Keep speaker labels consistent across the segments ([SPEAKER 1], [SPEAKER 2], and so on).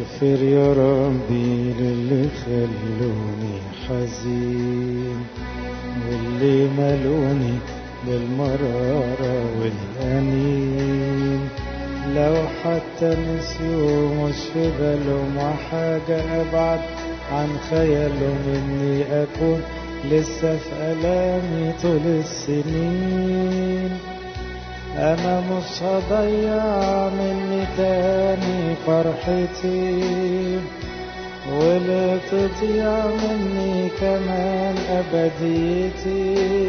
[SPEAKER 1] اغفر يا ربي للي خلوني حزين واللي ملوني بالمرارة والأنين لو حتى نسيوا مش في بالهم وحاجة أبعد عن خيالهم إني أكون لسه في ألامي طول السنين أنا مش هضيع مني تاني فرحتي ولا تضيع مني كمان أبديتي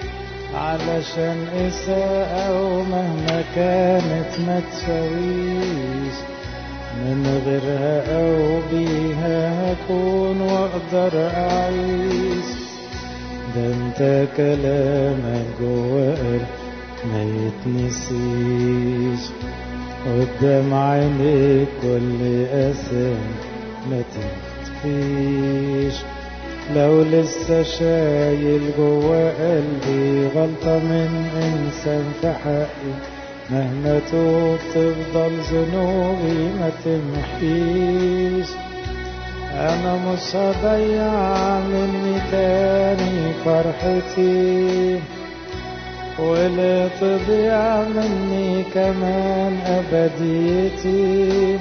[SPEAKER 1] علشان إساءة ومهما كانت ما تساويش من غيرها أو بيها هكون وأقدر أعيش ده انت كلامك جوا قلبي ما يتنسيش قدام عينيك كل أسام ما تخفيش لو لسه شايل جوا قلبي غلطة من إنسان في حقي مهما توب تفضل ذنوبي ما تمحيش أنا مش هضيع مني تاني فرحتي ولا تضيع مني كمان أبديتي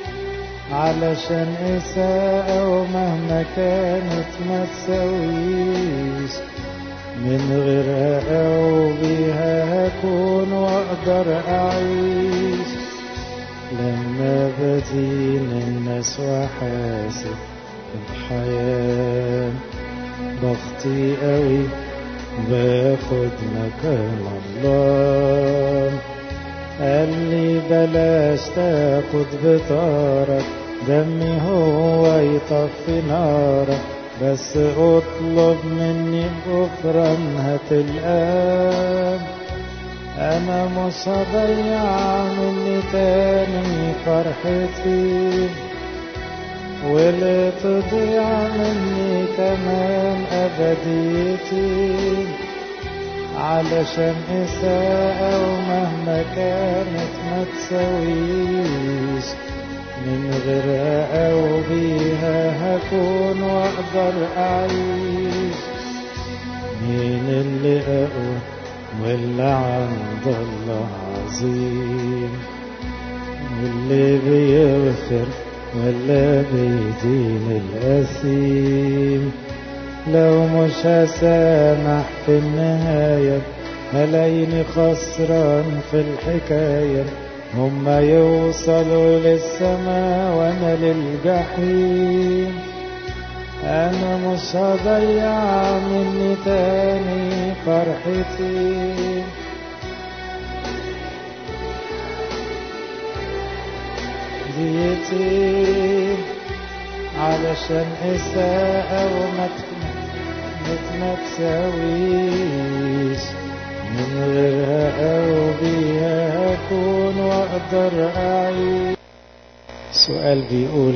[SPEAKER 1] علشان إساءة ومهما كانت ما تسويش من غيرها أو بيها هكون وأقدر أعيش لما بدين الناس وحاسب الحياة بخطي قوي باخد مكان الله قال لي بلاش تاخد بطارك دمي هو يطفي نارك بس اطلب مني غفران هتلقاه انا مش هضيع مني تاني فرحتي ولا تضيع مني كمان أبديتي علشان إساءة ومهما كانت ما تسويش من غيرها أو بيها هكون وأقدر أعيش مين اللي أقوى ولا عند الله عظيم واللي بيغفر ولا بيدين الأثيم لو مش هسامح في النهاية هلاقيني خسران في الحكاية هما يوصلوا للسماء وانا للجحيم انا مش هضيع مني تاني فرحتي ديتي علشان إساءة وما ما تساويش من غيرها أو بيها أكون وأقدر أعيش سؤال بيقول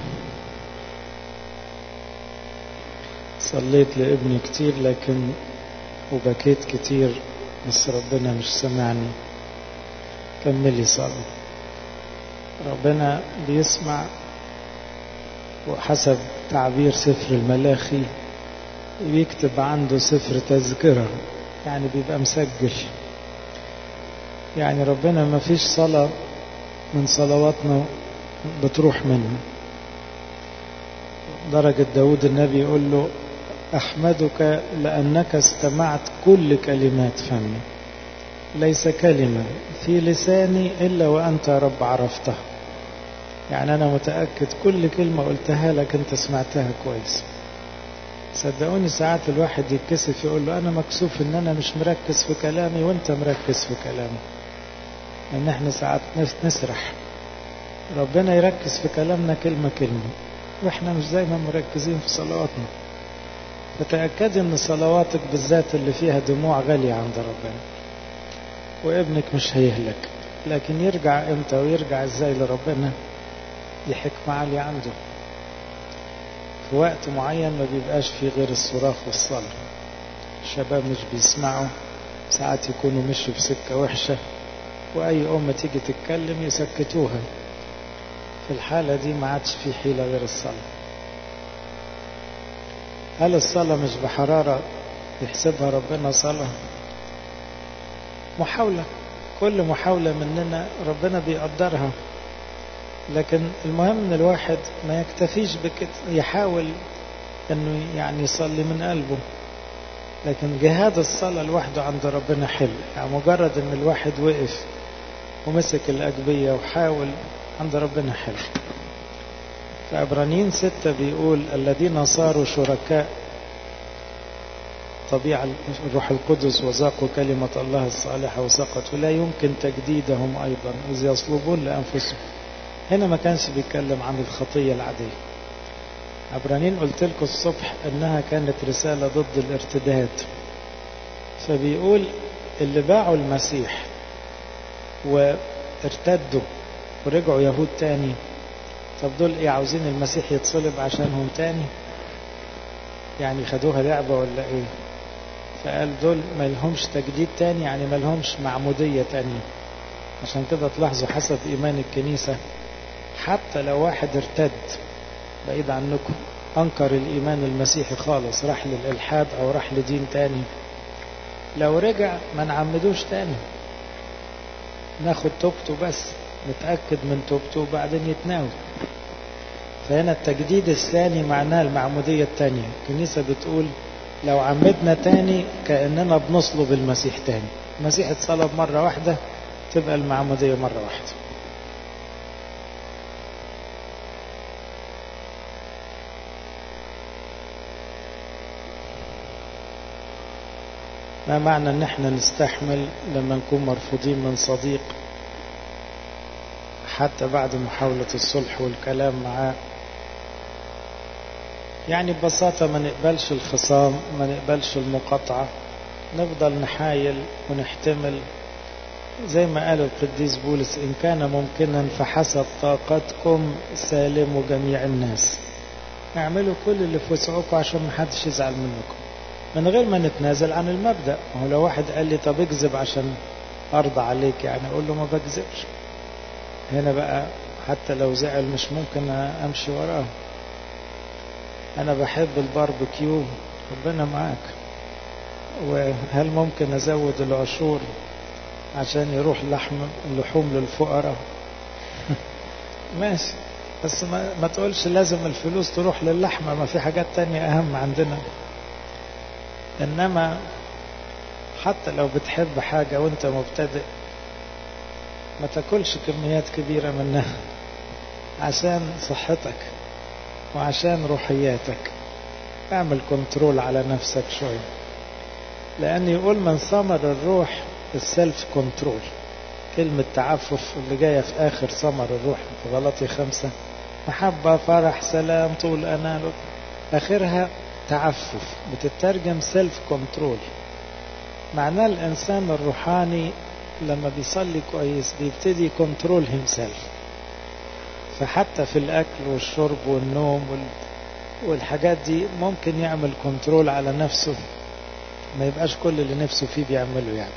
[SPEAKER 1] صليت لابني كتير لكن وبكيت كتير بس ربنا مش سمعني كملي صلي ربنا بيسمع وحسب تعبير سفر الملاخي بيكتب عنده سفر تذكرة يعني بيبقى مسجل يعني ربنا ما فيش صلاة من صلواتنا بتروح منه درجة داود النبي يقول له أحمدك لأنك استمعت كل كلمات فمي ليس كلمة في لساني إلا وأنت يا رب عرفتها يعني أنا متأكد كل كلمة قلتها لك أنت سمعتها كويس صدقوني ساعات الواحد يتكسف يقول له أنا مكسوف إن أنا مش مركز في كلامي وأنت مركز في كلامي لأن إحنا ساعات نسرح ربنا يركز في كلامنا كلمة كلمة وإحنا مش دايما مركزين في صلواتنا فتأكد إن صلواتك بالذات اللي فيها دموع غالية عند ربنا وابنك مش هيهلك لكن يرجع امتى ويرجع ازاي لربنا دي حكمة عالية عنده في وقت معين ما بيبقاش فيه غير الصراخ والصلاة الشباب مش بيسمعوا ساعات يكونوا مشوا في سكة وحشة وأي أم تيجي تتكلم يسكتوها في الحالة دي ما عادش في حيلة غير الصلاة هل الصلاة مش بحرارة يحسبها ربنا صلاة محاولة كل محاولة مننا ربنا بيقدرها لكن المهم ان الواحد ما يكتفيش بكده يحاول انه يعني يصلي من قلبه لكن جهاد الصلاة لوحده عند ربنا حلو يعني مجرد ان الواحد وقف ومسك الأجبية وحاول عند ربنا حلو فعبرانيين ستة بيقول الذين صاروا شركاء طبيعة الروح القدس وذاقوا كلمة الله الصالحة وسقطوا لا يمكن تجديدهم أيضا إذ يصلبون لأنفسهم هنا ما كانش بيتكلم عن الخطية العادية عبرانيين قلت لكم الصبح انها كانت رسالة ضد الارتداد فبيقول اللي باعوا المسيح وارتدوا ورجعوا يهود تاني طب دول ايه عاوزين المسيح يتصلب عشانهم تاني يعني خدوها لعبة ولا ايه فقال دول ما لهمش تجديد تاني يعني ما لهمش معمودية تانية عشان كده تلاحظوا حسب ايمان الكنيسة حتى لو واحد ارتد بعيد عنكم انكر الايمان المسيحي خالص راح للالحاد او راح لدين تاني لو رجع ما نعمدوش تاني ناخد توبته بس نتأكد من توبته وبعدين يتناول فهنا التجديد الثاني معناه المعمودية الثانية الكنيسة بتقول لو عمدنا تاني كأننا بنصلب المسيح تاني المسيح اتصلب مرة واحدة تبقى المعمودية مرة واحدة ما معنى ان احنا نستحمل لما نكون مرفوضين من صديق حتى بعد محاولة الصلح والكلام معاه يعني ببساطة ما نقبلش الخصام ما نقبلش المقاطعة نفضل نحايل ونحتمل زي ما قال القديس بولس إن كان ممكنا فحسب طاقتكم سالموا جميع الناس اعملوا كل اللي في وسعكم عشان ما حدش يزعل منكم من غير ما نتنازل عن المبدأ هو لو واحد قال لي طب اكذب عشان أرضى عليك يعني أقول له ما بكذبش هنا بقى حتى لو زعل مش ممكن أمشي وراه أنا بحب الباربيكيو ربنا معاك وهل ممكن أزود العشور عشان يروح لحم اللحوم للفقراء ماشي بس ما, ما تقولش لازم الفلوس تروح للحمة ما في حاجات تانية أهم عندنا إنما حتى لو بتحب حاجة وانت مبتدئ ما تاكلش كميات كبيرة منها عشان صحتك وعشان روحياتك اعمل كنترول على نفسك شوية لأن يقول من ثمر الروح السلف كنترول كلمة تعفف اللي جاية في آخر ثمر الروح في غلطي خمسة محبة فرح سلام طول أنال آخرها تعفف بتترجم سيلف كنترول معناه الإنسان الروحاني لما بيصلي كويس بيبتدي كنترول هيمسيلف فحتى في الأكل والشرب والنوم والحاجات دي ممكن يعمل كنترول على نفسه ما يبقاش كل اللي نفسه فيه بيعمله يعني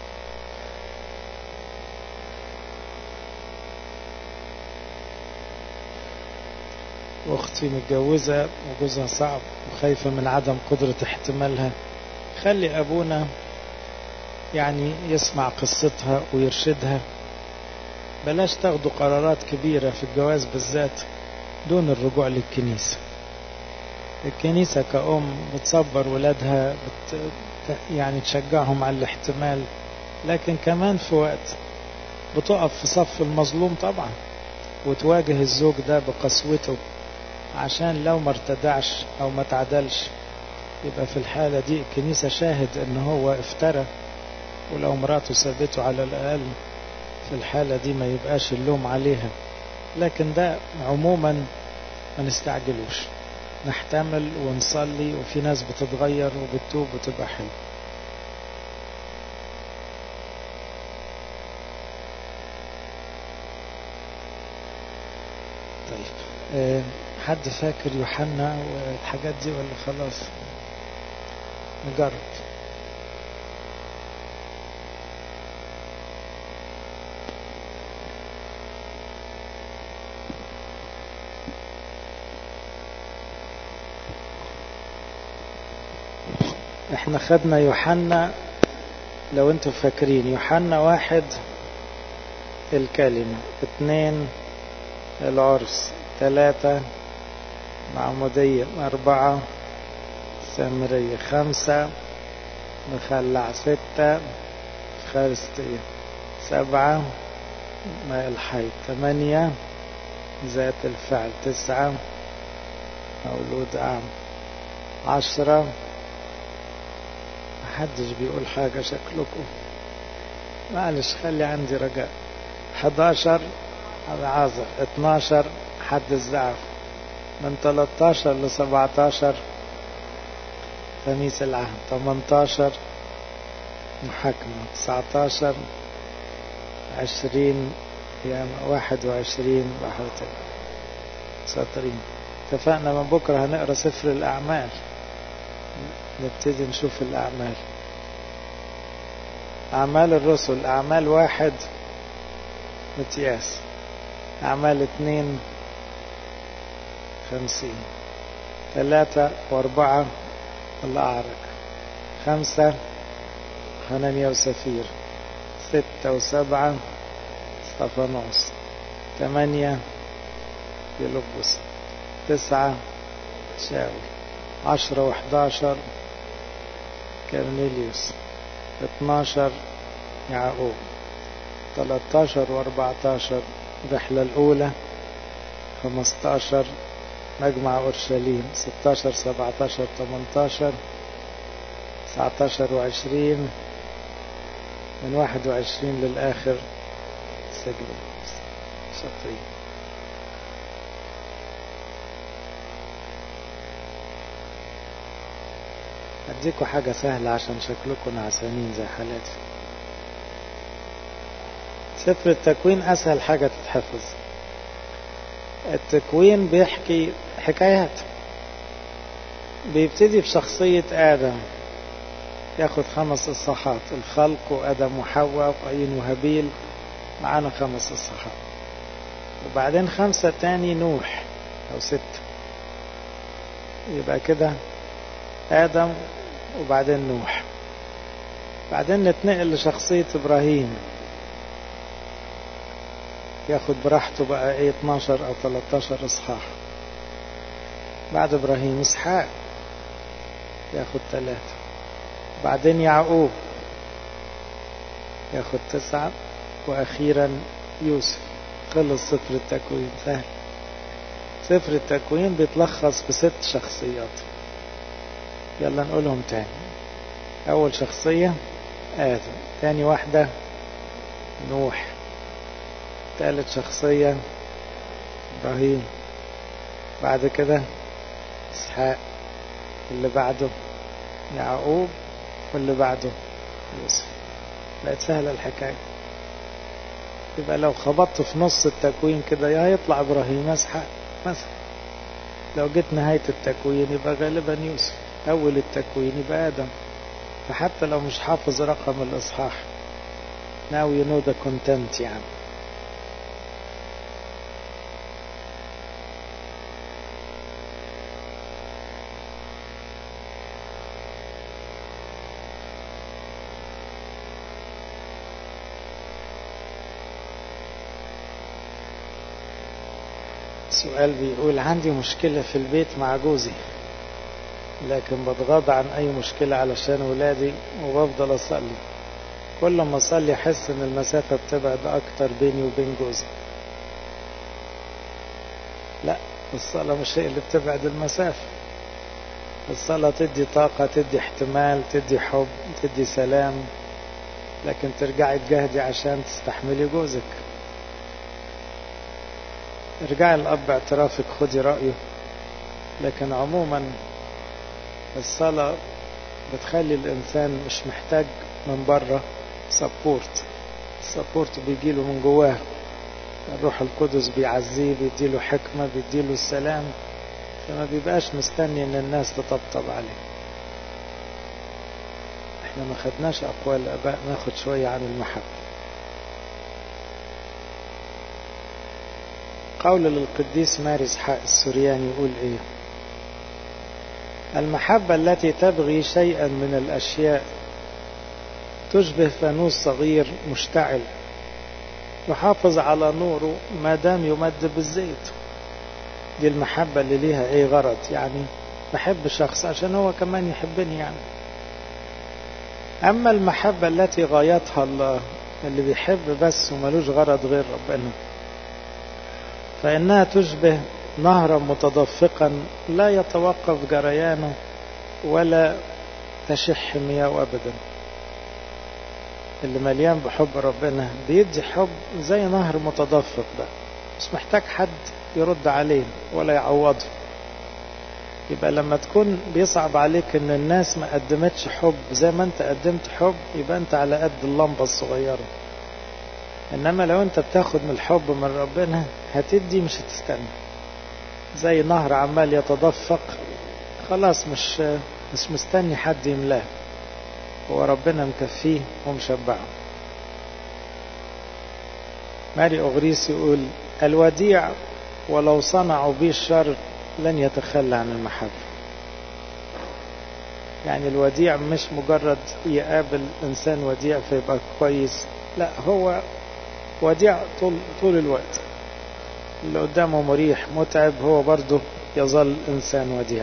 [SPEAKER 1] واختي متجوزة وجوزها صعب وخايفة من عدم قدرة احتمالها خلي أبونا يعني يسمع قصتها ويرشدها بلاش تاخدوا قرارات كبيرة في الجواز بالذات دون الرجوع للكنيسة الكنيسة كأم بتصبر ولادها بت... يعني تشجعهم على الاحتمال لكن كمان في وقت بتقف في صف المظلوم طبعا وتواجه الزوج ده بقسوته عشان لو ما ارتدعش او ما تعدلش يبقى في الحالة دي الكنيسة شاهد ان هو افترى ولو مراته سابته على الاقل في الحالة دي ما يبقاش اللوم عليها لكن ده عموما ما نستعجلوش نحتمل ونصلي وفي ناس بتتغير وبتتوب وتبقى حلو طيب أه حد فاكر يوحنا والحاجات دي ولا خلاص نجرب احنا خدنا يوحنا لو انتم فاكرين يوحنا واحد الكلمة اثنين العرس ثلاثة معمودية أربعة سامرية خمسة مخلع ستة خارستية سبعة ماء الحي ثمانية ذات الفعل تسعة مولود عام عشرة محدش بيقول حاجة شكلكم معلش خلي عندي رجاء 11 العازر 12 حد الزعف من 13 ل 17 خميس العهد 18 محاكمة 19 20 يا 21 بحوث سطرين اتفقنا من بكرة هنقرا سفر الأعمال نبتدي نشوف الأعمال أعمال الرسل أعمال واحد متياس أعمال اتنين خمسين ثلاثة وأربعة الأعرج خمسة حنانيا وسفير ستة وسبعة صفانوس ثمانية يلبس تسعة شاول عشرة وحداشر كرنيليوس اتناشر يعقوب تلاتاشر واربعتاشر الرحلة الأولى خمستاشر مجمع أورشليم ستاشر سبعتاشر تمنتاشر تسعتاشر وعشرين من واحد وعشرين للآخر سجن شاطرين أديكوا حاجة سهلة عشان شكلكم نعسانين زي حالاتي سفر التكوين أسهل حاجة تتحفظ التكوين بيحكي حكايات بيبتدي بشخصية آدم ياخد خمس إصحاحات الخلق وآدم وحواء وقايين وهابيل معانا خمس إصحاحات وبعدين خمسة تاني نوح أو ستة يبقى كده آدم وبعدين نوح بعدين نتنقل لشخصية إبراهيم ياخد براحته بقى ايه 12 او 13 اصحاح بعد ابراهيم اسحاق ياخد ثلاثة بعدين يعقوب ياخد تسعة واخيرا يوسف خلص سفر التكوين سهل سفر التكوين بيتلخص بست شخصيات يلا نقولهم تاني اول شخصية ادم تاني واحدة نوح ثالث شخصية إبراهيم بعد كده إسحاق اللي بعده يعقوب واللي بعده يوسف بقت سهلة الحكاية يبقى لو خبطت في نص التكوين كده يا هيطلع إبراهيم إسحاق مثلا لو جيت نهاية التكوين يبقى غالبا يوسف أول التكوين يبقى آدم فحتى لو مش حافظ رقم الإصحاح now you know the content يعني سؤال بيقول عندي مشكلة في البيت مع جوزي لكن بتغاضى عن أي مشكلة علشان ولادي وبفضل أصلي كل ما أصلي أحس إن المسافة بتبعد أكتر بيني وبين جوزي لا الصلاة مش هي اللي بتبعد المسافة الصلاة تدي طاقة تدي احتمال تدي حب تدي سلام لكن ترجعي تجاهدي عشان تستحملي جوزك ارجعي الأب اعترافك خدي رأيه لكن عموما الصلاة بتخلي الإنسان مش محتاج من بره سبورت السبورت بيجيله من جواه الروح القدس بيعزيه بيديله حكمة بيديله السلام فما بيبقاش مستني ان الناس تطبطب عليه احنا ما خدناش اقوال الاباء ناخد شوية عن المحبة قول للقديس ماري اسحاق السورياني يقول ايه المحبة التي تبغي شيئا من الأشياء تشبه فانوس صغير مشتعل يحافظ على نوره ما دام يمد بالزيت دي المحبة اللي ليها ايه غرض يعني بحب شخص عشان هو كمان يحبني يعني أما المحبة التي غايتها الله اللي بيحب بس وملوش غرض غير ربنا فإنها تشبه نهرا متدفقا لا يتوقف جريانه ولا تشح مياه أبدا اللي مليان بحب ربنا بيدي حب زي نهر متدفق ده مش محتاج حد يرد عليه ولا يعوضه يبقى لما تكون بيصعب عليك ان الناس ما قدمتش حب زي ما انت قدمت حب يبقى انت على قد اللمبة الصغيرة انما لو انت بتاخد من الحب من ربنا هتدي مش هتستنى زي نهر عمال يتدفق خلاص مش مش مستني حد يملاه هو ربنا مكفيه ومشبعه ماري أغريس يقول الوديع ولو صنعوا به الشر لن يتخلى عن المحبة يعني الوديع مش مجرد يقابل إنسان وديع فيبقى كويس لا هو وديع طول, طول الوقت اللي قدامه مريح متعب هو برضه يظل إنسان وديع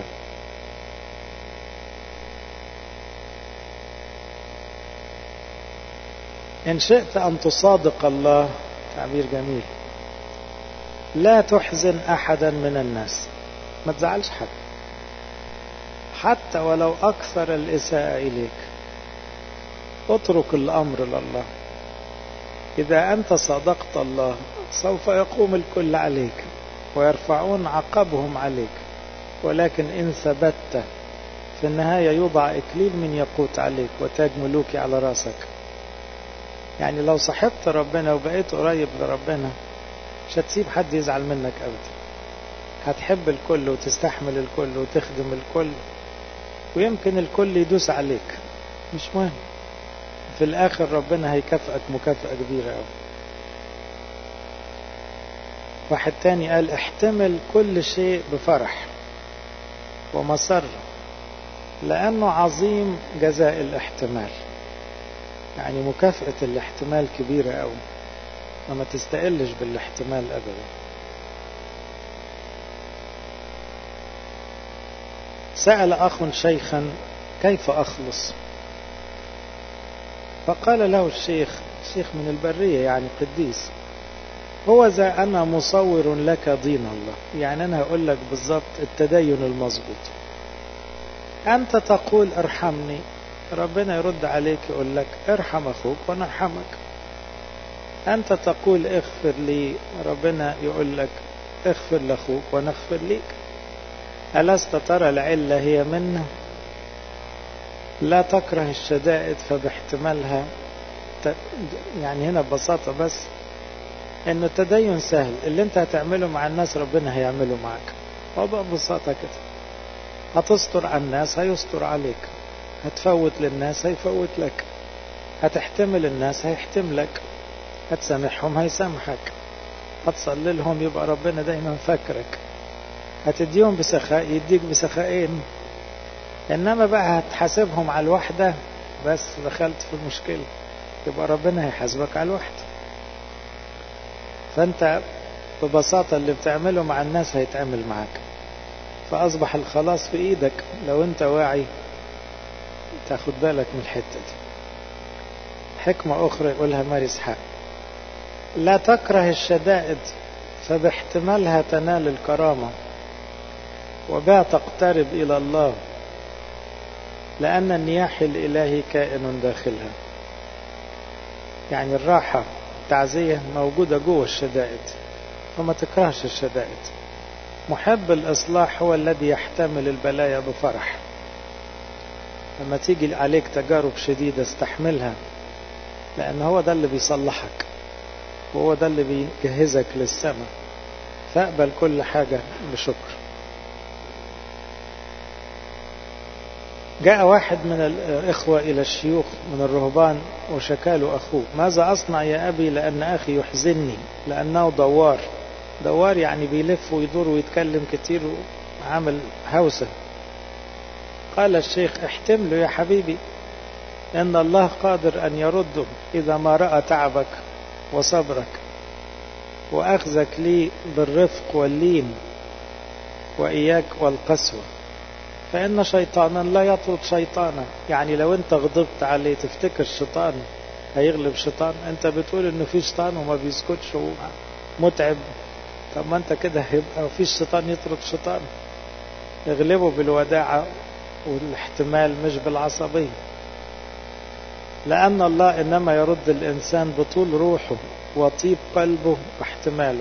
[SPEAKER 1] إن شئت أن تصادق الله تعبير جميل لا تحزن أحدا من الناس ما تزعلش حد حتى ولو أكثر الإساءة إليك اترك الأمر لله إذا أنت صادقت الله سوف يقوم الكل عليك ويرفعون عقبهم عليك ولكن إن ثبت في النهاية يوضع إكليل من يقوت عليك وتاج ملوكي على راسك يعني لو صاحبت ربنا وبقيت قريب لربنا مش هتسيب حد يزعل منك أبدا هتحب الكل وتستحمل الكل وتخدم الكل ويمكن الكل يدوس عليك مش مهم في الآخر ربنا هيكافئك مكافأة كبيرة أوي واحد تاني قال احتمل كل شيء بفرح ومسر لأنه عظيم جزاء الاحتمال يعني مكافأة الاحتمال كبيرة أوي وما تستقلش بالاحتمال أبدا سأل أخ شيخا كيف أخلص فقال له الشيخ الشيخ من البرية يعني قديس هو ذا أنا مصور لك دين الله يعني أنا هقول لك بالضبط التدين المظبوط أنت تقول ارحمني ربنا يرد عليك يقول لك ارحم أخوك وأنا أرحمك أنت تقول اغفر لي ربنا يقول لك اغفر لأخوك وأنا أغفر ليك ألست ترى العلة هي منه لا تكره الشدائد فباحتمالها يعني هنا ببساطة بس انه التدين سهل اللي انت هتعمله مع الناس ربنا هيعمله معك موضوع ببساطة كده هتستر على الناس هيستر عليك هتفوت للناس هيفوت لك هتحتمل الناس هيحتملك هتسامحهم هيسامحك هتصلي لهم يبقى ربنا دايما فاكرك هتديهم بسخاء يديك بسخائين انما بقى هتحاسبهم على الوحدة بس دخلت في المشكلة يبقى ربنا هيحاسبك على الوحدة فانت ببساطة اللي بتعمله مع الناس هيتعمل معاك فأصبح الخلاص في إيدك لو أنت واعي تاخد بالك من الحتة دي حكمة أخرى يقولها ماري إسحاق لا تكره الشدائد فباحتمالها تنال الكرامة وبها تقترب إلى الله لأن النياح الإلهي كائن داخلها يعني الراحة التعزية موجودة جوه الشدائد فما تكرهش الشدائد محب الإصلاح هو الذي يحتمل البلايا بفرح لما تيجي عليك تجارب شديدة استحملها لأن هو ده اللي بيصلحك وهو ده اللي بيجهزك للسماء فاقبل كل حاجة بشكر جاء واحد من الإخوة إلى الشيوخ من الرهبان وشكاله أخوه ماذا أصنع يا أبي لأن أخي يحزنني لأنه دوار دوار يعني بيلف ويدور ويتكلم كتير وعامل هوسة فقال الشيخ احتمله يا حبيبي إن الله قادر أن يرده إذا ما رأى تعبك وصبرك وأخذك لي بالرفق واللين وإياك والقسوة فإن شيطانا لا يطرد شيطانا يعني لو أنت غضبت عليه تفتكر الشيطان هيغلب شيطان أنت بتقول إنه في شيطان وما بيسكتش ومتعب طب ما أنت كده هيبقى مفيش شيطان يطرد شيطان اغلبه بالوداعة والاحتمال مش بالعصبية لأن الله إنما يرد الإنسان بطول روحه وطيب قلبه واحتماله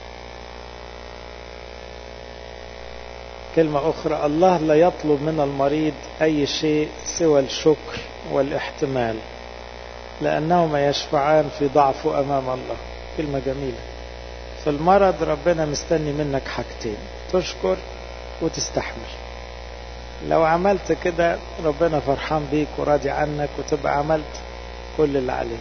[SPEAKER 1] كلمة أخرى الله لا يطلب من المريض أي شيء سوى الشكر والاحتمال لأنهما يشفعان في ضعفه أمام الله كلمة جميلة في المرض ربنا مستني منك حاجتين تشكر وتستحمل لو عملت كده ربنا فرحان بيك وراضي عنك وتبقى عملت كل اللي عليك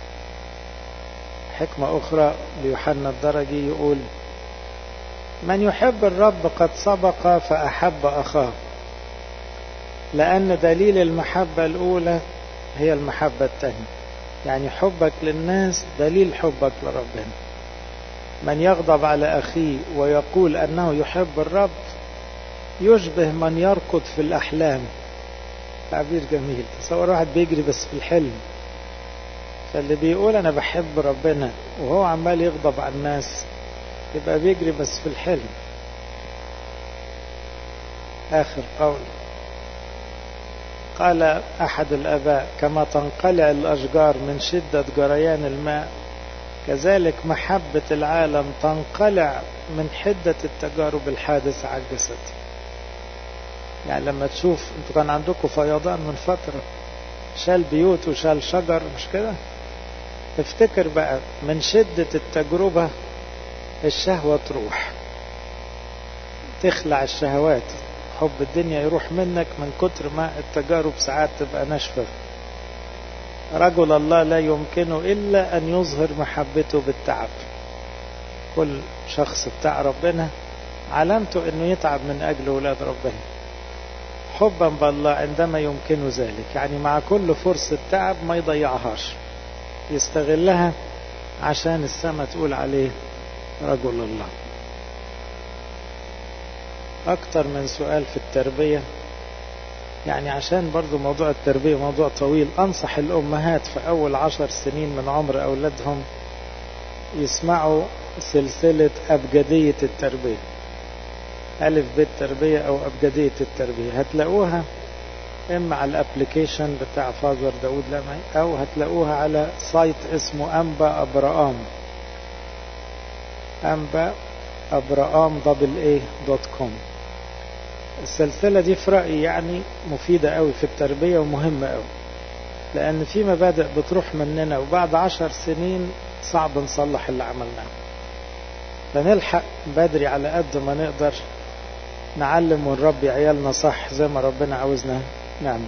[SPEAKER 1] حكمة أخرى ليوحنا الدرجي يقول من يحب الرب قد سبق فأحب أخاه لأن دليل المحبة الأولى هي المحبة الثانية يعني حبك للناس دليل حبك لربنا من يغضب على أخيه ويقول أنه يحب الرب يشبه من يركض في الأحلام تعبير جميل تصور واحد بيجري بس في الحلم فاللي بيقول أنا بحب ربنا وهو عمال يغضب على الناس يبقى بيجري بس في الحلم آخر قول قال أحد الآباء كما تنقلع الأشجار من شدة جريان الماء كذلك محبة العالم تنقلع من حدة التجارب الحادثة على الجسد يعني لما تشوف انتوا كان عندكم فيضان من فترة شال بيوت وشال شجر مش كده افتكر بقى من شدة التجربة الشهوة تروح تخلع الشهوات حب الدنيا يروح منك من كتر ما التجارب ساعات تبقى ناشفة رجل الله لا يمكنه إلا أن يظهر محبته بالتعب كل شخص بتاع ربنا علامته أنه يتعب من أجل ولاد ربنا حبا بالله عندما يمكنه ذلك يعني مع كل فرصة تعب ما يضيعهاش يستغلها عشان السماء تقول عليه رجل الله أكتر من سؤال في التربية يعني عشان برضو موضوع التربية موضوع طويل أنصح الأمهات في أول عشر سنين من عمر أولادهم يسمعوا سلسلة أبجدية التربية ألف بيت تربية أو أبجدية التربية هتلاقوها إما على الأبليكيشن بتاع فازر داود لمعي أو هتلاقوها على سايت اسمه أنبا أبرام أنبا أبرام دبل اي دوت كوم السلسلة دي في رأيي يعني مفيدة قوي في التربية ومهمة قوي لأن في مبادئ بتروح مننا وبعد عشر سنين صعب نصلح اللي عملناه فنلحق بدري على قد ما نقدر نعلم ونربي عيالنا صح زي ما ربنا عاوزنا نعمل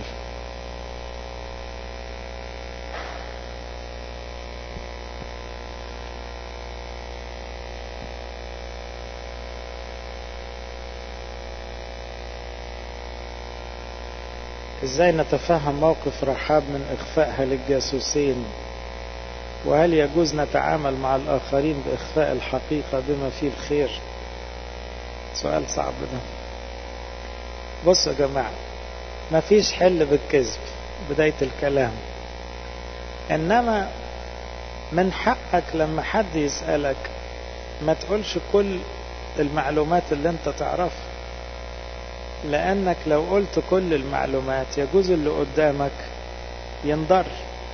[SPEAKER 1] ازاي نتفهم موقف رحاب من اخفائها للجاسوسين وهل يجوز نتعامل مع الاخرين باخفاء الحقيقة بما فيه الخير سؤال صعب ده بصوا يا جماعة مفيش حل بالكذب بداية الكلام انما من حقك لما حد يسألك ما تقولش كل المعلومات اللي انت تعرفها لأنك لو قلت كل المعلومات يجوز اللي قدامك ينضر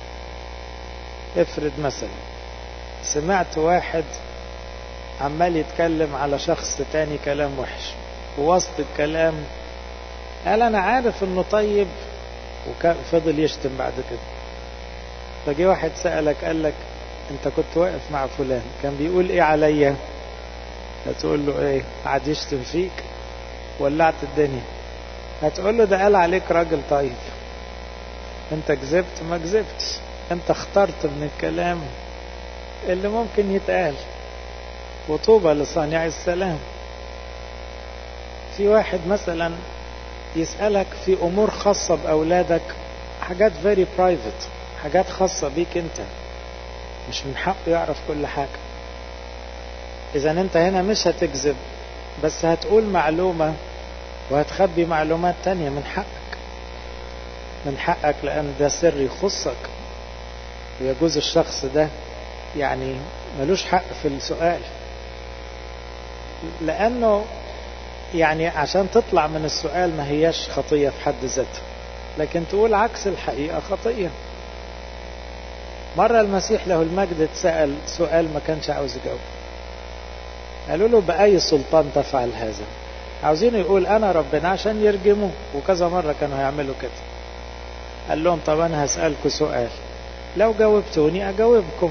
[SPEAKER 1] افرض مثلا سمعت واحد عمال يتكلم على شخص تاني كلام وحش ووسط الكلام قال انا عارف انه طيب وفضل يشتم بعد كده فجي واحد سألك قال لك انت كنت واقف مع فلان كان بيقول ايه عليا هتقول له ايه قعد يشتم فيك ولعت الدنيا هتقول له ده قال عليك راجل طيب انت كذبت ما كذبتش انت اخترت من الكلام اللي ممكن يتقال وطوبى لصانع السلام في واحد مثلا يسألك في أمور خاصة بأولادك حاجات very private حاجات خاصة بيك أنت مش من حقه يعرف كل حاجة إذا أنت هنا مش هتكذب بس هتقول معلومة وهتخبي معلومات تانية من حقك من حقك لأن ده سر يخصك ويجوز الشخص ده يعني ملوش حق في السؤال لأنه يعني عشان تطلع من السؤال ما هياش خطية في حد ذاتها لكن تقول عكس الحقيقة خطية مرة المسيح له المجد اتسأل سؤال ما كانش عاوز يجاوب قالوا له بأي سلطان تفعل هذا عاوزينه يقول أنا ربنا عشان يرجموه وكذا مرة كانوا هيعملوا كده قال لهم طب أنا هسألكوا سؤال لو جاوبتوني أجاوبكم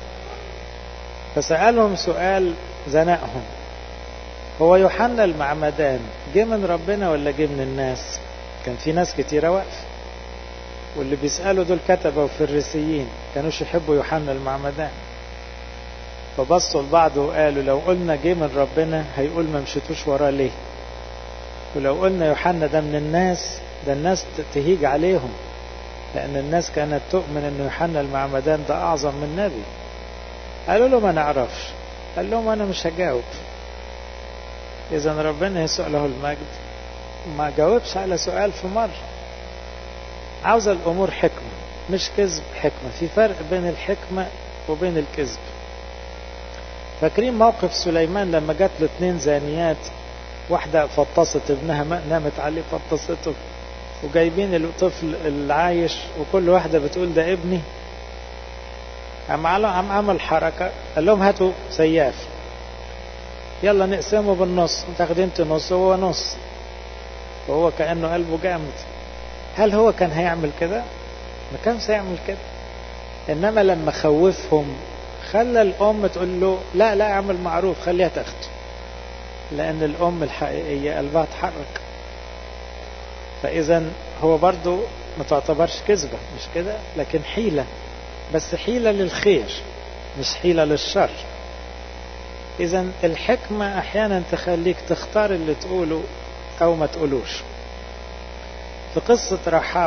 [SPEAKER 1] فسألهم سؤال زنقهم هو يوحنا المعمدان جه من ربنا ولا جه من الناس كان في ناس كتيرة واقفة واللي بيسألوا دول كتبة وفريسيين كانوش يحبوا يوحنا المعمدان فبصوا لبعض وقالوا لو قلنا جه من ربنا هيقول ما مشيتوش وراه ليه ولو قلنا يوحنا ده من الناس ده الناس تهيج عليهم لأن الناس كانت تؤمن أن يوحنا المعمدان ده أعظم من نبي قالوا له ما نعرفش قال لهم أنا مش هجاوب إذا ربنا يسوع له المجد ما جاوبش على سؤال في مرة عاوز الأمور حكمة مش كذب حكمة في فرق بين الحكمة وبين الكذب فاكرين موقف سليمان لما جات له اتنين زانيات واحدة فطست ابنها نامت عليه فطسته وجايبين الطفل العايش وكل واحدة بتقول ده ابني عم عم عمل حركة قال لهم هاتوا سياف يلا نقسمه بالنص تاخد انت نص وهو نص وهو كأنه قلبه جامد هل هو كان هيعمل كده ما كانش هيعمل كده انما لما خوفهم خلى الام تقول له لا لا اعمل معروف خليها تاخده لان الام الحقيقيه قلبها اتحرك فاذا هو برضو ما تعتبرش كذبه مش كده لكن حيله بس حيله للخير مش حيله للشر اذا الحكمه احيانا تخليك تختار اللي تقوله او ما تقولوش في قصه رحاب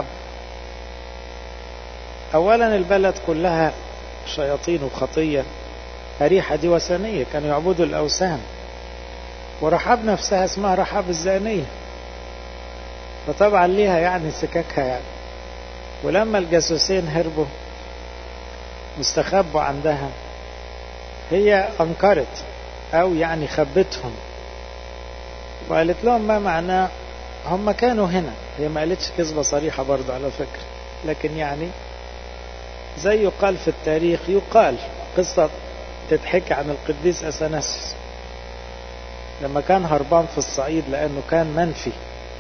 [SPEAKER 1] اولا البلد كلها شياطين وخطيه أريحة دي وثنية كانوا يعبدوا الأوثان ورحاب نفسها اسمها رحاب الزانية فطبعا ليها يعني سكاكها يعني ولما الجاسوسين هربوا واستخبوا عندها هي أنكرت أو يعني خبتهم وقالت لهم ما معناه هم كانوا هنا هي ما قالتش كذبة صريحة برضه على فكرة لكن يعني زي يقال في التاريخ يقال قصة تتحكي عن القديس أثناسيوس لما كان هربان في الصعيد لأنه كان منفي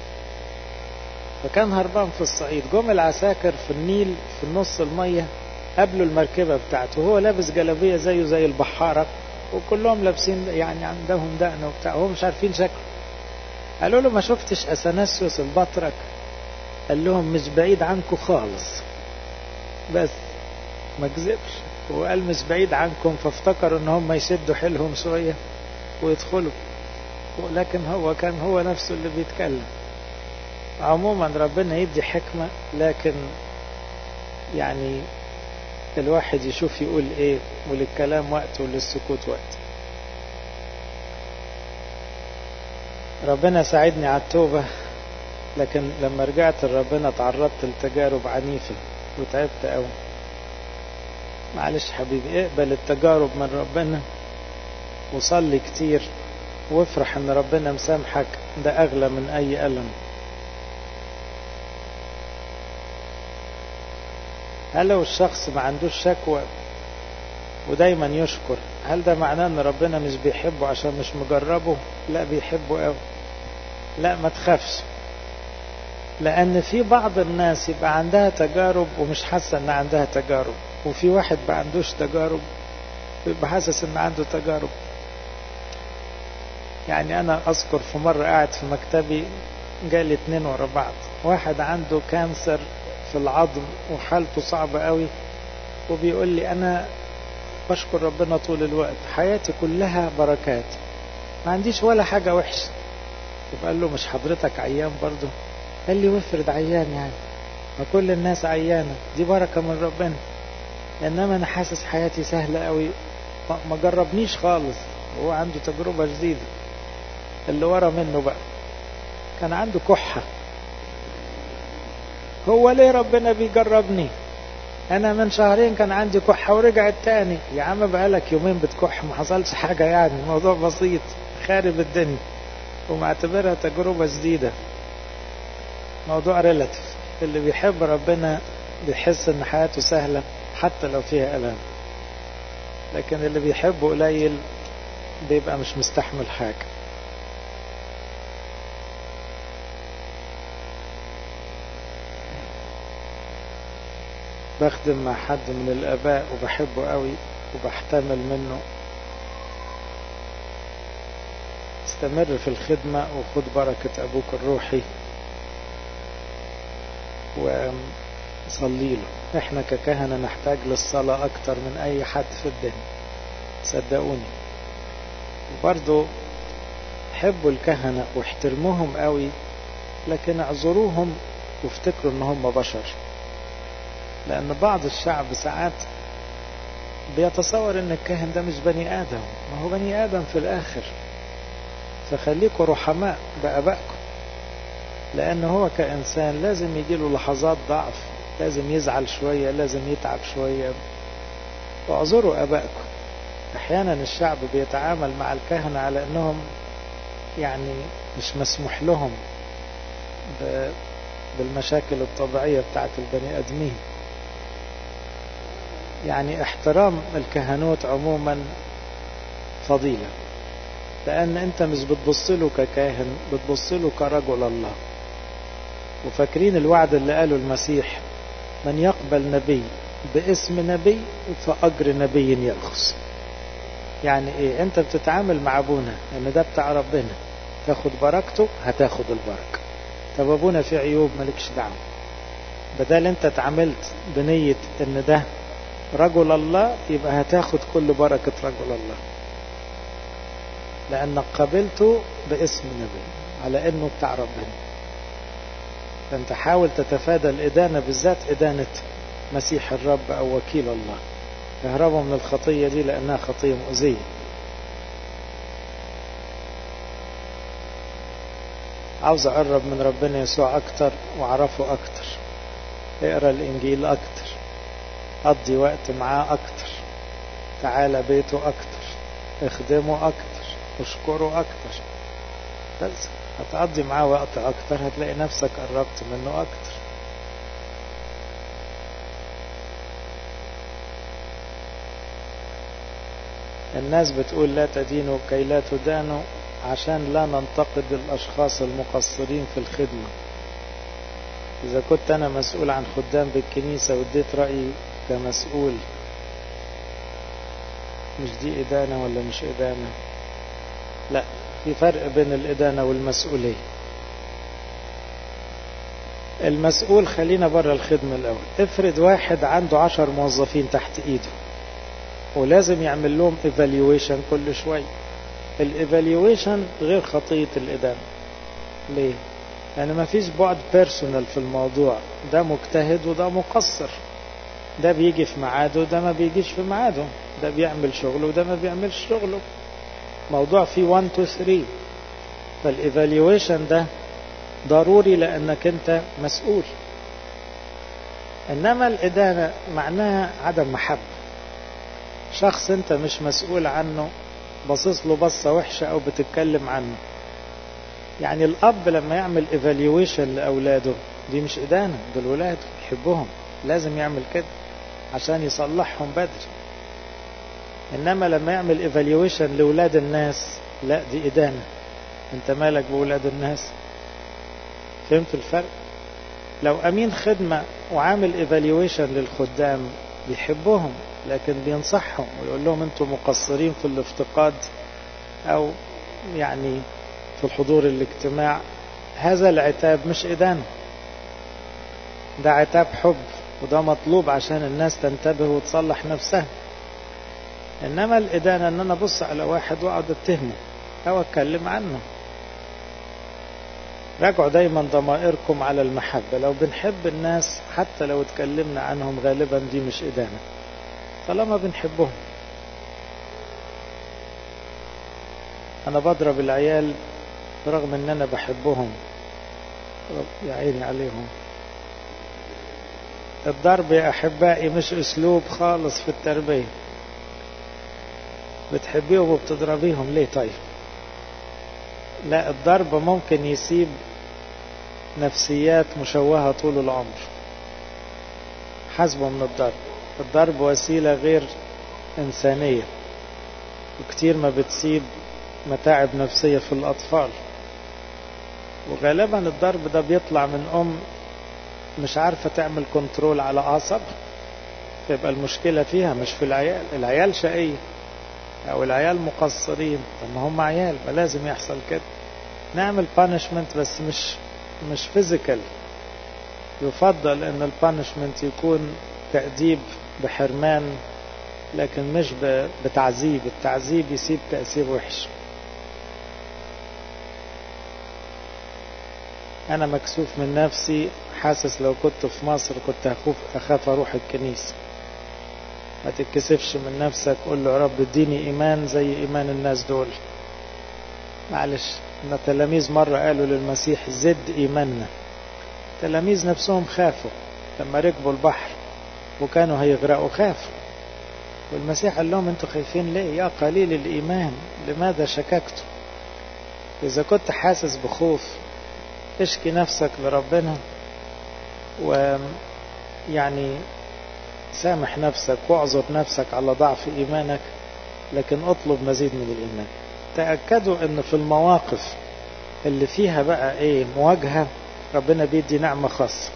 [SPEAKER 1] فكان هربان في الصعيد جم العساكر في النيل في نص المية قبلوا المركبة بتاعته وهو لابس جلابية زيه زي البحارة وكلهم لابسين يعني عندهم دقن وبتاع وهم مش عارفين شكله قالوا له ما شفتش أثناسيوس البطرك قال لهم مش بعيد عنكم خالص بس ما كذبش وقال مش بعيد عنكم فافتكروا ان هم يشدوا حيلهم شويه ويدخلوا لكن هو كان هو نفسه اللي بيتكلم عموما ربنا يدي حكمة لكن يعني الواحد يشوف يقول ايه وللكلام وقت وللسكوت وقت ربنا ساعدني على التوبة لكن لما رجعت لربنا تعرضت لتجارب عنيفة وتعبت قوي معلش حبيبي اقبل التجارب من ربنا وصلي كتير وافرح ان ربنا مسامحك ده اغلى من اي الم هل لو الشخص ما عندوش شكوى ودايما يشكر هل ده معناه ان ربنا مش بيحبه عشان مش مجربه لا بيحبه قوي لا ما تخافش لان في بعض الناس يبقى عندها تجارب ومش حاسه ان عندها تجارب وفي واحد ما عندوش تجارب يبقى حاسس ان عنده تجارب يعني انا اذكر في مرة قاعد في مكتبي جالي اتنين ورا بعض واحد عنده كانسر في العظم وحالته صعبة قوي وبيقول لي انا بشكر ربنا طول الوقت حياتي كلها بركات ما عنديش ولا حاجة وحشة قال له مش حضرتك عيان برضه قال لي وافرض عيان يعني ما كل الناس عيانة دي بركة من ربنا انما انا حاسس حياتي سهلة قوي ما جربنيش خالص هو عنده تجربة جديدة اللي ورا منه بقى كان عنده كحة هو ليه ربنا بيجربني انا من شهرين كان عندي كحة ورجعت تاني يا عم بقالك يومين بتكح ما حصلش حاجة يعني الموضوع بسيط خارب الدنيا ومعتبرها تجربة جديدة موضوع ريلاتيف اللي بيحب ربنا بيحس ان حياته سهلة حتى لو فيها ألم لكن اللي بيحبه قليل بيبقى مش مستحمل حاجة بخدم مع حد من الآباء وبحبه قوي وبحتمل منه استمر في الخدمة وخد بركة أبوك الروحي وصلي له احنا ككهنة نحتاج للصلاة أكتر من أي حد في الدنيا صدقوني وبرضو حبوا الكهنة واحترموهم قوي لكن اعذروهم وافتكروا ان هم بشر لأن بعض الشعب ساعات بيتصور ان الكاهن ده مش بني آدم ما هو بني آدم في الآخر فخليكوا رحماء بأبائكم لأن هو كإنسان لازم يجيله لحظات ضعف لازم يزعل شوية لازم يتعب شوية واعذروا أبائكم أحيانا الشعب بيتعامل مع الكهنة على أنهم يعني مش مسموح لهم بالمشاكل الطبيعية بتاعت البني آدمين يعني احترام الكهنوت عموما فضيلة لأن أنت مش بتبص له ككاهن بتبص له كرجل الله وفاكرين الوعد اللي قاله المسيح من يقبل نبي باسم نبي فأجر نبي يأخذ يعني ايه انت بتتعامل مع ابونا ان ده بتاع ربنا تاخد بركته هتاخد البركة طب ابونا في عيوب مالكش دعوة بدل انت اتعاملت بنية ان ده رجل الله يبقى هتاخد كل بركة رجل الله لانك قبلته باسم نبي على انه بتاع ربنا فانت حاول تتفادى الادانة بالذات ادانة مسيح الرب او وكيل الله اهربوا من الخطية دي لأنها خطية مؤذية عاوز أقرب من ربنا يسوع أكتر وأعرفه أكتر اقرأ الإنجيل أكتر قضي وقت معاه أكتر تعالى بيته أكتر اخدمه أكتر اشكره أكتر بس هتقضي معاه وقت أكتر هتلاقي نفسك قربت منه أكتر الناس بتقول لا تدينوا كي لا تدانوا عشان لا ننتقد الأشخاص المقصرين في الخدمة إذا كنت أنا مسؤول عن خدام بالكنيسة واديت رأيي كمسؤول مش دي إدانة ولا مش إدانة لا في فرق بين الإدانة والمسؤولية المسؤول خلينا بره الخدمة الأول افرض واحد عنده عشر موظفين تحت إيده ولازم يعمل لهم ايفالويشن كل شوية الايفالويشن غير خطية الإدانة ليه؟ لأن ما فيش بعد بيرسونال في الموضوع ده مجتهد وده مقصر ده بيجي في ميعاده وده ما بيجيش في ميعاده ده بيعمل شغله وده ما بيعملش شغله موضوع فيه 1 2 3 فالايفالويشن ده ضروري لأنك أنت مسؤول إنما الإدانة معناها عدم محبة شخص انت مش مسؤول عنه باصص له بصة وحشة او بتتكلم عنه يعني الاب لما يعمل ايفالويشن لاولاده دي مش ادانة دول ولاده يحبهم لازم يعمل كده عشان يصلحهم بدري انما لما يعمل ايفالويشن لاولاد الناس لا دي ادانة انت مالك بولاد الناس فهمت الفرق لو امين خدمة وعامل ايفالويشن للخدام بيحبهم لكن بينصحهم ويقول لهم انتم مقصرين في الافتقاد او يعني في الحضور الاجتماع هذا العتاب مش إدانة ده عتاب حب وده مطلوب عشان الناس تنتبه وتصلح نفسها إنما الإدانة إن أنا أبص على واحد وأقعد أتهمه أو أتكلم عنه راجعوا دايما ضمائركم على المحبة لو بنحب الناس حتى لو اتكلمنا عنهم غالبا دي مش إدانة طالما بنحبهم أنا بضرب العيال برغم إن أنا بحبهم يا عيني عليهم الضرب يا أحبائي مش أسلوب خالص في التربية بتحبيهم وبتضربيهم ليه طيب لا الضرب ممكن يسيب نفسيات مشوهة طول العمر حسبه من الضرب الضرب وسيلة غير إنسانية وكتير ما بتسيب متاعب نفسية في الأطفال وغالبا الضرب ده بيطلع من أم مش عارفة تعمل كنترول على أعصابها تبقى المشكلة فيها مش في العيال العيال شقية أو العيال مقصرين طب ما هم عيال ما لازم يحصل كده نعمل بانشمنت بس مش مش فيزيكال يفضل ان البانشمنت يكون تأديب بحرمان لكن مش بتعذيب التعذيب يسيب تأثير وحش أنا مكسوف من نفسي حاسس لو كنت في مصر كنت أخوف أخاف أروح الكنيسة ما تتكسفش من نفسك قول له يا رب اديني إيمان زي إيمان الناس دول معلش إن التلاميذ مرة قالوا للمسيح زد إيماننا التلاميذ نفسهم خافوا لما ركبوا البحر وكانوا هيغرقوا خافوا والمسيح قال لهم انتوا خايفين ليه يا قليل الإيمان لماذا شككتوا إذا كنت حاسس بخوف اشكي نفسك لربنا ويعني سامح نفسك واعذر نفسك على ضعف إيمانك لكن اطلب مزيد من الإيمان تأكدوا ان في المواقف اللي فيها بقى ايه مواجهة ربنا بيدي نعمة خاصة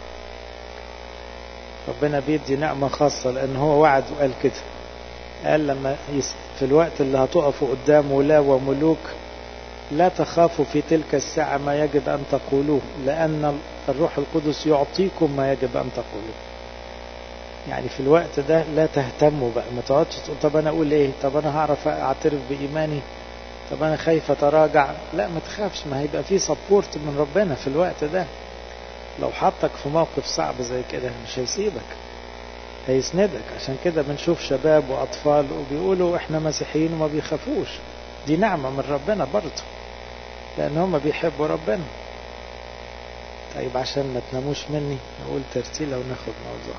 [SPEAKER 1] ربنا بيدي نعمة خاصة لأن هو وعد وقال كده قال لما في الوقت اللي هتقفوا قدام ولا وملوك لا تخافوا في تلك الساعة ما يجب أن تقولوه لأن الروح القدس يعطيكم ما يجب أن تقولوه يعني في الوقت ده لا تهتموا بقى ما تقعدش تقول طب أنا أقول إيه طب أنا هعرف أعترف بإيماني طب أنا خايف أتراجع لا ما تخافش ما هيبقى في سبورت من ربنا في الوقت ده لو حطك في موقف صعب زي كده مش هيسيبك هيسندك عشان كده بنشوف شباب وأطفال وبيقولوا إحنا مسيحيين وما بيخافوش دي نعمة من ربنا برضه لأن هم بيحبوا ربنا طيب عشان ما تناموش مني نقول ترتيلة وناخد موضوع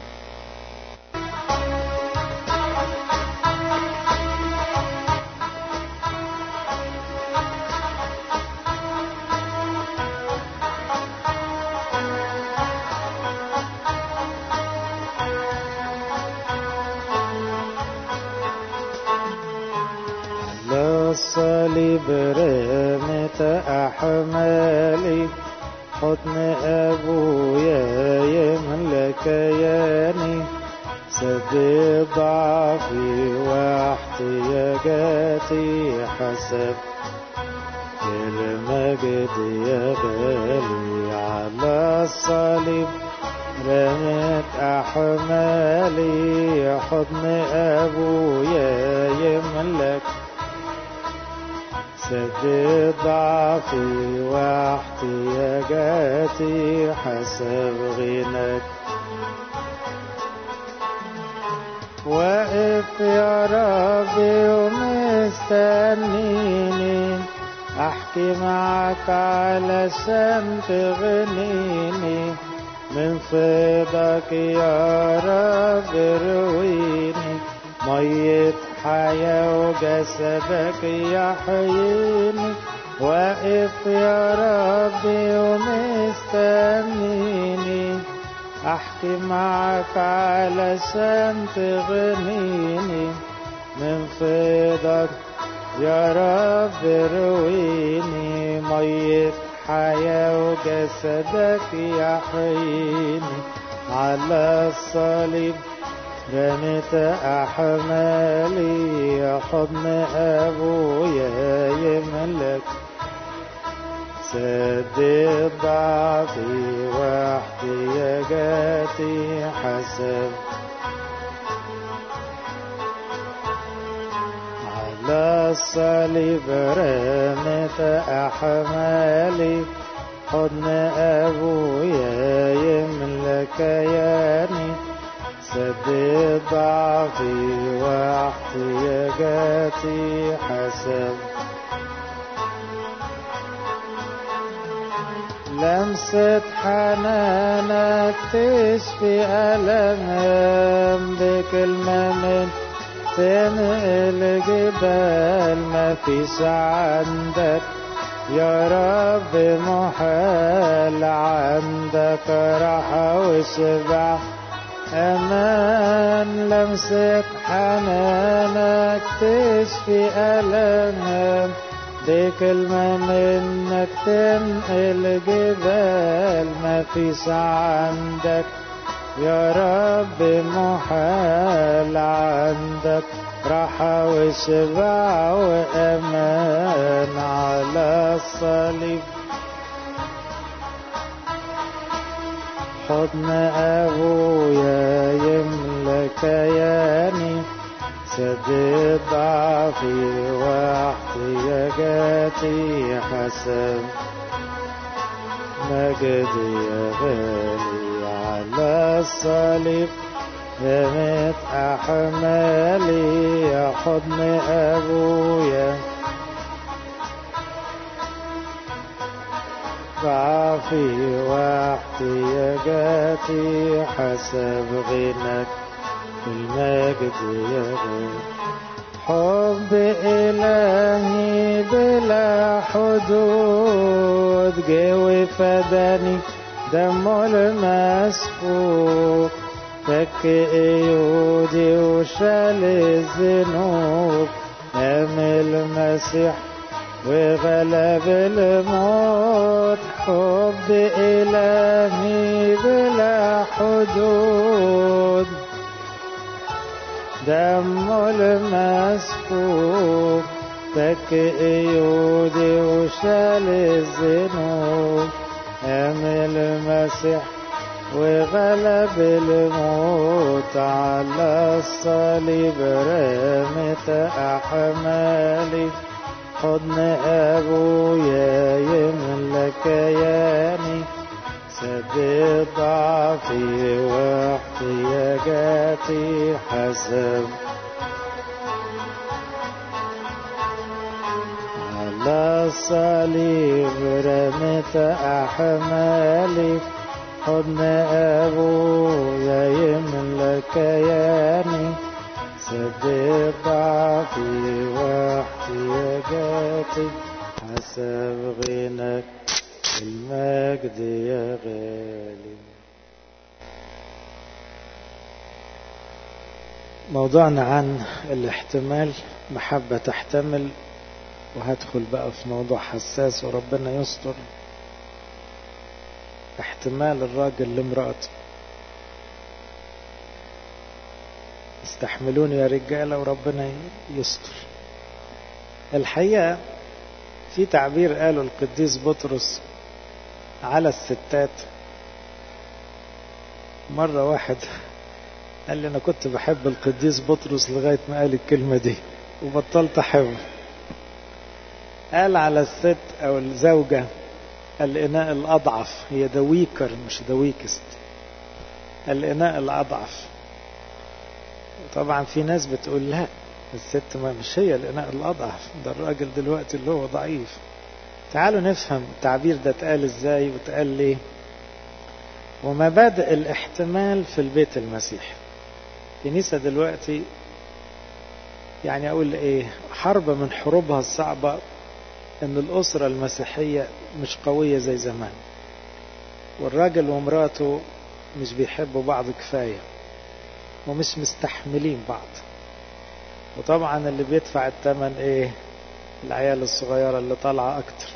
[SPEAKER 1] الصليب رمت أحمالي حضن أبويا يملك ياني سد ضعفي واحتياجاتي حسب المجد يا غالي على الصليب رمت أحمالي حضن أبويا يملك سد ضعفي واحتياجاتي حسب غناك واقف يا ربي ومستنيني احكي معك علشان تغنيني من فضلك يا رب رويني مية حياة وجسدك يحييني واقف يا ربي ومستنيني احكي معك علشان تغنيني من فضلك يا رب رويني مية حياة وجسدك يحييني على الصليب رمت أحمالي حضن أبويا يملك سد ضعفي واحتياجاتي حسب على الصليب رمت أحمالي حضن أبويا يملى كياني سد ضعفي واحتياجاتي حسب لمسة حنانك تشفي ألمهم بكلمة من تنقل جبال ما فيش عندك يا رب محال عندك راحة وشبع أمان لمسة حنانك تشفي ألمهم دي كلمة منك تنقل جبال ما فيش عندك يا رب محال عندك راحة وشبع وأمان على الصليب حضن أبويا يملى كياني سد ضعفي واحتياجاتي حسب مجدي يا غالي على الصليب رمت أحمالي يا حضن أبويا ضعفي واحتياجاتي حسب غناك المجد يا غالي حب إلهي بلا حدود جوي فداني دمه المسفوك فك ايودي وشال الذنوب قام المسيح وغلب الموت حب إلهي بلا حدود دمه المسفوك فك ايودي وشال الذنوب قام المسيح وغلب الموت على الصليب رمت أحمالي حضن أبويا يملى كياني سد ضعفي واحتياجاتي حسب على الصليب رمت أحمالي حضن أبويا يملى كياني سد ضعفي واحتياجاتي حسب غناك المجد يا غالي موضوعنا عن الاحتمال محبة تحتمل وهدخل بقى في موضوع حساس وربنا يستر احتمال الراجل لامرأته استحملوني يا رجالة وربنا يستر الحقيقة في تعبير قاله القديس بطرس على الستات مرة واحد قال لي أنا كنت بحب القديس بطرس لغاية ما قال الكلمة دي وبطلت أحبه قال على الست أو الزوجة الإناء الأضعف هي ذا ويكر مش ذا ويكست الإناء الأضعف طبعا في ناس بتقول لا الست ما مش هي الإناء الأضعف ده الراجل دلوقتي اللي هو ضعيف تعالوا نفهم التعبير ده اتقال ازاي واتقال ليه ومبادئ الاحتمال في البيت المسيحي الكنيسة دلوقتي يعني أقول إيه حرب من حروبها الصعبة إن الأسرة المسيحية مش قوية زي زمان والراجل ومراته مش بيحبوا بعض كفاية ومش مستحملين بعض وطبعا اللي بيدفع الثمن ايه العيال الصغيرة اللي طالعة اكتر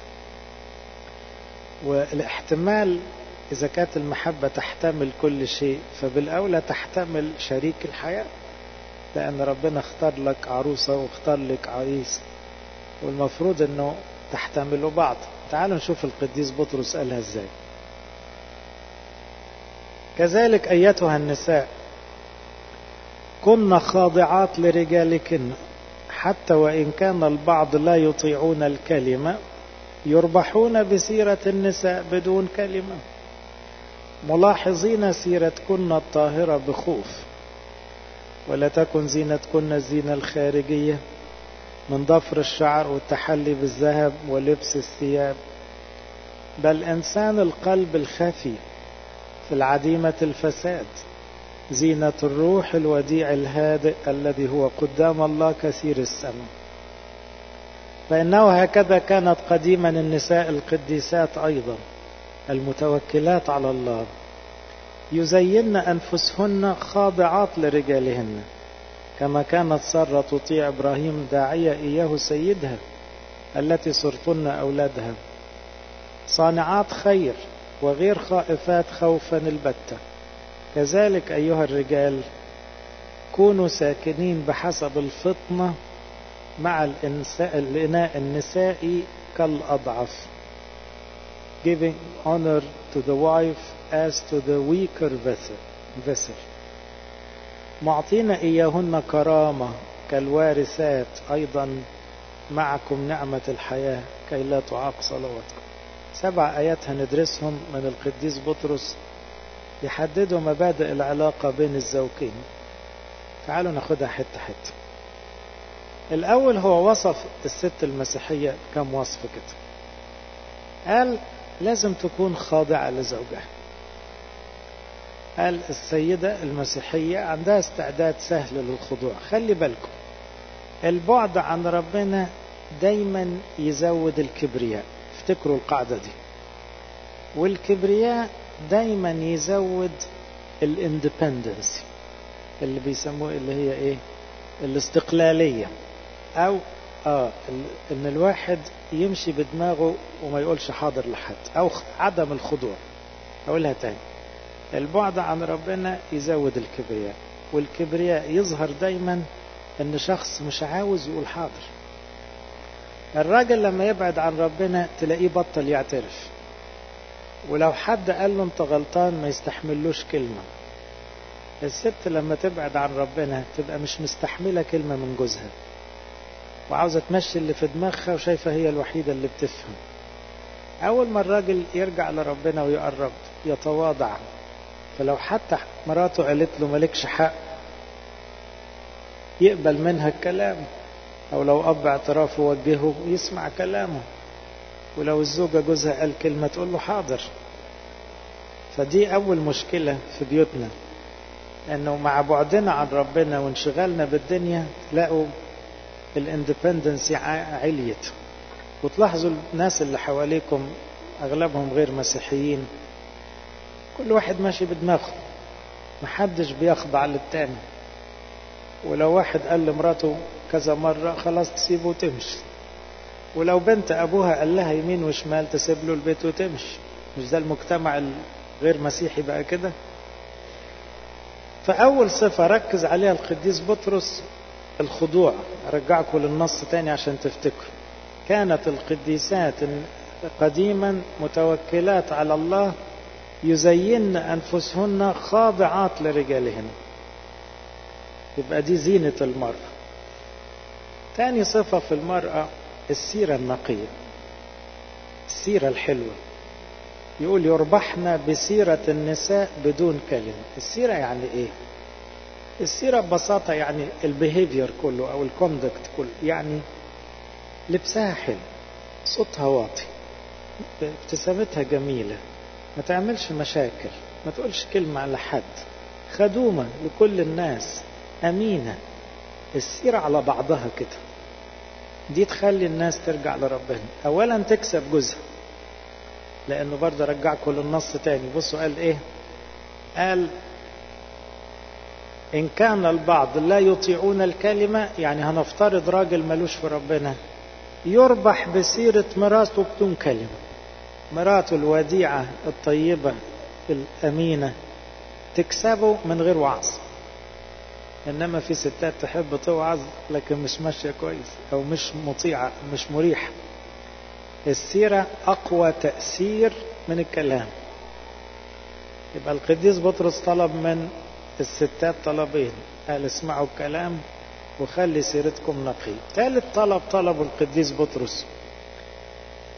[SPEAKER 1] والاحتمال اذا كانت المحبة تحتمل كل شيء فبالاولى تحتمل شريك الحياة لان ربنا اختار لك عروسة واختار لك عريس والمفروض انه تحتملوا بعض تعالوا نشوف القديس بطرس قالها ازاي كذلك ايتها النساء كن خاضعات لرجالكن حتى وإن كان البعض لا يطيعون الكلمة يربحون بسيرة النساء بدون كلمة ملاحظين سيرتكن الطاهرة بخوف ولا تكن زينتكن الزينة الخارجية من ضفر الشعر والتحلي بالذهب ولبس الثياب بل إنسان القلب الخفي في العديمة الفساد زينة الروح الوديع الهادئ الذي هو قدام الله كثير السماء فإنه هكذا كانت قديما النساء القديسات أيضا المتوكلات على الله يزين أنفسهن خاضعات لرجالهن كما كانت سارة تطيع إبراهيم داعية إياه سيدها التي صرتن أولادها صانعات خير وغير خائفات خوفا البتة كذلك أيها الرجال كونوا ساكنين بحسب الفطنة مع الإنساء الإناء النسائي كالأضعف giving honor to the wife as to the weaker vessel, vessel. معطين إياهن كرامة كالوارثات أيضا معكم نعمة الحياة كي لا تعاق صلواتكم سبع آيات هندرسهم من القديس بطرس يحددوا مبادئ العلاقة بين الزوجين تعالوا ناخدها حتة حتة الأول هو وصف الست المسيحية كم وصف كده قال لازم تكون خاضعة لزوجها قال السيدة المسيحية عندها استعداد سهل للخضوع خلي بالكم البعد عن ربنا دايما يزود الكبرياء افتكروا القاعدة دي والكبرياء دايما يزود الاندبندنسي اللي بيسموه اللي هي ايه الاستقلالية او اه ان الواحد يمشي بدماغه وما يقولش حاضر لحد او عدم الخضوع اقولها تاني البعد عن ربنا يزود الكبرياء والكبرياء يظهر دايما ان شخص مش عاوز يقول حاضر الراجل لما يبعد عن ربنا تلاقيه بطل يعترف ولو حد قال له انت غلطان ما يستحملوش كلمة الست لما تبعد عن ربنا تبقى مش مستحملة كلمة من جوزها وعاوزة تمشي اللي في دماغها وشايفة هي الوحيدة اللي بتفهم أول ما الراجل يرجع لربنا ويقرب يتواضع فلو حتى مراته قالت له مالكش حق يقبل منها الكلام أو لو أب اعترافه وجهه يسمع كلامه ولو الزوجة جوزها قال كلمة تقول له حاضر فدي أول مشكلة في بيوتنا أنه مع بعدنا عن ربنا وانشغالنا بالدنيا تلاقوا الاندبندنسي عليت وتلاحظوا الناس اللي حواليكم أغلبهم غير مسيحيين كل واحد ماشي بدماغه محدش بيخضع للتاني ولو واحد قال لمراته كذا مرة خلاص تسيبه وتمشي ولو بنت أبوها قال لها يمين وشمال تسيب له البيت وتمشي مش ده المجتمع الغير مسيحي بقى كده فأول صفة ركز عليها القديس بطرس الخضوع أرجعكم للنص تاني عشان تفتكروا كانت القديسات قديما متوكلات على الله يزين أنفسهن خاضعات لرجالهن يبقى دي زينة المرأة تاني صفة في المرأة السيرة النقية السيرة الحلوة يقول يربحن بسيرة النساء بدون كلمة السيرة يعني ايه السيرة ببساطة يعني البيهيفير كله او الكوندكت كله يعني لبسها حلو صوتها واطي ابتسامتها جميلة ما تعملش مشاكل ما تقولش كلمة على حد خدومة لكل الناس أمينة السيرة على بعضها كده دي تخلي الناس ترجع لربنا أولا تكسب جزء لأنه برضه رجعكم للنص تاني بصوا قال إيه قال إن كان البعض لا يطيعون الكلمة يعني هنفترض راجل ملوش في ربنا يربح بسيرة مراته بدون كلمة مراته الوديعة الطيبة الأمينة تكسبه من غير وعظ إنما في ستات تحب توعظ لكن مش ماشية كويس أو مش مطيعة مش مريحة السيرة أقوى تأثير من الكلام يبقى القديس بطرس طلب من الستات طلبين قال اسمعوا الكلام وخلي سيرتكم نقي ثالث طلب طلبه القديس بطرس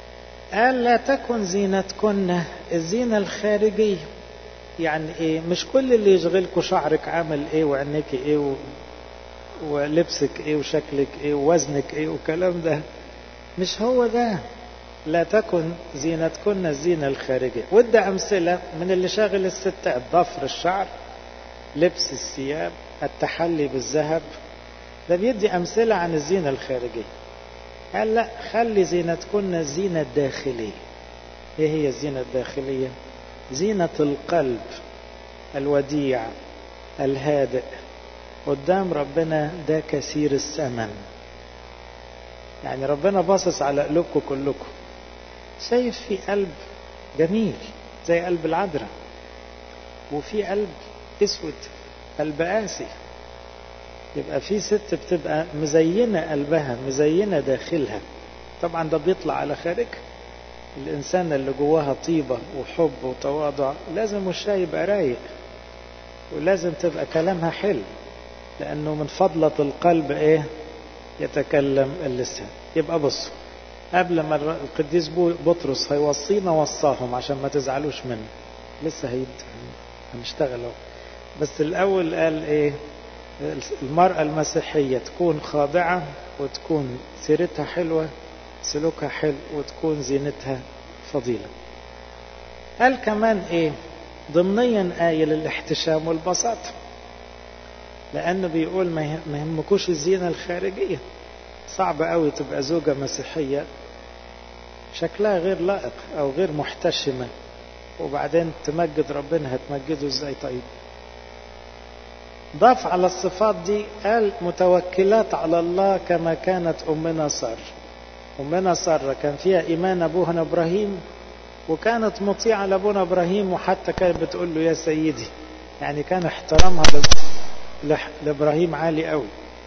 [SPEAKER 1] قال لا تكن زينتكن الزينة الخارجية يعني ايه مش كل اللي يشغلكوا شعرك عامل ايه وعينيك ايه و... ولبسك ايه وشكلك ايه ووزنك ايه والكلام ده مش هو ده لا تكن زينتكن الزينة الخارجية وادى أمثلة من اللي شاغل الستات ضفر الشعر لبس الثياب التحلي بالذهب ده بيدي أمثلة عن الزينة الخارجية قال لا خلي زينتكن الزينة الداخلية ايه هي الزينة الداخلية زينة القلب الوديع الهادئ قدام ربنا ده كثير الثمن يعني ربنا باصص على قلوبكم كلكم شايف في قلب جميل زي قلب العذراء وفي قلب اسود قلب قاسي يبقى في ست بتبقى مزينة قلبها مزينة داخلها طبعا ده بيطلع على خارجها الإنسان اللي جواها طيبة وحب وتواضع لازم وشها يبقى رايق ولازم تبقى كلامها حلو لأنه من فضلة القلب إيه يتكلم اللسان يبقى بصوا قبل ما القديس بطرس هيوصينا وصاهم عشان ما تزعلوش منه لسه هيد هنشتغل اهو بس الأول قال إيه المرأة المسيحية تكون خاضعة وتكون سيرتها حلوة سلوكها حلو وتكون زينتها فضيلة قال كمان ايه ضمنيا آية للاحتشام والبساطة لأنه بيقول ما يهمكوش الزينة الخارجية صعب قوي تبقى زوجة مسيحية شكلها غير لائق أو غير محتشمة وبعدين تمجد ربنا هتمجده ازاي طيب ضاف على الصفات دي قال متوكلات على الله كما كانت أمنا سارة أمنا سارة كان فيها إيمان أبوها إبراهيم وكانت مطيعة لأبونا إبراهيم وحتى كانت بتقول له يا سيدي يعني كان احترامها لإبراهيم عالي قوي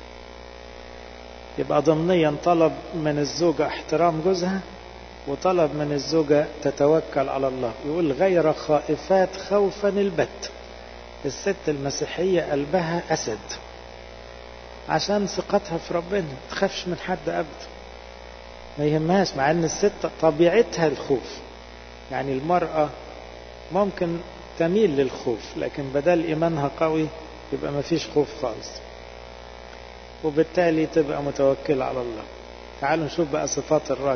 [SPEAKER 1] يبقى ضمنيا طلب من الزوجة احترام جوزها وطلب من الزوجة تتوكل على الله يقول غير خائفات خوفا البت الست المسيحية قلبها أسد عشان ثقتها في ربنا تخافش من حد أبدا ما يهمهاش مع ان الست طبيعتها الخوف يعني المرأة ممكن تميل للخوف لكن بدل إيمانها قوي يبقى ما فيش خوف خالص وبالتالي تبقى متوكلة على الله تعالوا نشوف بقى صفات الراجل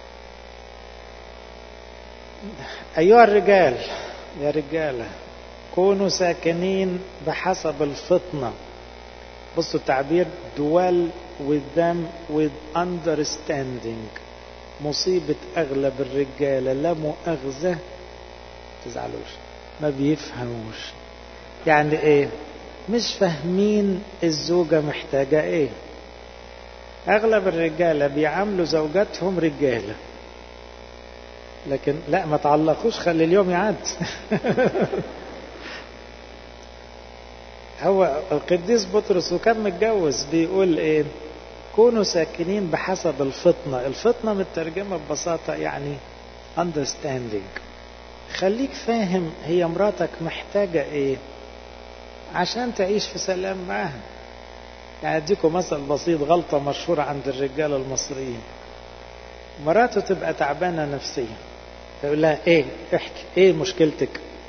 [SPEAKER 1] أيها الرجال يا رجالة كونوا ساكنين بحسب الفطنة بصوا التعبير dwell with them with understanding مصيبة أغلب الرجالة لا مؤاخذة تزعلوش ما بيفهموش يعني ايه مش فاهمين الزوجة محتاجة ايه اغلب الرجالة بيعاملوا زوجاتهم رجالة لكن لا ما تعلقوش خلي اليوم يعد هو القديس بطرس وكان متجوز بيقول ايه كونوا ساكنين بحسب الفطنة الفطنة مترجمة ببساطة يعني understanding خليك فاهم هي مراتك محتاجة ايه عشان تعيش في سلام معاها يعني اديكم مثل بسيط غلطة مشهورة عند الرجال المصريين مراته تبقى تعبانة نفسيا يقول لها ايه احكي ايه مشكلتك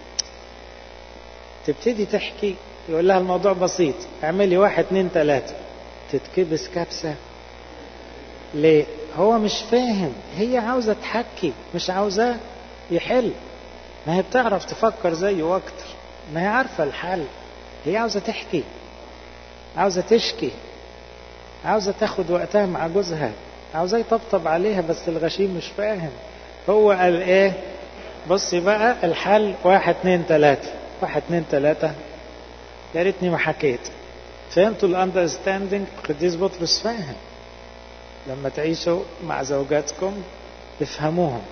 [SPEAKER 1] تبتدي تحكي يقول لها الموضوع بسيط اعملي واحد اتنين تلاتة تتكبس كبسة ليه هو مش فاهم هي عاوزة تحكي مش عاوزة يحل ما هي بتعرف تفكر زيه اكتر ما هي عارفة الحل هي عاوزة تحكي عاوزة تشكي عاوزة تاخد وقتها مع جوزها عاوزة يطبطب عليها بس الغشيم مش فاهم هو قال ايه بصي بقى الحل واحد اتنين تلاتة واحد اتنين تلاتة يا ريتني ما حكيت فهمتوا الاندرستاندينج القديس بطرس فاهم لما تعيشوا مع زوجاتكم افهموهم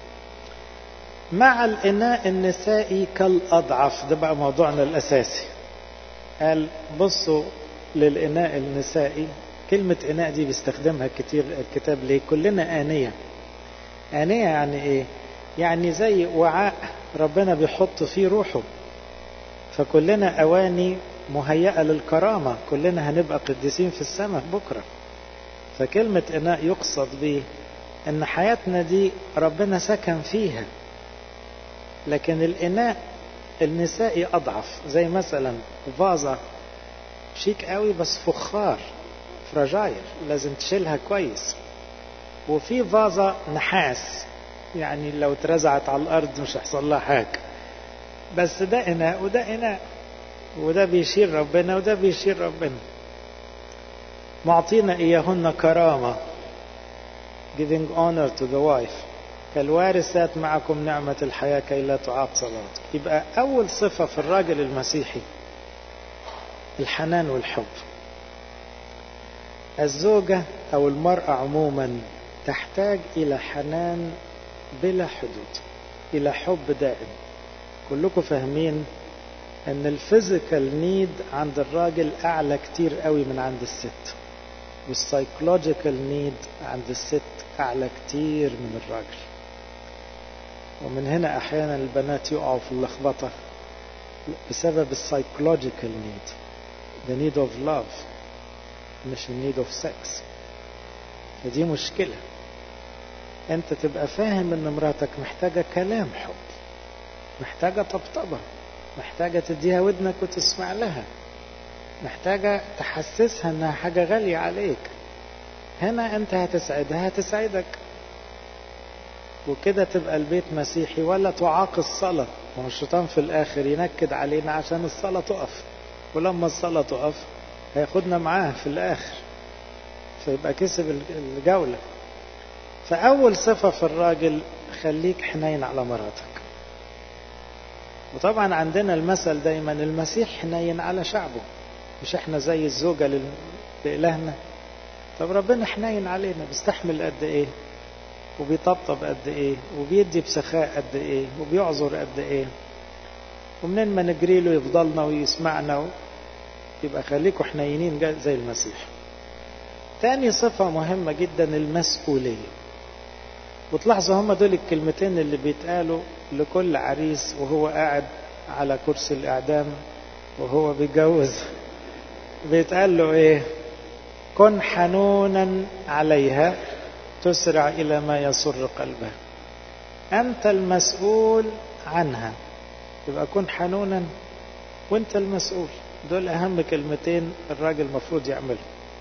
[SPEAKER 1] مع الإناء النسائي كالأضعف ده بقى موضوعنا الأساسي قال بصوا للإناء النسائي كلمة إناء دي بيستخدمها كتير الكتاب ليه كلنا آنية آنية يعني إيه يعني زي وعاء ربنا بيحط فيه روحه فكلنا أواني مهيئة للكرامة كلنا هنبقى قديسين في السماء بكرة فكلمة إناء يقصد به ان حياتنا دي ربنا سكن فيها لكن الاناء النسائي اضعف زي مثلا فازة شيك قوي بس فخار فراجايل لازم تشيلها كويس وفي فازة نحاس يعني لو اترزعت على الارض مش هيحصل لها حاجة بس ده اناء وده اناء وده بيشير ربنا وده بيشير ربنا معطينا اياهن كرامة giving honor to the wife كالوارثات معكم نعمة الحياة كي لا تعاق صلاتك يبقى أول صفة في الراجل المسيحي الحنان والحب الزوجة أو المرأة عموما تحتاج إلى حنان بلا حدود إلى حب دائم كلكم فاهمين أن الفيزيكال نيد عند الراجل أعلى كتير قوي من عند الست والسايكولوجيكال نيد عند الست أعلى كتير من الراجل ومن هنا أحيانا البنات يقعوا في اللخبطة بسبب السايكولوجيكال نيد the need of love مش the need of sex فدي مشكلة انت تبقى فاهم ان مراتك محتاجة كلام حب محتاجة طبطبة محتاجة تديها ودنك وتسمع لها محتاجة تحسسها انها حاجة غالية عليك هنا انت هتسعدها هتسعدك وكده تبقى البيت مسيحي ولا تعاق الصلاة ما هو الشيطان في الاخر ينكد علينا عشان الصلاة تقف ولما الصلاة تقف هياخدنا معاه في الاخر فيبقى كسب الجولة فأول صفة في الراجل خليك حنين على مراتك وطبعا عندنا المثل دايما المسيح حنين على شعبه مش احنا زي الزوجة لإلهنا طب ربنا حنين علينا بيستحمل قد ايه وبيطبطب قد ايه وبيدي بسخاء قد ايه وبيعذر قد ايه ومنين ما نجري له يفضلنا ويسمعنا و... يبقى خليكوا حنينين زي المسيح تاني صفة مهمة جدا المسؤولية وتلاحظوا هم دول الكلمتين اللي بيتقالوا لكل عريس وهو قاعد على كرسي الإعدام وهو بيتجوز بيتقال له إيه كن حنونا عليها تسرع إلى ما يسر قلبها أنت المسؤول عنها يبقى كن حنونا وانت المسؤول دول أهم كلمتين الراجل المفروض يعملهم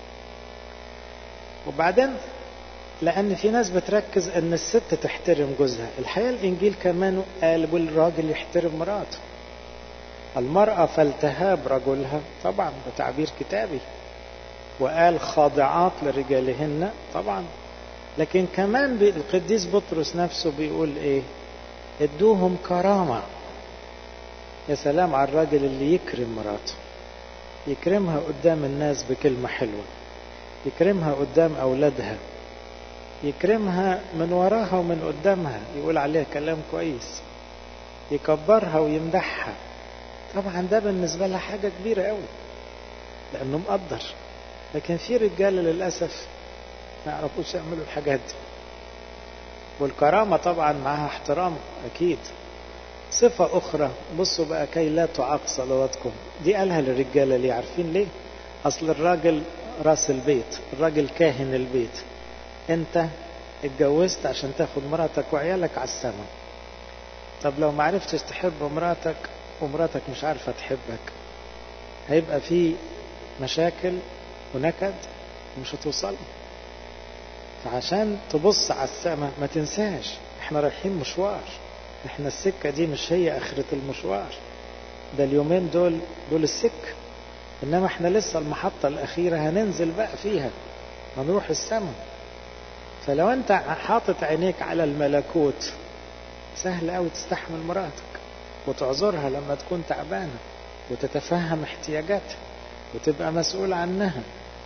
[SPEAKER 1] وبعدين لأن في ناس بتركز أن الست تحترم جوزها الحقيقة الإنجيل كمان قال والراجل يحترم مراته المرأة فلتهاب رجلها طبعا بتعبير كتابي وقال خاضعات لرجالهن طبعا لكن كمان القديس بطرس نفسه بيقول ايه ادوهم كرامة يا سلام على الراجل اللي يكرم مراته يكرمها قدام الناس بكلمة حلوة يكرمها قدام أولادها يكرمها من وراها ومن قدامها يقول عليها كلام كويس يكبرها ويمدحها طبعا ده بالنسبة لها حاجة كبيرة قوي لأنه مقدر لكن في رجالة للأسف ما يعرفوش يعملوا الحاجات دي والكرامة طبعا معها احترام أكيد صفة أخرى بصوا بقى كي لا تعاق صلواتكم دي قالها للرجالة ليه عارفين ليه أصل الراجل راس البيت الراجل كاهن البيت انت اتجوزت عشان تاخد مراتك وعيالك على السماء طب لو ما عرفتش تحب مراتك ومراتك مش عارفة تحبك هيبقى في مشاكل ونكد ومش هتوصل فعشان تبص على السماء ما تنساش احنا رايحين مشوار احنا السكة دي مش هي اخرة المشوار ده اليومين دول دول السكة انما احنا لسه المحطة الاخيرة هننزل بقى فيها هنروح السماء فلو انت حاطط عينيك على الملكوت سهل قوي تستحمل مراتك وتعذرها لما تكون تعبانة وتتفهم احتياجاتها وتبقى مسؤول عنها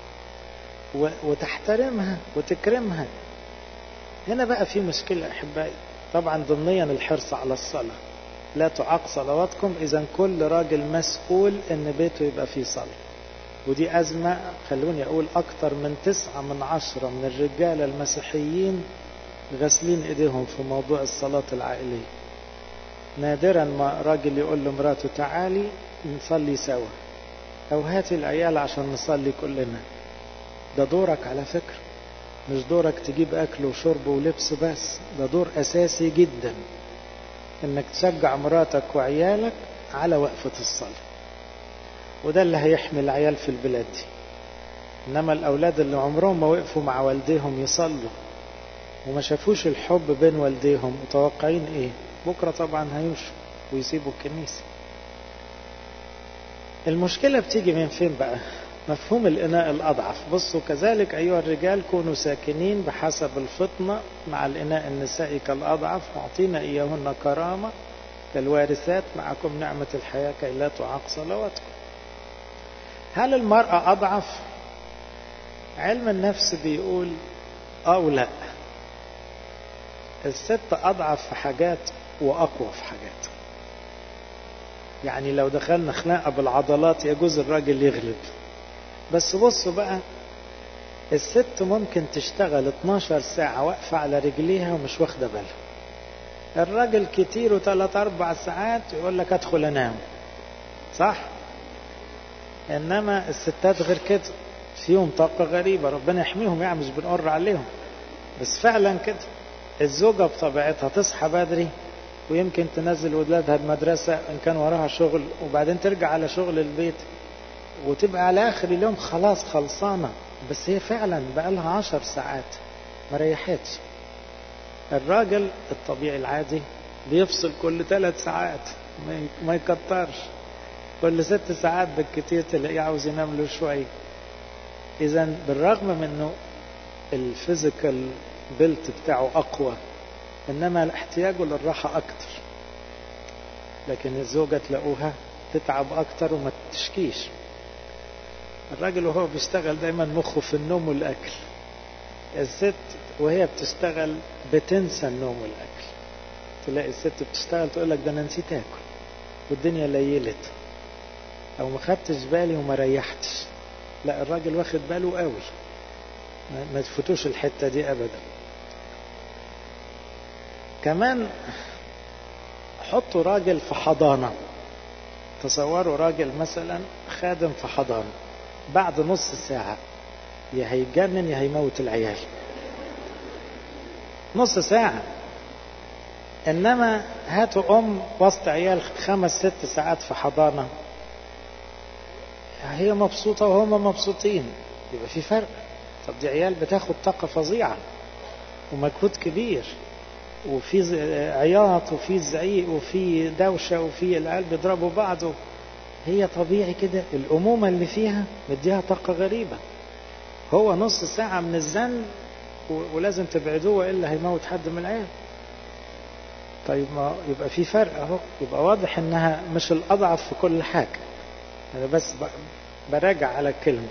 [SPEAKER 1] وتحترمها وتكرمها هنا بقى في مشكلة أحبائي طبعا ضمنيا الحرص على الصلاة لا تعاق صلواتكم إذا كل راجل مسؤول إن بيته يبقى فيه صلاة ودي أزمة خلوني أقول أكتر من تسعة من عشرة من الرجال المسيحيين غاسلين إيديهم في موضوع الصلاة العائلية نادرا ما راجل يقول لمراته تعالي نصلي سوا أو هاتي العيال عشان نصلي كلنا ده دورك على فكرة مش دورك تجيب أكل وشرب ولبس بس ده دور أساسي جدا إنك تشجع مراتك وعيالك على وقفة الصلاة وده اللي هيحمي العيال في البلاد دي إنما الأولاد اللي عمرهم ما وقفوا مع والديهم يصلوا وما شافوش الحب بين والديهم متوقعين إيه بكرة طبعا هيمشوا ويسيبوا الكنيسة المشكلة بتيجي من فين بقى مفهوم الإناء الأضعف بصوا كذلك أيها الرجال كونوا ساكنين بحسب الفطنة مع الإناء النسائي كالأضعف معطينا إياهن كرامة كالوارثات معكم نعمة الحياة كي لا تعاق صلواتكم هل المرأة أضعف علم النفس بيقول أو لا الست أضعف في حاجات وأقوى في حاجات يعني لو دخلنا خناقة بالعضلات يجوز الراجل يغلب بس بصوا بقى الست ممكن تشتغل 12 ساعة واقفة على رجليها ومش واخدة بالها الراجل كتير وثلاث أربع ساعات يقول لك أدخل أنام صح؟ إنما الستات غير كده فيهم طاقة غريبة ربنا يحميهم يعني مش بنقر عليهم بس فعلا كده الزوجة بطبيعتها تصحى بدري ويمكن تنزل ولادها المدرسة إن كان وراها شغل وبعدين ترجع على شغل البيت وتبقى على آخر اليوم خلاص خلصانة بس هي فعلا بقى لها عشر ساعات ما ريحتش الراجل الطبيعي العادي بيفصل كل ثلاث ساعات ما يكترش كل ست ساعات بالكتير تلاقيه عاوز ينام له شوية إذا بالرغم من إنه الفيزيكال بيلت بتاعه أقوى إنما احتياجه للراحة أكتر لكن الزوجة تلاقوها تتعب أكتر وما تشكيش الراجل وهو بيشتغل دايما مخه في النوم والأكل الست وهي بتشتغل بتنسى النوم والأكل تلاقي الست بتشتغل تقول لك ده أنا نسيت آكل والدنيا ليلت أو ما خدتش بالي وما ريحتش لا الراجل واخد باله قوي ما تفوتوش الحتة دي أبدا كمان حطوا راجل في حضانة تصوروا راجل مثلا خادم في حضانة بعد نص ساعة يا هيتجنن يا هيموت العيال نص ساعة إنما هاتوا أم وسط عيال خمس ست ساعات في حضانة هي مبسوطة وهم مبسوطين يبقى في فرق طب دي عيال بتاخد طاقة فظيعة ومجهود كبير وفي عياط وفي زعيق وفي دوشة وفي العيال بيضربوا بعض هي طبيعي كده الأمومة اللي فيها مديها طاقة غريبة هو نص ساعة من الزن ولازم تبعدوه وإلا هيموت حد من العيال طيب ما يبقى في فرق اهو يبقى واضح انها مش الاضعف في كل حاجة انا بس براجع على الكلمة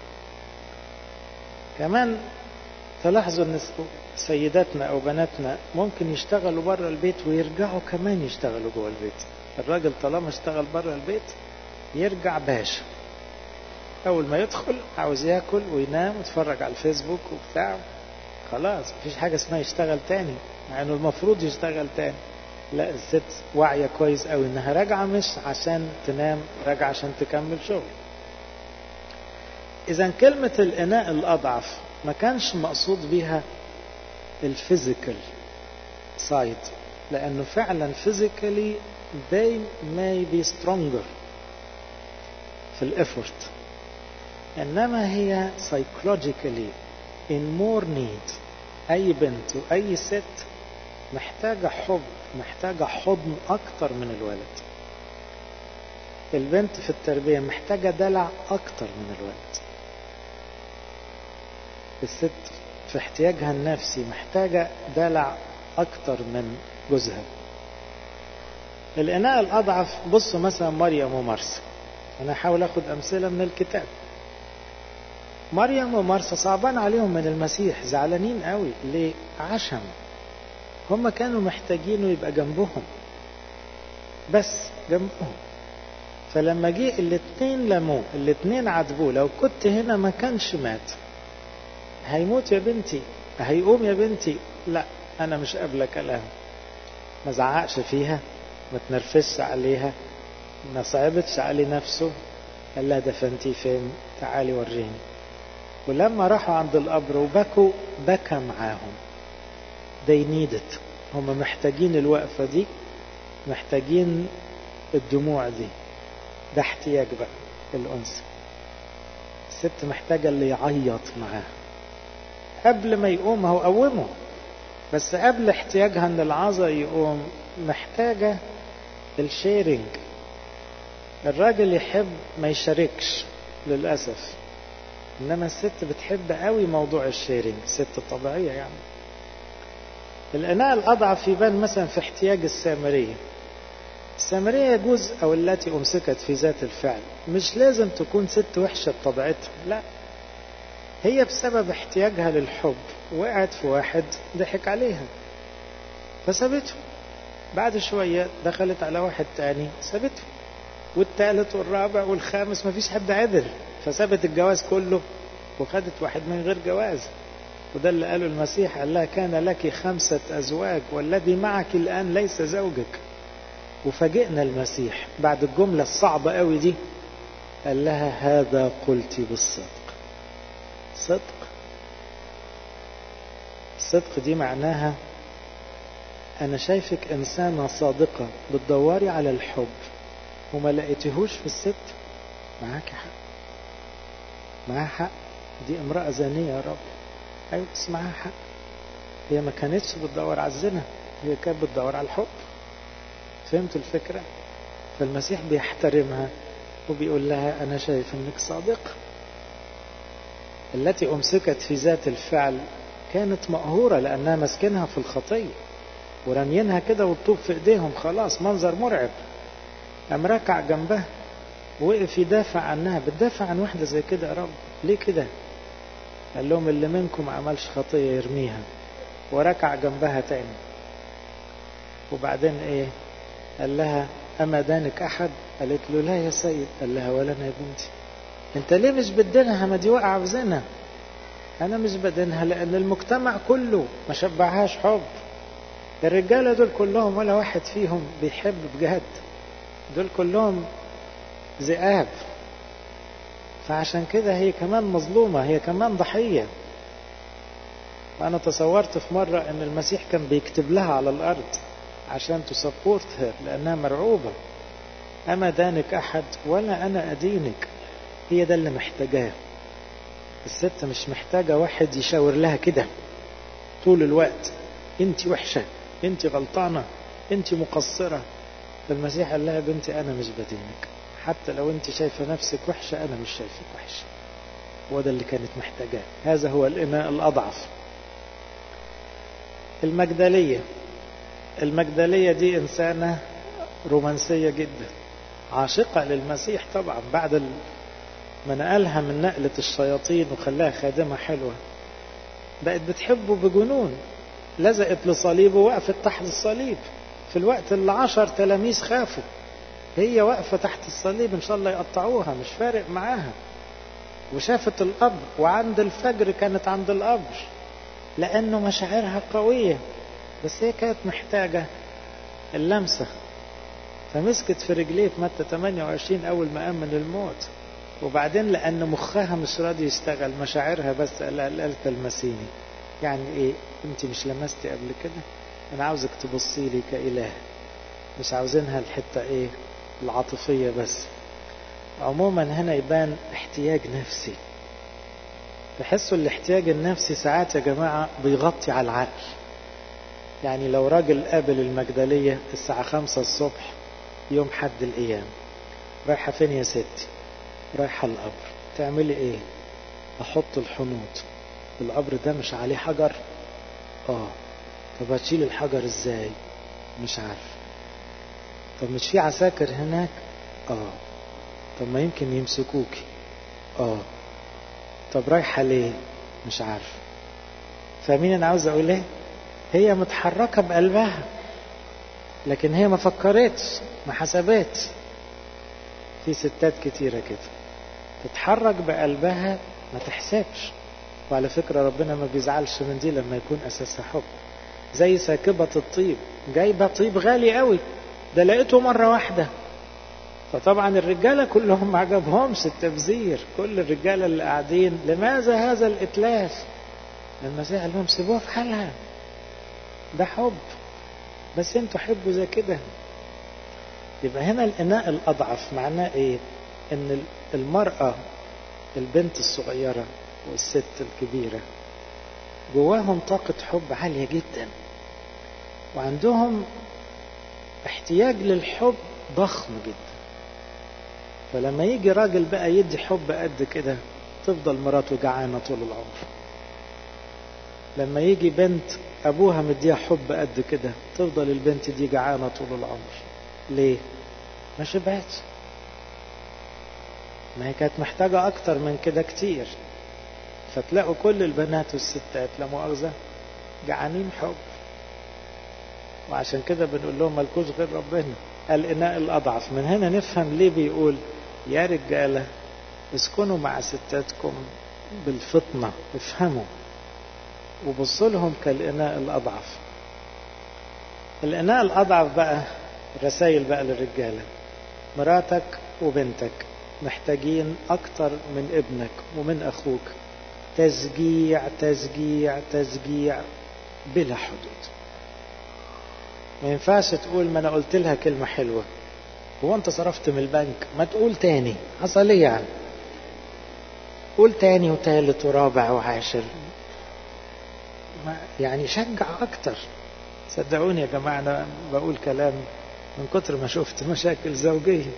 [SPEAKER 1] كمان تلاحظوا ان سيداتنا او بناتنا ممكن يشتغلوا بره البيت ويرجعوا كمان يشتغلوا جوه البيت الراجل طالما اشتغل بره البيت يرجع باشا اول ما يدخل عاوز ياكل وينام ويتفرج على الفيسبوك وبتاع خلاص مفيش حاجه اسمها يشتغل تاني مع انه المفروض يشتغل تاني لا الست واعيه كويس قوي انها راجعه مش عشان تنام راجعه عشان تكمل شغل اذا كلمه الاناء الاضعف ما كانش مقصود بيها الفيزيكال سايد لانه فعلا فيزيكالي they may be stronger في الافورت انما هي psychologically in more need اي بنت واي ست محتاجة حب محتاجة حضن اكتر من الولد البنت في التربية محتاجة دلع اكتر من الولد الست في احتياجها النفسي محتاجة دلع اكتر من جوزها الإناء الأضعف بصوا مثلا مريم ومرسى أنا أحاول أخذ أمثلة من الكتاب مريم ومرسى صعبان عليهم من المسيح زعلانين قوي ليه عشم هم كانوا محتاجينه يبقى جنبهم بس جنبهم فلما جه الاثنين لموه الاثنين عاتبوه لو كنت هنا ما كانش مات هيموت يا بنتي هيقوم يا بنتي لا انا مش قابله كلام ما زعقش فيها ما تنرفزش عليها ما صعبتش عليه نفسه قال لها دفنتي فين تعالي وريني ولما راحوا عند القبر وبكوا بكى معاهم they need it هم محتاجين الوقفة دي محتاجين الدموع دي ده احتياج بقى الأنثى الست محتاجة اللي يعيط معاها قبل ما يقوم هو قومه بس قبل احتياجها ان العظة يقوم محتاجة الشيرنج الراجل يحب ما يشاركش للأسف إنما الست بتحب قوي موضوع الشيرنج الست الطبيعية يعني الإناء الأضعف يبان مثلا في احتياج السامرية السامرية يجوز أو التي أمسكت في ذات الفعل مش لازم تكون ست وحشة بطبيعتها لا هي بسبب احتياجها للحب وقعت في واحد ضحك عليها فسابته بعد شوية دخلت على واحد تاني سابته والتالت والرابع والخامس مفيش حد عدل فسابت الجواز كله وخدت واحد من غير جواز وده اللي قاله المسيح قال لها كان لك خمسة أزواج والذي معك الآن ليس زوجك وفاجئنا المسيح بعد الجملة الصعبة قوي دي قال لها هذا قلت بالصدق صدق الصدق دي معناها أنا شايفك إنسانة صادقة بتدوري على الحب وما لقيتهوش في الست معاك حق معاها حق دي امرأة زانية يا رب أيوة بس معاها حق هي ما كانتش بتدور على الزنا هي كانت بتدور على الحب فهمت الفكرة فالمسيح بيحترمها وبيقول لها أنا شايف إنك صادقة التي أمسكت في ذات الفعل كانت مقهورة لأنها مسكنها في الخطية ورمينها كده والطوب في إيديهم خلاص منظر مرعب قام ركع جنبها وقف يدافع عنها بتدافع عن واحدة زي كده يا رب ليه كده قال لهم اللي منكم ما عملش خطية يرميها وركع جنبها تاني وبعدين ايه قال لها أما دانك أحد قالت له لا يا سيد قال لها ولا أنا يا بنتي أنت ليه مش بدينها ما دي واقعة في زنا أنا مش بدينها لأن المجتمع كله ما شبعهاش حب الرجالة دول كلهم ولا واحد فيهم بيحب بجد دول كلهم ذئاب فعشان كده هي كمان مظلومة هي كمان ضحية وأنا تصورت في مرة أن المسيح كان بيكتب لها على الأرض عشان تسبورت هير لأنها مرعوبة أما دانك أحد ولا أنا أدينك هي ده اللي محتاجاه الست مش محتاجة واحد يشاور لها كده طول الوقت انت وحشة انت غلطانة انت مقصرة فالمسيح قال لها بنتي أنا مش بدينك حتى لو انت شايفة نفسك وحشة أنا مش شايفك وحشة هو ده اللي كانت محتاجاه هذا هو الإناء الأضعف المجدلية المجدلية دي إنسانة رومانسية جدا عاشقة للمسيح طبعا بعد ما نقلها من نقلة الشياطين وخلاها خادمة حلوة بقت بتحبه بجنون لزقت لصليبه وقفت تحت الصليب في الوقت اللي عشر تلاميذ خافوا هي واقفة تحت الصليب إن شاء الله يقطعوها مش فارق معاها وشافت القبر وعند الفجر كانت عند القبر لأنه مشاعرها قوية بس هي كانت محتاجة اللمسة فمسكت في رجليه في متى 28 أول ما قام من الموت وبعدين لأن مخها مش راضي يشتغل مشاعرها بس قال تلمسيني يعني إيه أنت مش لمستي قبل كده أنا عاوزك تبصي لي كإله مش عاوزينها الحتة إيه العاطفية بس عموما هنا يبان احتياج نفسي تحسوا الاحتياج النفسي ساعات يا جماعة بيغطي على العقل يعني لو راجل قابل المجدلية الساعة خمسة الصبح يوم حد الأيام رايحة فين يا ستي رايحة القبر تعملي ايه احط الحنوط القبر ده مش عليه حجر اه طب هتشيل الحجر ازاي مش عارف طب مش في عساكر هناك اه طب ما يمكن يمسكوكي اه طب رايحة ليه مش عارف فاهمين انا عاوز اقول ايه هي متحركة بقلبها لكن هي ما فكرتش ما حسبتش في ستات كتيرة كده تتحرك بقلبها ما تحسبش وعلى فكرة ربنا ما بيزعلش من دي لما يكون أساسها حب زي ساكبة الطيب جايبة طيب غالي قوي ده لقيته مرة واحدة فطبعا الرجالة كلهم ما عجبهمش التبذير كل الرجالة اللي قاعدين لماذا هذا الإتلاف المسيح قال لهم سيبوها في حالها ده حب بس انتوا حبوا زي كده يبقى هنا الإناء الأضعف معناه إيه؟ إن المرأة البنت الصغيرة والست الكبيرة جواهم طاقة حب عالية جدا وعندهم احتياج للحب ضخم جدا فلما يجي راجل بقى يدي حب قد كده تفضل مراته جعانة طول العمر لما يجي بنت أبوها مديها حب قد كده تفضل البنت دي جعانة طول العمر ليه؟ ما شبعتش ما هي كانت محتاجة أكتر من كده كتير فتلاقوا كل البنات والستات لا مؤاخذة جعانين حب وعشان كده بنقول لهم ملكوش غير ربنا الإناء الأضعف من هنا نفهم ليه بيقول يا رجالة اسكنوا مع ستاتكم بالفطنة افهموا وبصوا لهم كالإناء الأضعف الإناء الأضعف بقى رسائل بقى للرجالة مراتك وبنتك محتاجين أكتر من ابنك ومن أخوك تشجيع تشجيع تشجيع بلا حدود ما ينفعش تقول ما أنا قلت لها كلمة حلوة هو أنت صرفت من البنك ما تقول تاني حصل إيه يعني قول تاني وتالت ورابع وعاشر ما يعني شجع أكتر صدقوني يا جماعة أنا بقول كلام من كتر ما شفت مشاكل زوجية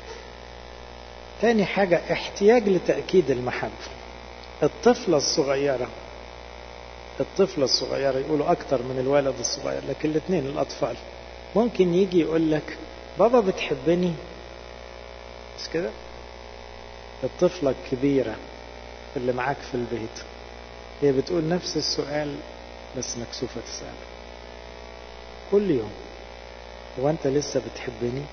[SPEAKER 1] تاني حاجة احتياج لتأكيد المحبة الطفلة الصغيرة الطفلة الصغيرة يقولوا أكتر من الولد الصغير لكن الاثنين الأطفال ممكن يجي يقول لك بابا بتحبني بس كده الطفلة الكبيرة اللي معاك في البيت هي بتقول نفس السؤال بس مكسوفة تسأله كل يوم هو أنت لسه بتحبني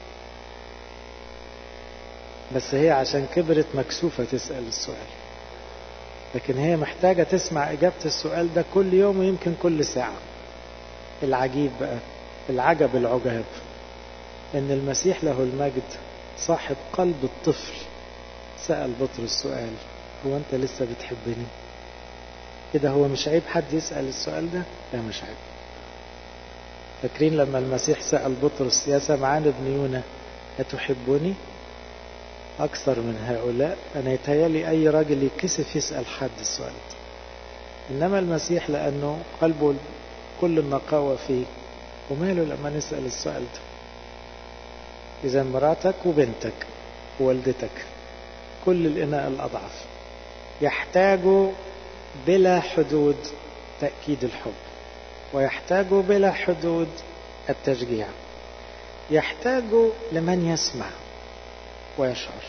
[SPEAKER 1] بس هي عشان كبرت مكسوفة تسأل السؤال لكن هي محتاجة تسمع إجابة السؤال ده كل يوم ويمكن كل ساعة العجيب بقى العجب العجاب إن المسيح له المجد صاحب قلب الطفل سأل بطرس السؤال هو أنت لسه بتحبني كده هو مش عيب حد يسأل السؤال ده لا مش عيب فاكرين لما المسيح سأل بطرس يا سمعان ابن يونا أتحبني أكثر من هؤلاء أنا يتهيألي أي راجل يكسف يسأل حد السؤال ده إنما المسيح لأنه قلبه كل النقاوة فيه وماله لما نسأل السؤال ده إذا مراتك وبنتك ووالدتك كل الإناء الأضعف يحتاجوا بلا حدود تأكيد الحب ويحتاجوا بلا حدود التشجيع يحتاجوا لمن يسمع ويشعر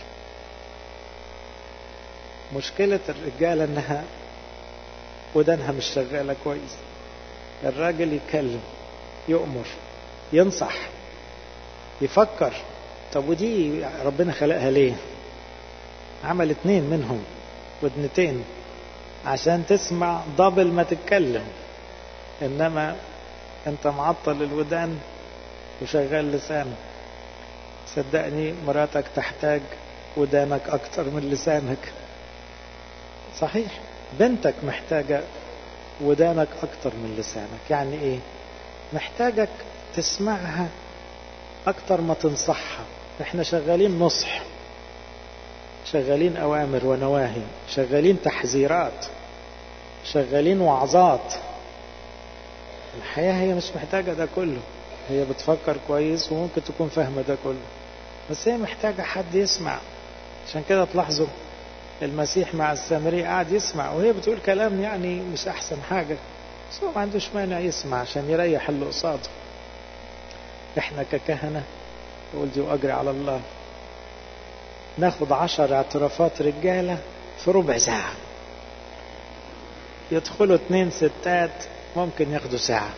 [SPEAKER 1] مشكلة الرجالة انها ودانها مش شغالة كويس الراجل يتكلم يؤمر ينصح يفكر طب ودي ربنا خلقها ليه عمل اتنين منهم ودنتين عشان تسمع دبل ما تتكلم انما انت معطل الودان وشغال لسانك صدقني مراتك تحتاج ودانك أكتر من لسانك صحيح بنتك محتاجة ودانك أكتر من لسانك يعني إيه محتاجك تسمعها أكتر ما تنصحها إحنا شغالين نصح شغالين أوامر ونواهي شغالين تحذيرات شغالين وعظات الحياة هي مش محتاجة ده كله هي بتفكر كويس وممكن تكون فاهمة ده كله بس هي محتاجة حد يسمع عشان كده تلاحظوا المسيح مع السامرية قاعد يسمع وهي بتقول كلام يعني مش أحسن حاجة بس هو ما عندوش مانع يسمع عشان يريح اللي قصاده احنا ككهنة يقول دي وأجري على الله ناخد عشر اعترافات رجالة في ربع ساعة يدخلوا اتنين ستات ممكن ياخدوا ساعة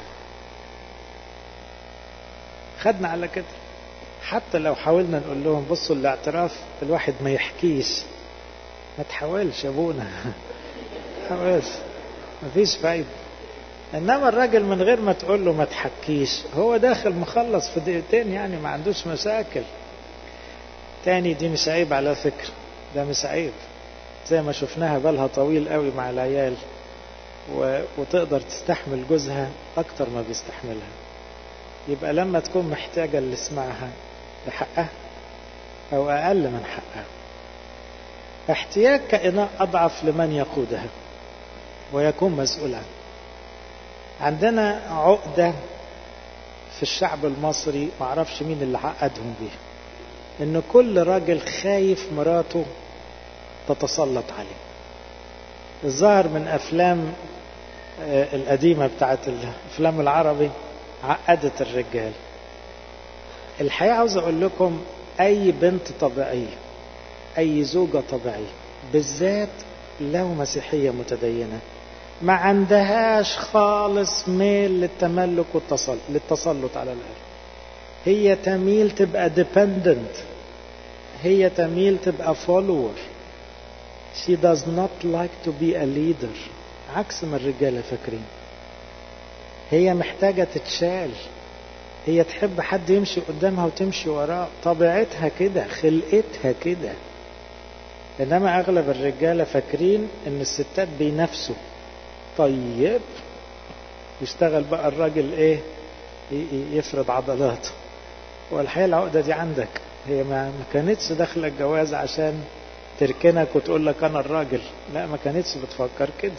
[SPEAKER 1] خدنا على كده حتى لو حاولنا نقول لهم بصوا الاعتراف الواحد ما يحكيش ما تحاولش يا ابونا ما تحاولش مفيش فايدة انما الراجل من غير ما تقول له ما تحكيش هو داخل مخلص في دقيقتين يعني ما عندوش مشاكل تاني دي مش عيب على فكرة ده مش عيب زي ما شفناها بالها طويل قوي مع العيال و... وتقدر تستحمل جوزها أكتر ما بيستحملها يبقى لما تكون محتاجة اللي اسمعها بحقها أو أقل من حقها احتياج كإناء أضعف لمن يقودها ويكون مسؤولا عندنا عقدة في الشعب المصري معرفش مين اللي عقدهم بيها ان كل راجل خايف مراته تتسلط عليه الظاهر من افلام القديمة بتاعت الافلام العربي عقدت الرجال الحقيقة عاوز اقول لكم اي بنت طبيعية اي زوجة طبيعية بالذات لو مسيحية متدينة ما عندهاش خالص ميل للتملك والتسلط للتسلط على الأهل هي تميل تبقى dependent هي تميل تبقى follower she does not like to be a leader عكس ما الرجالة فاكرين هي محتاجة تتشال هي تحب حد يمشي قدامها وتمشي وراه طبيعتها كده خلقتها كده انما اغلب الرجالة فاكرين ان الستات بينافسوا طيب يشتغل بقى الراجل ايه يفرض عضلاته والحقيقة العقدة دي عندك هي ما كانتش داخلة الجواز عشان تركنك وتقول لك انا الراجل لا ما كانتش بتفكر كده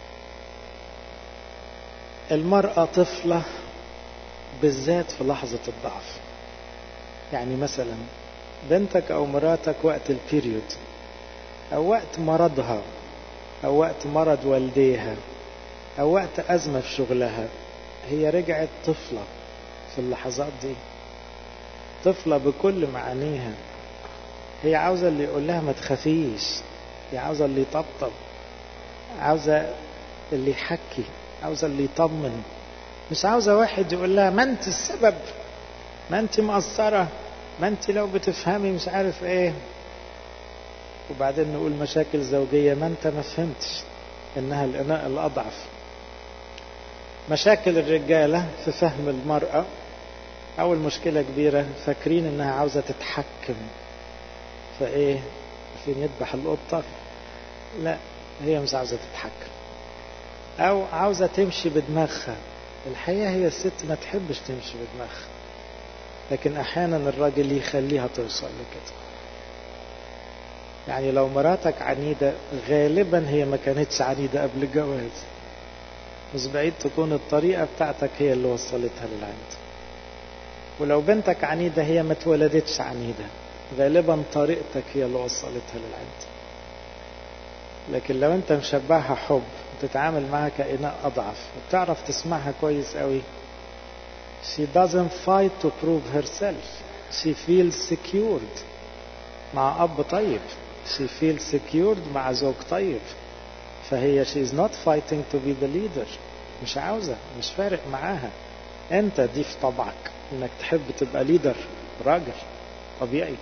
[SPEAKER 1] المرأة طفلة بالذات في لحظة الضعف يعني مثلا بنتك او مراتك وقت البيريود او وقت مرضها او وقت مرض والديها او وقت ازمة في شغلها هي رجعت طفلة في اللحظات دي طفلة بكل معانيها هي عاوزة اللي يقول لها ما تخافيش هي عاوزة اللي يطبطب عاوزة اللي يحكي عاوزة اللي يطمن مش عاوزة واحد يقول لها ما انت السبب ما انت مقصرة ما انت لو بتفهمي مش عارف ايه وبعدين نقول مشاكل زوجية ما انت ما فهمتش انها الاناء الاضعف مشاكل الرجالة في فهم المرأة اول مشكلة كبيرة فاكرين انها عاوزة تتحكم فايه فين يذبح القطة لا هي مش عاوزة تتحكم او عاوزة تمشي بدماغها الحقيقة هي الست ما تحبش تمشي بدماغها لكن احيانا الراجل يخليها توصل لكده يعني لو مراتك عنيدة غالبا هي ما كانتش عنيدة قبل الجواز مش بعيد تكون الطريقة بتاعتك هي اللي وصلتها للعند ولو بنتك عنيدة هي ما اتولدتش عنيدة غالبا طريقتك هي اللي وصلتها للعند لكن لو انت مشبعها حب وتتعامل معها كإناء أضعف وبتعرف تسمعها كويس قوي she doesn't fight to prove herself she feels secured مع أب طيب she feels secured مع زوج طيب فهي she is not fighting to be the leader مش عاوزة مش فارق معاها انت دي في طبعك انك تحب تبقى ليدر راجل طبيعي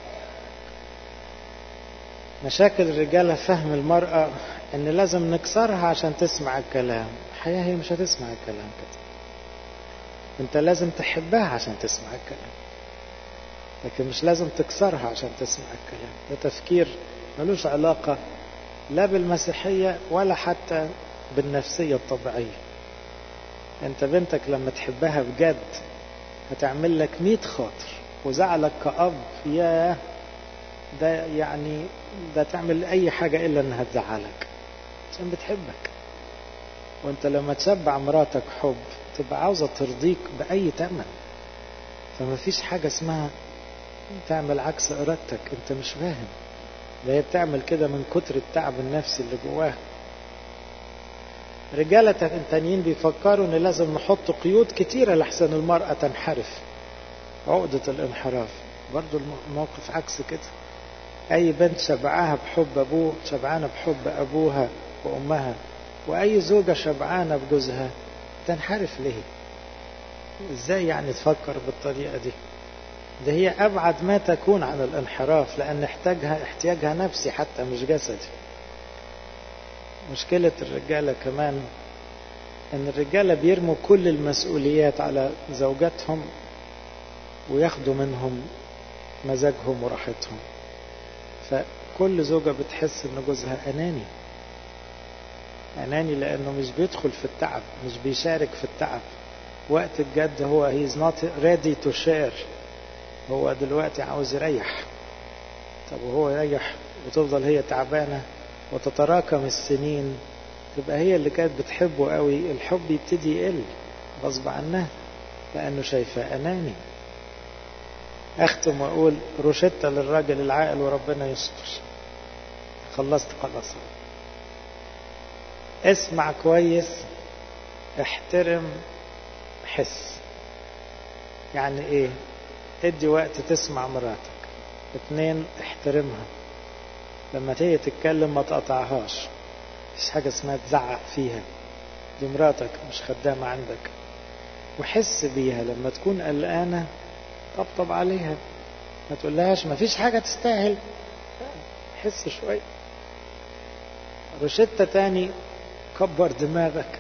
[SPEAKER 1] مشاكل الرجالة فهم المرأة ان لازم نكسرها عشان تسمع الكلام الحقيقة هي مش هتسمع الكلام كده انت لازم تحبها عشان تسمع الكلام لكن مش لازم تكسرها عشان تسمع الكلام ده تفكير ملوش علاقة لا بالمسيحية ولا حتى بالنفسية الطبيعية انت بنتك لما تحبها بجد هتعمل لك مية خاطر وزعلك كأب يا ده يعني ده تعمل اي حاجة الا انها تزعلك عشان بتحبك وانت لما تشبع مراتك حب تبقى عاوزة ترضيك بأي تمن فما فيش حاجة اسمها تعمل عكس إرادتك أنت مش فاهم ده هي بتعمل كده من كتر التعب النفسي اللي جواها رجالة تانيين بيفكروا ان لازم نحط قيود كتيرة لحسن المرأة تنحرف عقدة الانحراف برضو الموقف عكس كده اي بنت شبعاها بحب ابوه شبعانة بحب ابوها وامها واي زوجة شبعانة بجوزها تنحرف ليه ازاي يعني تفكر بالطريقة دي ده هي ابعد ما تكون عن الانحراف لان احتاجها احتياجها نفسي حتى مش جسدي مشكلة الرجالة كمان ان الرجالة بيرموا كل المسؤوليات على زوجاتهم وياخدوا منهم مزاجهم وراحتهم فكل زوجة بتحس ان جوزها اناني اناني لانه مش بيدخل في التعب مش بيشارك في التعب وقت الجد هو he is not ready to share هو دلوقتي عاوز يريح طب وهو يريح وتفضل هي تعبانة وتتراكم السنين تبقى هي اللي كانت بتحبه قوي الحب يبتدي يقل غصب عنها لأنه شايفاه أناني أختم وأقول روشتة للراجل العاقل وربنا يستر خلصت خلاص اسمع كويس احترم حس يعني ايه ادي وقت تسمع مراتك اتنين احترمها لما تيجي تتكلم ما تقطعهاش مفيش حاجة اسمها تزعق فيها دي مراتك مش خدامة عندك وحس بيها لما تكون قلقانة طبطب عليها ما تقولهاش مفيش حاجة تستاهل حس شوية روشتة تاني كبر دماغك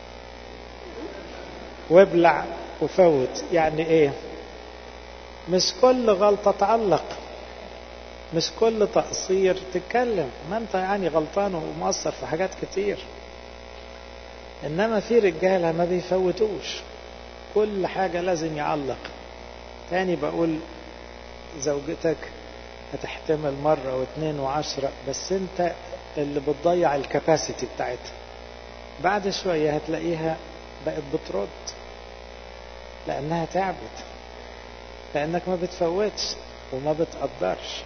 [SPEAKER 1] وابلع وفوت يعني ايه مش كل غلطة تعلق مش كل تقصير تتكلم ما انت يعني غلطان ومقصر في حاجات كتير انما في رجالة ما بيفوتوش كل حاجة لازم يعلق تاني بقول زوجتك هتحتمل مرة واثنين وعشرة بس انت اللي بتضيع الكباسيتي بتاعتها بعد شوية هتلاقيها بقت بترد لأنها تعبت لأنك ما بتفوتش وما بتقدرش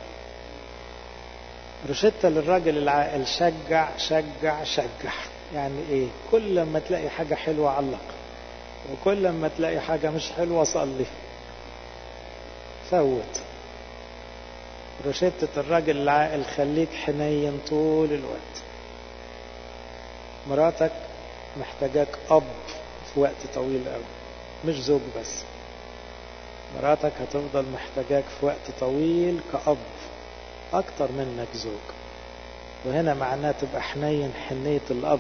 [SPEAKER 1] روشتة للراجل العاقل شجع شجع شجع يعني ايه كل ما تلاقي حاجة حلوة علق وكل ما تلاقي حاجة مش حلوة صلي فوت روشتة الراجل العاقل خليك حنين طول الوقت مراتك محتاجاك أب في وقت طويل قوي مش زوج بس مراتك هتفضل محتاجاك في وقت طويل كأب أكتر منك زوج وهنا معناه تبقى حنين حنية الأب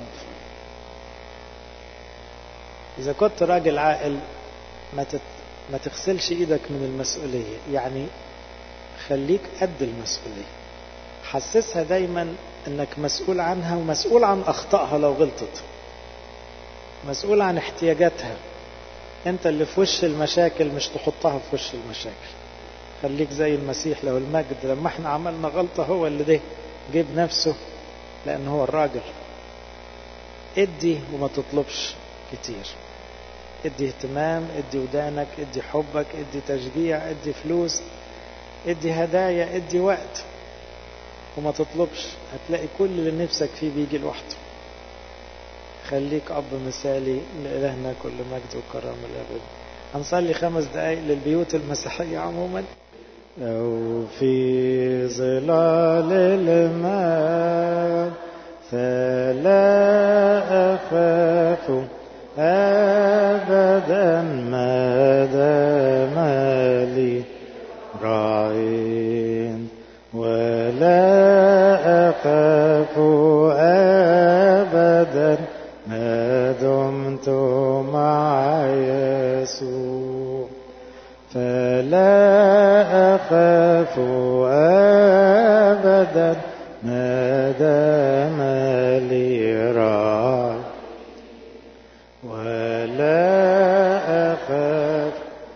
[SPEAKER 1] إذا كنت راجل عاقل ما تت... ما تغسلش إيدك من المسؤولية يعني خليك قد المسؤولية حسسها دايما انك مسؤول عنها ومسؤول عن اخطائها لو غلطت مسؤول عن احتياجاتها انت اللي في وش المشاكل مش تحطها في وش المشاكل خليك زي المسيح له المجد لما احنا عملنا غلطة هو اللي ده جيب نفسه لان هو الراجل ادي وما تطلبش كتير ادي اهتمام ادي ودانك ادي حبك ادي تشجيع ادي فلوس ادي هدايا ادي وقت وما تطلبش هتلاقي كل اللي نفسك فيه بيجي لوحده خليك أب مثالي لإلهنا كل مجد وكرامة الأبد هنصلي خمس دقايق للبيوت المسيحية عموما أو في ظلال الماء فلا أخاف أبدا ما دام لي راعين ولا أخاف أبدا ما دمت مع يسوع فلا أخاف أبدا ما دام لي راعي ولا أخاف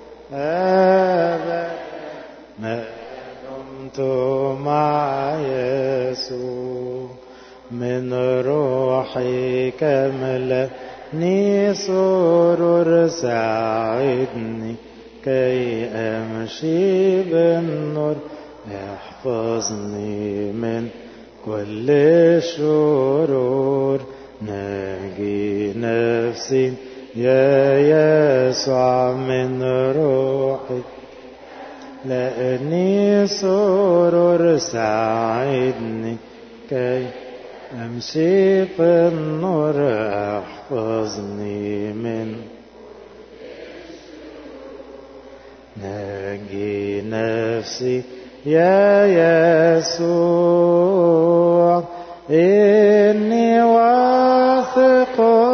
[SPEAKER 1] أبدا ما دمت مع يسوع من روحك ملأني سرور ساعدني كي أمشي بالنور احفظني من كل الشرور ناجي نفسي يا يسوع من روحك لأني سرور ساعدني كي أمشي في النور احفظني من ناجي نفسي يا يسوع إني واثق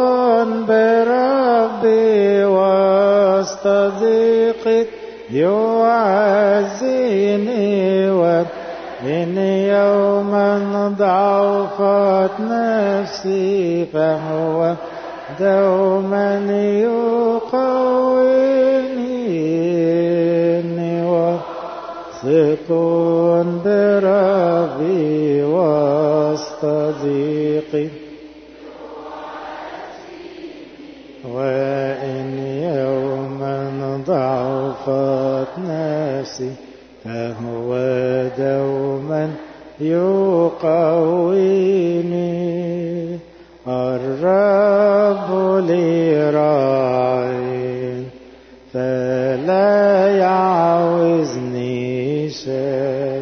[SPEAKER 1] بربي وسط ضيقي يعزيني إن يوما ضعفت نفسي فهو دوما يقويني إني واثق بربي وسط ضيقي وإن يوما ضعفت نفسي فهو دوما يقويني الرب لي راعي فلا يعوزني شيء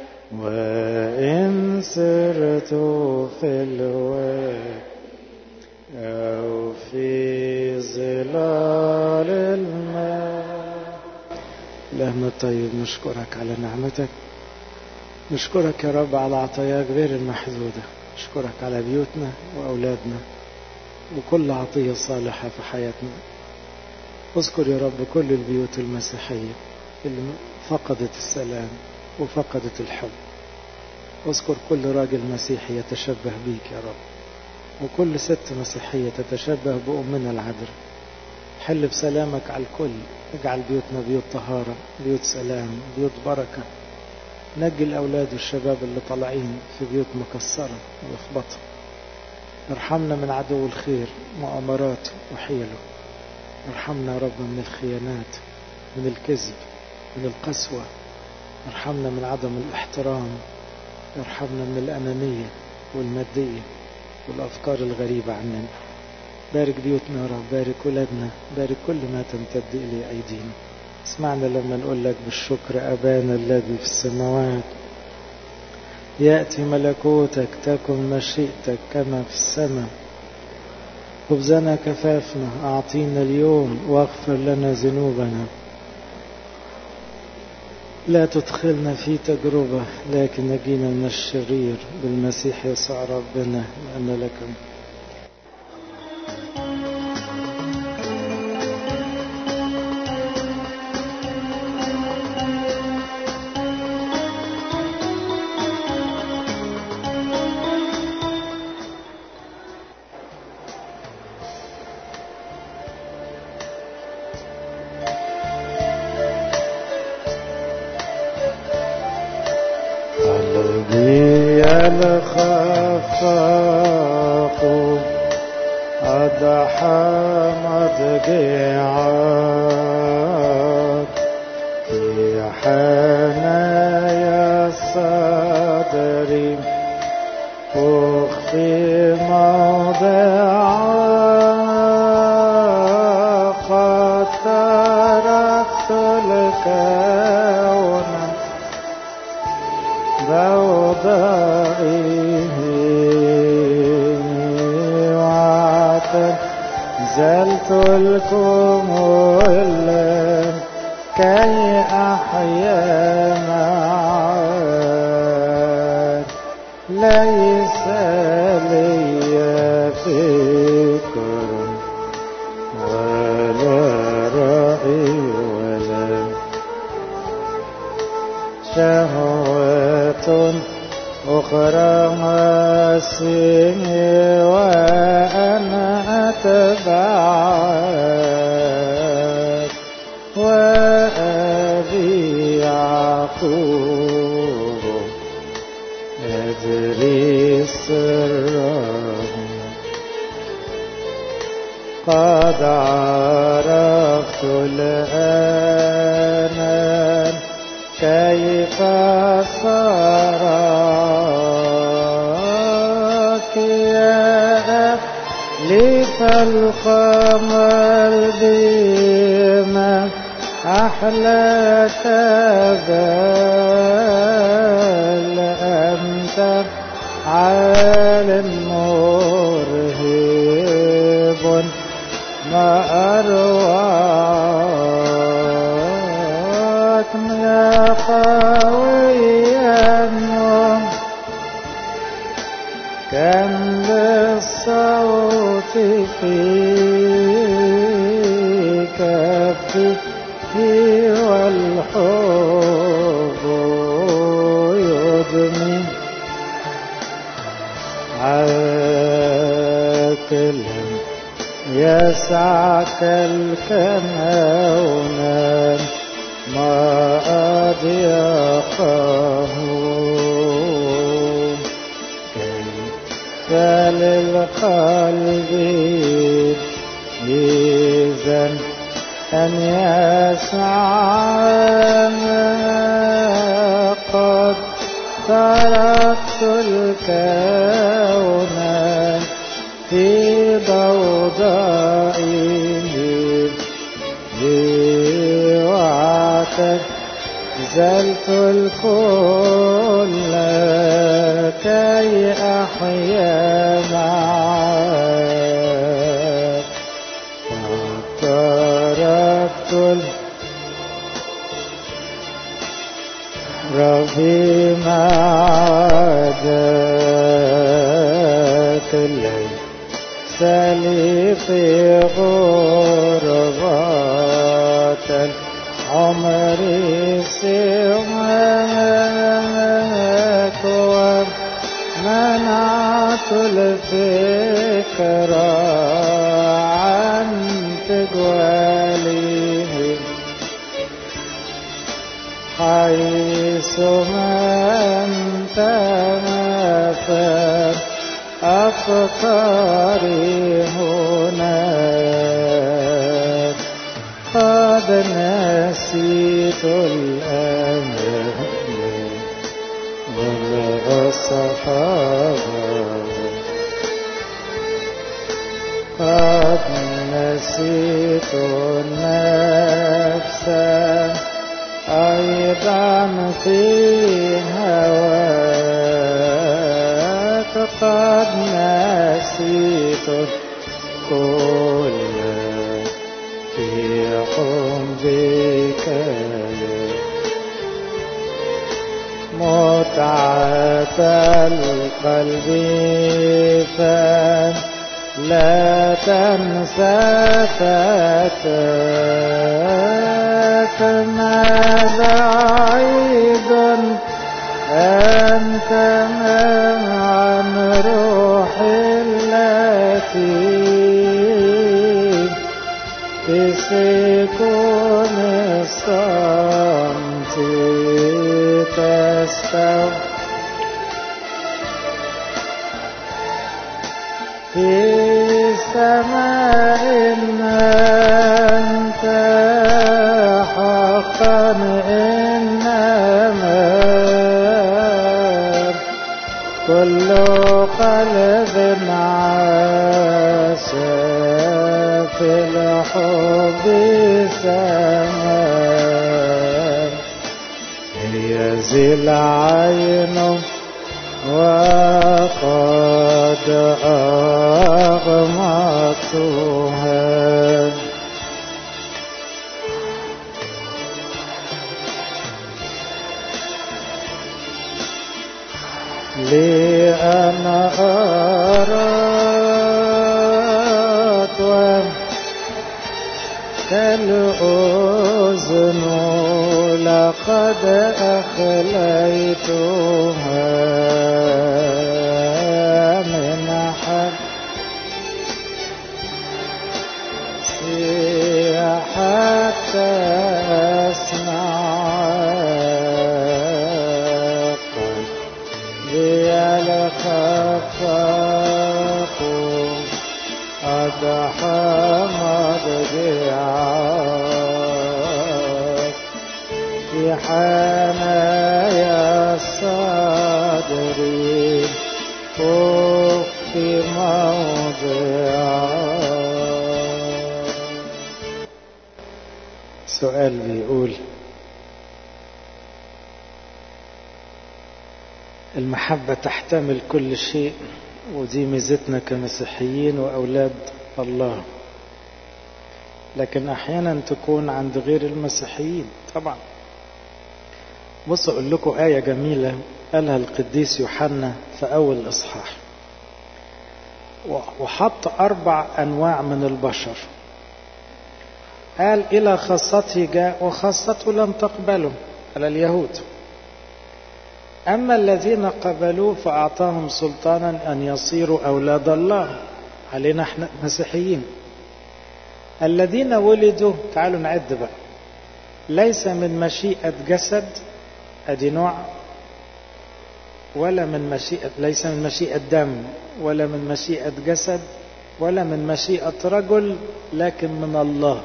[SPEAKER 1] وإن سرت في الواد أو في ظلال الماء اللهم الطيب نشكرك على نعمتك نشكرك يا رب على عطاياك غير المحدودة نشكرك على بيوتنا وأولادنا وكل عطية صالحة في حياتنا اذكر يا رب كل البيوت المسيحية اللي فقدت السلام وفقدت الحب اذكر كل راجل مسيحي يتشبه بيك يا رب وكل ست مسيحية تتشبه بأمنا العذراء حل بسلامك على الكل اجعل بيوتنا بيوت طهارة بيوت سلام بيوت بركة نجي الأولاد والشباب اللي طالعين في بيوت مكسرة ولخبطة ارحمنا من عدو الخير مؤامراته وحيله ارحمنا يا رب من الخيانات من الكذب من القسوة ارحمنا من عدم الاحترام ارحمنا من الأنانية والمادية والأفكار الغريبة عننا بارك بيوتنا يا رب بارك ولادنا بارك كل ما تمتد إليه أيدينا اسمعنا لما نقول لك بالشكر أبانا الذي في السماوات يأتي ملكوتك تكن مشيئتك كما في السماء خبزنا كفافنا أعطينا اليوم واغفر لنا ذنوبنا لا تدخلنا في تجربة لكن نجينا من الشرير بالمسيح يسوع ربنا لأن لك قلبي الخفاق أضحى مضجعات في حنايا الصدر أخفي موضعا قد تركت الكون بوضعه واعتزلت الكمل كي أحيا معك ليس لي فكر ولا رأي ولا شهوة أخرى مسيني وأنا أتبعك وأبي يعقوب أدري سره قد عرفت الآن كيف صارك يا ألف القمر بما أحلاك بل أنت عالم مرهب ما أروعك يا قويا كم للصوت في كفه والحب قدمي عاقلا يسعك الكون ما أضيقه كيف للقلب إذا أن يسعى قد تركت الكون في ضوضائه واعتزلت الكل كي أحيا معك وتركت ربي ما عادك الليل لي في غربات العمر سواك ومنعت الفكر عن تقواليه حيث ما أنت مثل أفكاري هناك قد نسيت الأمل والأصحاب قد نسيت النفس أيضا في هواك قد نسيت كل في حبك متعة القلب فلا تنسى فتاك ماذا عيد أنت عن روح التي في سكون الصمت تستوى في سماء أنت حقا إنما كل قلب عاش في الحب سماء هي ذي العين وقد أغمضتها لأن أردت كالأذن لقد أخليتها من حد حتى أسمع قلبي الخفاق أضحى مضجعك في حنايا الصدر في موضعك سؤال بيقول المحبة تحتمل كل شيء ودي ميزتنا كمسيحيين وأولاد الله لكن أحيانا تكون عند غير المسيحيين طبعا بص أقول لكم آية جميلة قالها القديس يوحنا في أول إصحاح وحط أربع أنواع من البشر قال إلى خاصته جاء وخاصته لم تقبله على اليهود أما الذين قبلوا فأعطاهم سلطانا أن يصيروا أولاد الله علينا احنا مسيحيين الذين ولدوا تعالوا نعد بقى ليس من مشيئة جسد أدي نوع ولا من مشيئة ليس من مشيئة دم ولا من مشيئة جسد ولا من مشيئة رجل لكن من الله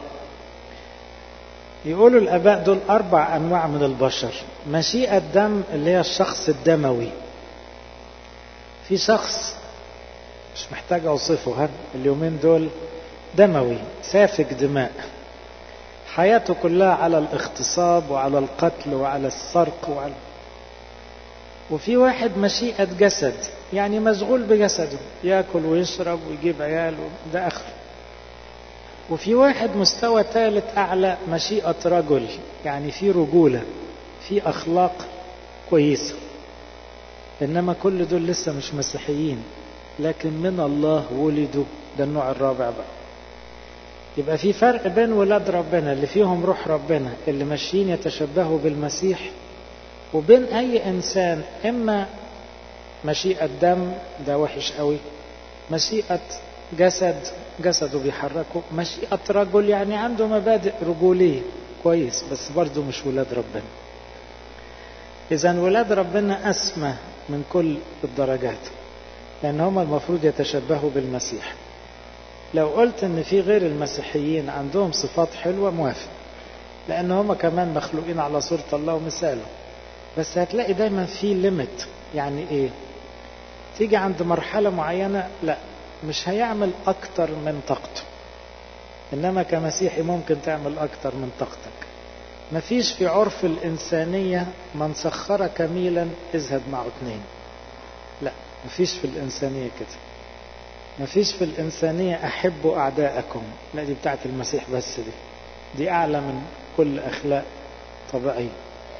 [SPEAKER 1] يقولوا الآباء دول أربع أنواع من البشر مشيئة دم اللي هي الشخص الدموي في شخص مش محتاج أوصفه ها اليومين دول دموي سافك دماء حياته كلها على الاغتصاب وعلى القتل وعلى السرق وعلى وفي واحد مشيئة جسد يعني مشغول بجسده ياكل ويشرب ويجيب عيال ده اخره وفي واحد مستوى ثالث اعلى مشيئة رجل يعني في رجولة في اخلاق كويسة انما كل دول لسه مش مسيحيين لكن من الله ولدوا ده النوع الرابع بقى يبقى في فرق بين ولاد ربنا اللي فيهم روح ربنا اللي ماشيين يتشبهوا بالمسيح وبين اي انسان اما مشيئة دم ده وحش قوي مشيئة جسد جسده بيحركه مشيئة رجل يعني عنده مبادئ رجولية كويس بس برضه مش ولاد ربنا إذا ولاد ربنا أسمى من كل الدرجات لأن هم المفروض يتشبهوا بالمسيح لو قلت إن في غير المسيحيين عندهم صفات حلوة موافق لأن هم كمان مخلوقين على صورة الله ومثاله بس هتلاقي دايما في ليميت يعني إيه تيجي عند مرحلة معينة لا مش هيعمل أكتر من طاقته إنما كمسيحي ممكن تعمل أكتر من طاقتك مفيش في عرف الإنسانية من سخرك ميلا اذهب معه اتنين لا مفيش في الإنسانية كده مفيش في الإنسانية أحبوا أعداءكم لا دي بتاعت المسيح بس دي دي أعلى من كل أخلاق طبيعية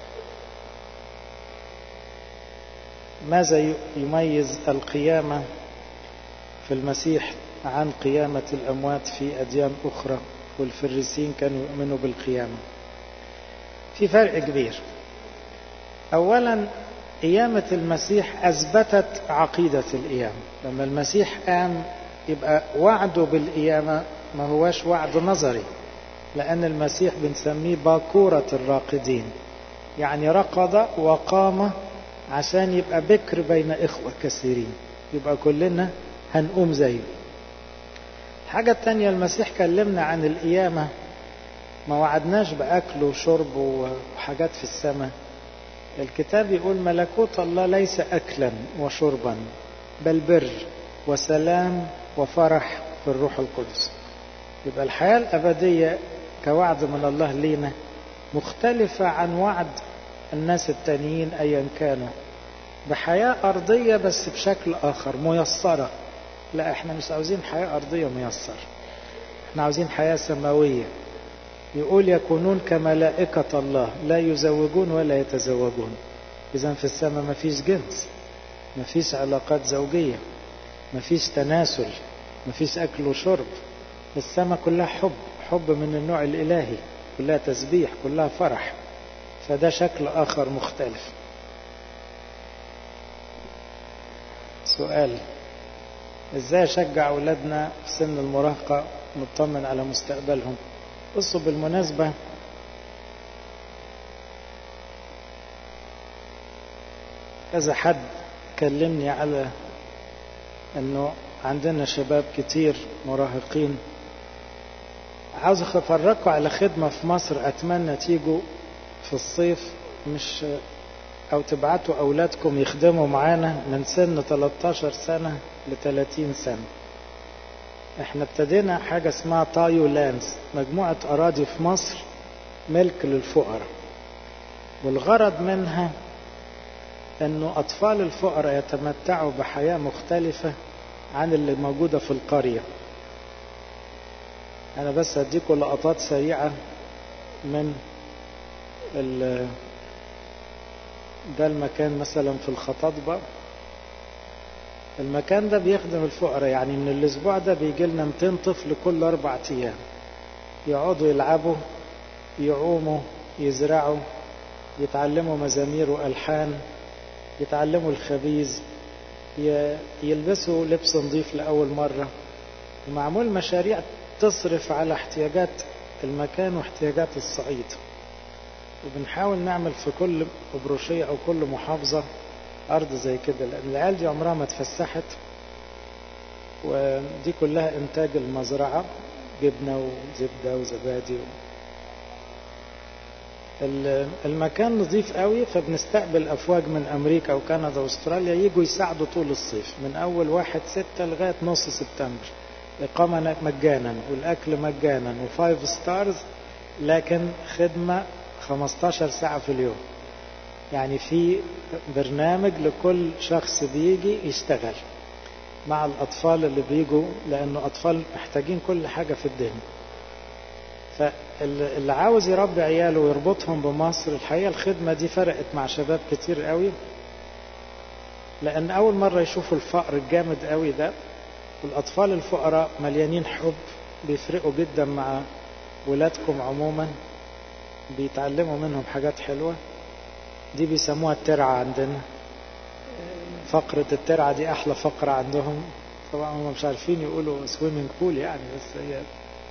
[SPEAKER 1] ماذا يميز القيامة في المسيح عن قيامة الأموات في أديان أخرى والفريسين كانوا يؤمنوا بالقيامة في فرق كبير أولا قيامة المسيح أثبتت عقيدة القيامة لما المسيح قام يبقى وعده بالقيامة ما هواش وعد نظري لأن المسيح بنسميه باكورة الراقدين يعني رقد وقام عشان يبقى بكر بين إخوة كثيرين يبقى كلنا هنقوم زيه الحاجة التانية المسيح كلمنا عن القيامة ما وعدناش بأكل وشرب وحاجات في السماء الكتاب يقول ملكوت الله ليس أكلا وشربا بل بر وسلام وفرح في الروح القدس يبقى الحياة الأبدية كوعد من الله لينا مختلفة عن وعد الناس التانيين أيا كانوا بحياة أرضية بس بشكل آخر ميسرة لا احنا مش عاوزين حياة أرضية ميسرة احنا عاوزين حياة سماوية يقول يكونون كملائكة الله لا يزوجون ولا يتزوجون إذا في السماء ما فيش جنس ما فيش علاقات زوجية ما فيش تناسل ما فيش أكل وشرب السماء كلها حب حب من النوع الإلهي كلها تسبيح كلها فرح فده شكل آخر مختلف سؤال ازاي اشجع اولادنا في سن المراهقه نطمن على مستقبلهم بصوا بالمناسبه كذا حد كلمني على انه عندنا شباب كتير مراهقين عاوز افرجكم على خدمه في مصر اتمنى تيجوا في الصيف مش او تبعتوا اولادكم يخدموا معانا من سن 13 سنة ل 30 سنة احنا ابتدينا حاجة اسمها تايو لاندز مجموعة اراضي في مصر ملك للفقراء والغرض منها انه اطفال الفقراء يتمتعوا بحياة مختلفة عن اللي موجودة في القرية انا بس هديكم لقطات سريعة من ده المكان مثلا في الخطاطبة المكان ده بيخدم الفقراء يعني من الاسبوع ده بيجي لنا 200 طفل كل اربع ايام يقعدوا يلعبوا يعوموا يزرعوا يتعلموا مزامير والحان يتعلموا الخبيز يلبسوا لبس نظيف لأول مرة ومعمول مشاريع تصرف على احتياجات المكان واحتياجات الصعيد وبنحاول نعمل في كل أبروشية أو كل محافظة أرض زي كده لأن العيال دي عمرها ما اتفسحت ودي كلها إنتاج المزرعة جبنة وزبدة وزبادي و... المكان نظيف قوي فبنستقبل أفواج من أمريكا وكندا وأستراليا يجوا يساعدوا طول الصيف من أول واحد ستة لغاية نص سبتمبر إقامة مجانا والأكل مجانا وفايف ستارز لكن خدمة 15 ساعة في اليوم يعني في برنامج لكل شخص بيجي يشتغل مع الأطفال اللي بيجوا لأنه أطفال محتاجين كل حاجة في الدنيا فاللي عاوز يربي عياله ويربطهم بمصر الحقيقة الخدمة دي فرقت مع شباب كتير قوي لأن أول مرة يشوفوا الفقر الجامد قوي ده والأطفال الفقراء مليانين حب بيفرقوا جدا مع ولادكم عموما بيتعلموا منهم حاجات حلوة دي بيسموها الترعة عندنا فقرة الترعة دي أحلى فقرة عندهم طبعا هم مش عارفين يقولوا سويمنج بول يعني بس هي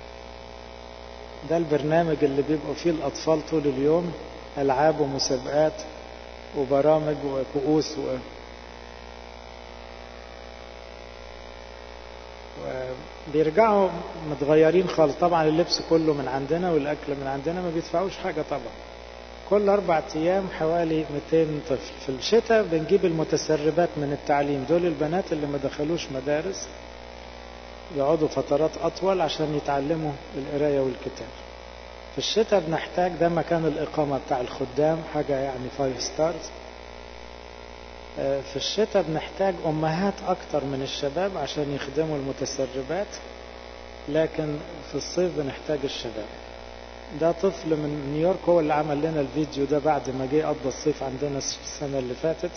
[SPEAKER 1] ده البرنامج اللي بيبقوا فيه الأطفال طول اليوم ألعاب ومسابقات وبرامج وكؤوس و... وبيرجعوا متغيرين خالص طبعا اللبس كله من عندنا والأكل من عندنا ما بيدفعوش حاجة طبعا كل أربع أيام حوالي 200 طفل في الشتاء بنجيب المتسربات من التعليم دول البنات اللي ما دخلوش مدارس يقعدوا فترات أطول عشان يتعلموا القراية والكتاب في الشتاء بنحتاج ده مكان الإقامة بتاع الخدام حاجة يعني فايف ستارز في الشتاء بنحتاج أمهات أكتر من الشباب عشان يخدموا المتسربات لكن في الصيف بنحتاج الشباب ده طفل من نيويورك هو اللي عمل لنا الفيديو ده بعد ما جه قضى الصيف عندنا السنة اللي فاتت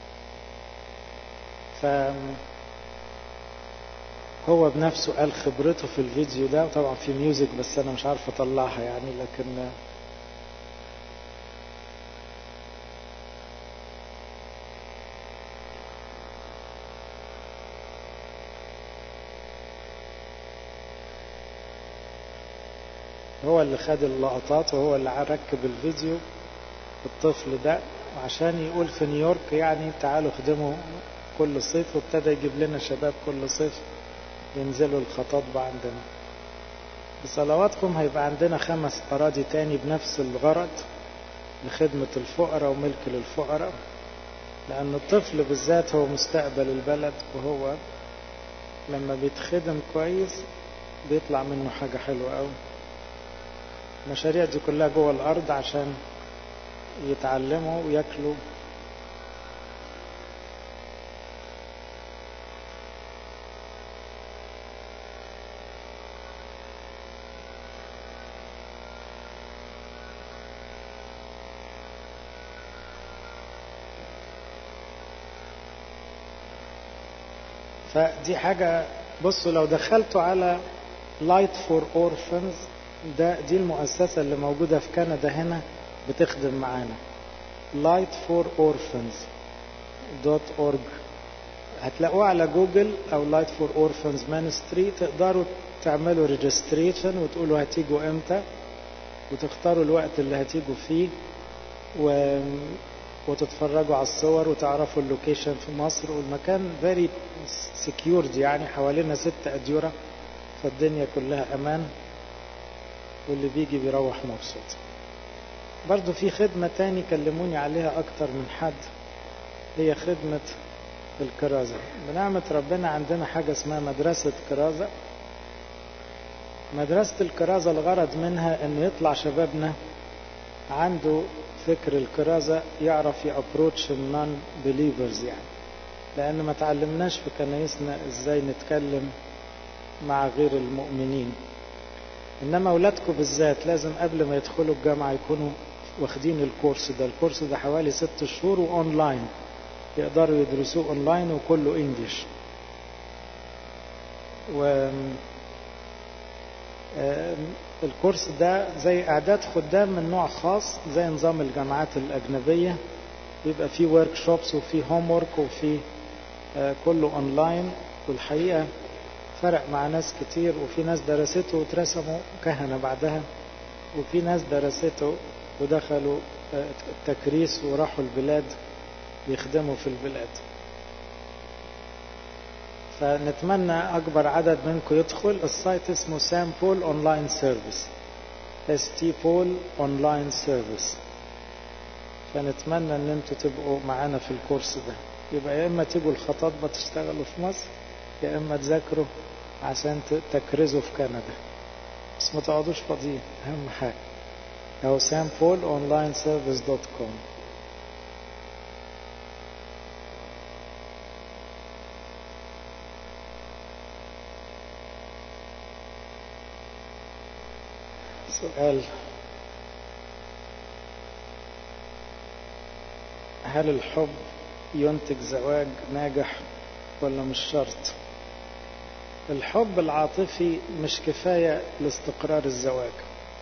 [SPEAKER 1] ف هو بنفسه قال خبرته في الفيديو ده طبعا في ميوزك بس انا مش عارف اطلعها يعني لكن هو اللي خد اللقطات وهو اللي ركب الفيديو الطفل ده عشان يقول في نيويورك يعني تعالوا خدموا كل صيف وابتدى يجيب لنا شباب كل صيف ينزلوا الخطاطبة عندنا بصلواتكم هيبقى عندنا خمس أراضي تاني بنفس الغرض لخدمة الفقراء وملك للفقراء لأن الطفل بالذات هو مستقبل البلد وهو لما بيتخدم كويس بيطلع منه حاجة حلوة أوي المشاريع دي كلها جوه الأرض عشان يتعلموا وياكلوا فدي حاجة بصوا لو دخلتوا على لايت فور اورفنز ده دي المؤسسة اللي موجودة في كندا هنا بتخدم معانا لايت فور اورفنز دوت اورج هتلاقوه على جوجل او لايت فور اورفنز مانستري تقدروا تعملوا ريجستريشن وتقولوا هتيجوا امتى وتختاروا الوقت اللي هتيجوا فيه و... وتتفرجوا على الصور وتعرفوا اللوكيشن في مصر والمكان فيري سكيورد يعني حوالينا ست أديرة فالدنيا كلها أمان واللي بيجي بيروح مبسوط برضو في خدمة تاني كلموني عليها أكتر من حد هي خدمة الكرازة بنعمة ربنا عندنا حاجة اسمها مدرسة كرازة مدرسة الكرازة الغرض منها أن يطلع شبابنا عنده فكر الكرازة يعرف يابروتش النون بليفرز يعني لأن ما تعلمناش في كنايسنا إزاي نتكلم مع غير المؤمنين إنما أولادكم بالذات لازم قبل ما يدخلوا الجامعة يكونوا واخدين الكورس ده الكورس ده حوالي ست شهور وأونلاين يقدروا يدرسوه أونلاين وكله إنجليش و الكورس ده زي إعداد خدام من نوع خاص زي نظام الجامعات الأجنبية بيبقى في ورك شوبس وفي هوم ورك وفي آه كله اونلاين والحقيقه فرق مع ناس كتير وفي ناس درسته واترسموا كهنه بعدها وفي ناس درسته ودخلوا آه التكريس وراحوا البلاد يخدموا في البلاد فنتمنى اكبر عدد منكم يدخل السايت اسمه سام بول اونلاين سيرفيس اس تي بول اونلاين سيرفيس فنتمنى ان انتوا تبقوا معانا في الكورس ده يبقى يا اما تيجوا الخطاطبه تشتغلوا في مصر يا اما تذاكروا عشان تكرزوا في كندا بس ما تقعدوش فاضيين اهم حاجه او سام بول اونلاين سيرفيس دوت كوم سؤال هل الحب ينتج زواج ناجح ولا مش شرط الحب العاطفي مش كفاية لاستقرار الزواج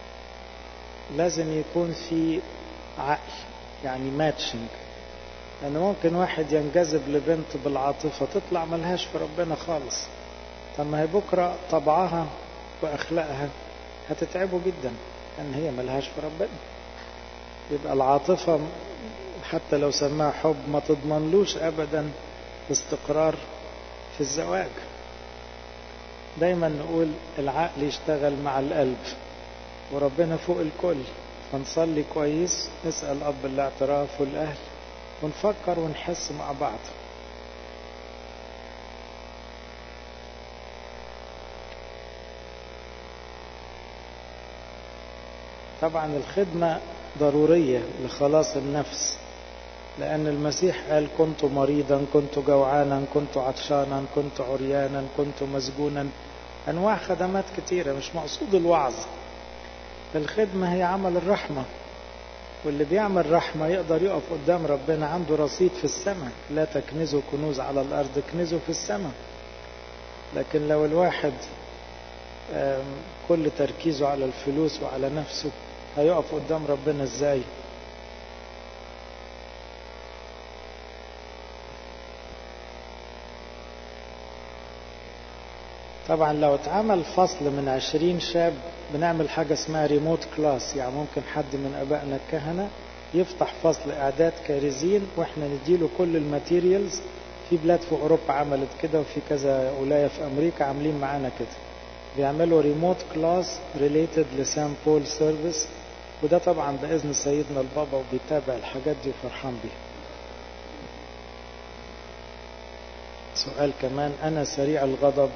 [SPEAKER 1] لازم يكون في عقل يعني ماتشنج لأن يعني ممكن واحد ينجذب لبنت بالعاطفة تطلع ملهاش في ربنا خالص طب ما هي بكرة طبعها وأخلاقها هتتعبه جدا لأن هي ملهاش في ربنا يبقى العاطفة حتى لو سماها حب ما تضمنلوش أبدا استقرار في الزواج دايما نقول العقل يشتغل مع القلب وربنا فوق الكل فنصلي كويس نسأل أب الاعتراف والأهل ونفكر ونحس مع بعض طبعا الخدمة ضرورية لخلاص النفس لأن المسيح قال كنت مريضا كنت جوعانا كنت عطشانا كنت عريانا كنت مسجونا أنواع خدمات كتيرة مش مقصود الوعظ الخدمة هي عمل الرحمة واللي بيعمل رحمة يقدر يقف قدام ربنا عنده رصيد في السماء لا تكنزوا كنوز على الأرض كنزوا في السماء لكن لو الواحد كل تركيزه على الفلوس وعلى نفسه هيقف قدام ربنا ازاي طبعا لو اتعمل فصل من عشرين شاب بنعمل حاجة اسمها ريموت كلاس يعني ممكن حد من أبائنا الكهنة يفتح فصل إعداد كارزين وإحنا نديله كل الماتيريالز في بلاد في أوروبا عملت كده وفي كذا ولاية في أمريكا عاملين معانا كده بيعملوا ريموت كلاس ريليتد لسام بول سيرفيس وده طبعا بإذن سيدنا البابا وبيتابع الحاجات دي وفرحان بيها سؤال كمان أنا سريع الغضب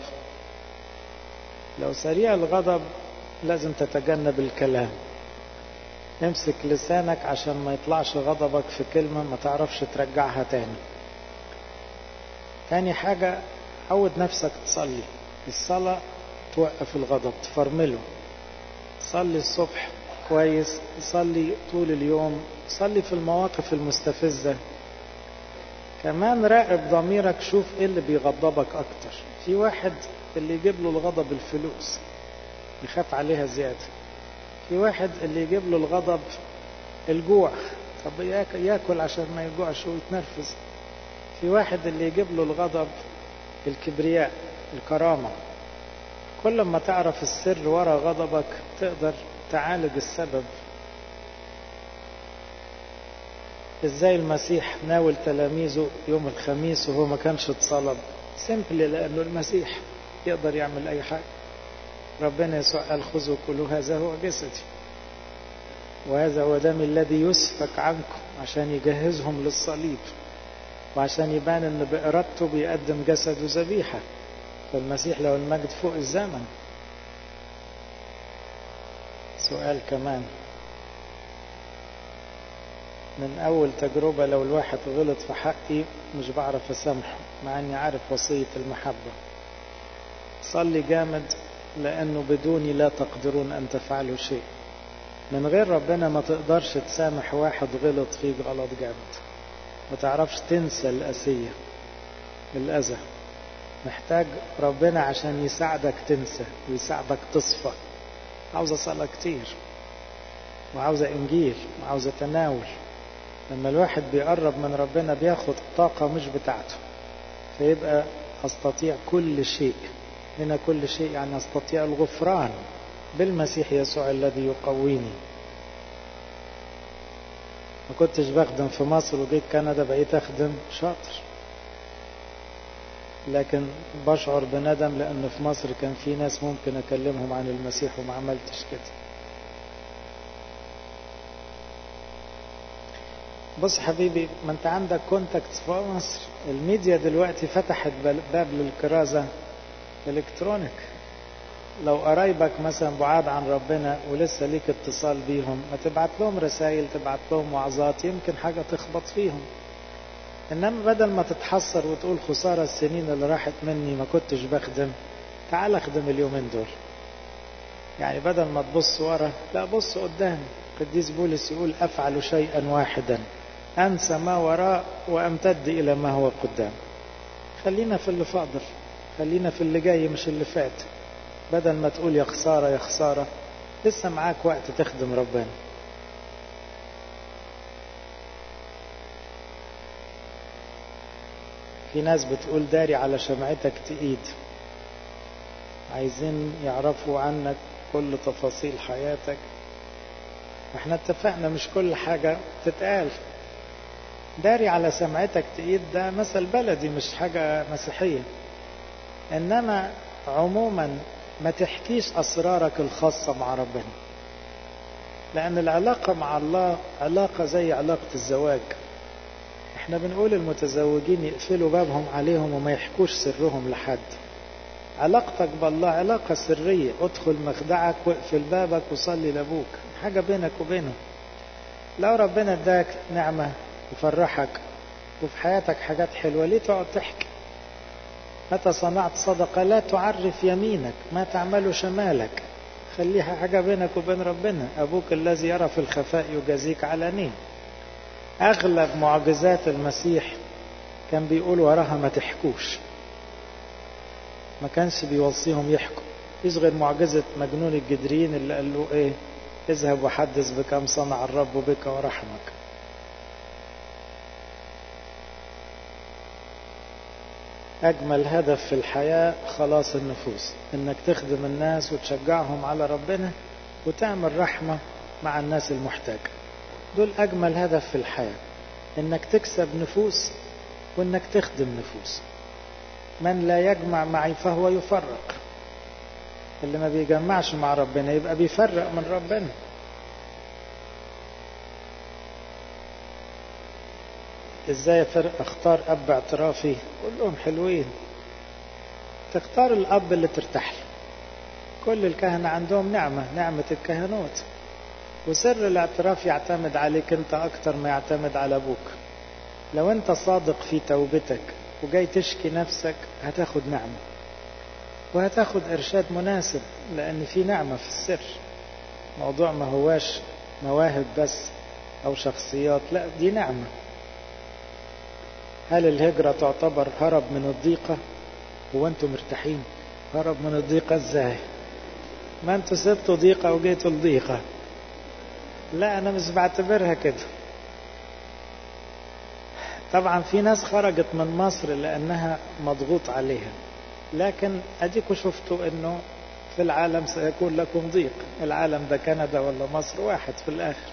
[SPEAKER 1] لو سريع الغضب لازم تتجنب الكلام امسك لسانك عشان ما يطلعش غضبك في كلمة ما تعرفش ترجعها تاني تاني حاجة عود نفسك تصلي الصلاة توقف الغضب تفرمله صلي الصبح كويس صلي طول اليوم صلي في المواقف المستفزة كمان راقب ضميرك شوف ايه اللي بيغضبك اكتر في واحد اللي يجيب له الغضب الفلوس يخاف عليها زيادة في واحد اللي يجيب له الغضب الجوع طب ياكل عشان ما يجوعش ويتنرفز في واحد اللي يجيب له الغضب الكبرياء الكرامة كل ما تعرف السر ورا غضبك تقدر تعالج السبب ازاي المسيح ناول تلاميذه يوم الخميس وهو ما كانش اتصلب سيمبلي لانه المسيح يقدر يعمل اي حاجه ربنا يسوع قال خذوا كلوا هذا هو جسدي وهذا هو دمي الذي يسفك عنكم عشان يجهزهم للصليب وعشان يبان ان بارادته بيقدم جسده ذبيحه فالمسيح له المجد فوق الزمن سؤال كمان من أول تجربة لو الواحد غلط في حقي مش بعرف أسامحه مع إني عارف وصية المحبة صلي جامد لأنه بدوني لا تقدرون أن تفعلوا شيء من غير ربنا ما تقدرش تسامح واحد غلط فيك غلط جامد ما تعرفش تنسى الأسية الأذى محتاج ربنا عشان يساعدك تنسى ويساعدك تصفى عاوزة صلاة كتير وعاوزة إنجيل وعاوزة تناول لما الواحد بيقرب من ربنا بياخد طاقة مش بتاعته فيبقى أستطيع كل شيء هنا كل شيء يعني أستطيع الغفران بالمسيح يسوع الذي يقويني ما كنتش بخدم في مصر وجيت كندا بقيت أخدم شاطر لكن بشعر بندم لأن في مصر كان في ناس ممكن أكلمهم عن المسيح وما عملتش كده بص حبيبي ما انت عندك كونتاكت في مصر الميديا دلوقتي فتحت باب للكرازة الكترونيك لو قرايبك مثلا بعاد عن ربنا ولسه ليك اتصال بيهم ما تبعت لهم رسائل تبعت لهم وعظات يمكن حاجة تخبط فيهم انما بدل ما تتحسر وتقول خسارة السنين اللي راحت مني ما كنتش بخدم تعال اخدم اليومين دول يعني بدل ما تبص ورا لا بص قدام قديس بولس يقول افعل شيئا واحدا انسى ما وراء وامتد الى ما هو قدام خلينا في اللي فاضل خلينا في اللي جاي مش اللي فات بدل ما تقول يا خسارة يا خسارة لسه معاك وقت تخدم ربنا في ناس بتقول داري على شمعتك تقيد عايزين يعرفوا عنك كل تفاصيل حياتك احنا اتفقنا مش كل حاجة تتقال داري على سمعتك تقيد ده مثل بلدي مش حاجة مسيحية انما عموما ما تحكيش اسرارك الخاصة مع ربنا لان العلاقة مع الله علاقة زي علاقة الزواج احنا بنقول المتزوجين يقفلوا بابهم عليهم وما يحكوش سرهم لحد علاقتك بالله علاقة سرية ادخل مخدعك واقفل بابك وصلي لابوك حاجة بينك وبينه لو ربنا اداك نعمة يفرحك وفي حياتك حاجات حلوة ليه تقعد تحكي متى صنعت صدقة لا تعرف يمينك ما تعمل شمالك خليها حاجة بينك وبين ربنا أبوك الذي يرى في الخفاء يجازيك علانية أغلب معجزات المسيح كان بيقول وراها ما تحكوش ما كانش بيوصيهم يحكوا فيش غير معجزة مجنون الجدرين اللي قال له ايه اذهب وحدث بكم صنع الرب بك ورحمك أجمل هدف في الحياة خلاص النفوس إنك تخدم الناس وتشجعهم على ربنا وتعمل رحمة مع الناس المحتاجة دول أجمل هدف في الحياة إنك تكسب نفوس وإنك تخدم نفوس من لا يجمع معي فهو يفرق اللي ما بيجمعش مع ربنا يبقى بيفرق من ربنا ازاي فرق اختار اب اعترافي كلهم حلوين تختار الاب اللي ترتاح له كل الكهنة عندهم نعمة نعمة الكهنوت وسر الاعتراف يعتمد عليك انت اكتر ما يعتمد على ابوك لو انت صادق في توبتك وجاي تشكي نفسك هتاخد نعمة وهتاخد ارشاد مناسب لان في نعمة في السر موضوع ما هواش مواهب بس او شخصيات لا دي نعمة هل الهجرة تعتبر هرب من الضيقة هو انتم مرتاحين هرب من الضيقة ازاي ما انتوا سبتوا ضيقة وجيتوا الضيقة لا انا مش بعتبرها كده طبعا في ناس خرجت من مصر لانها مضغوط عليها لكن اديكوا شفتوا انه في العالم سيكون لكم ضيق العالم ده كندا ولا مصر واحد في الاخر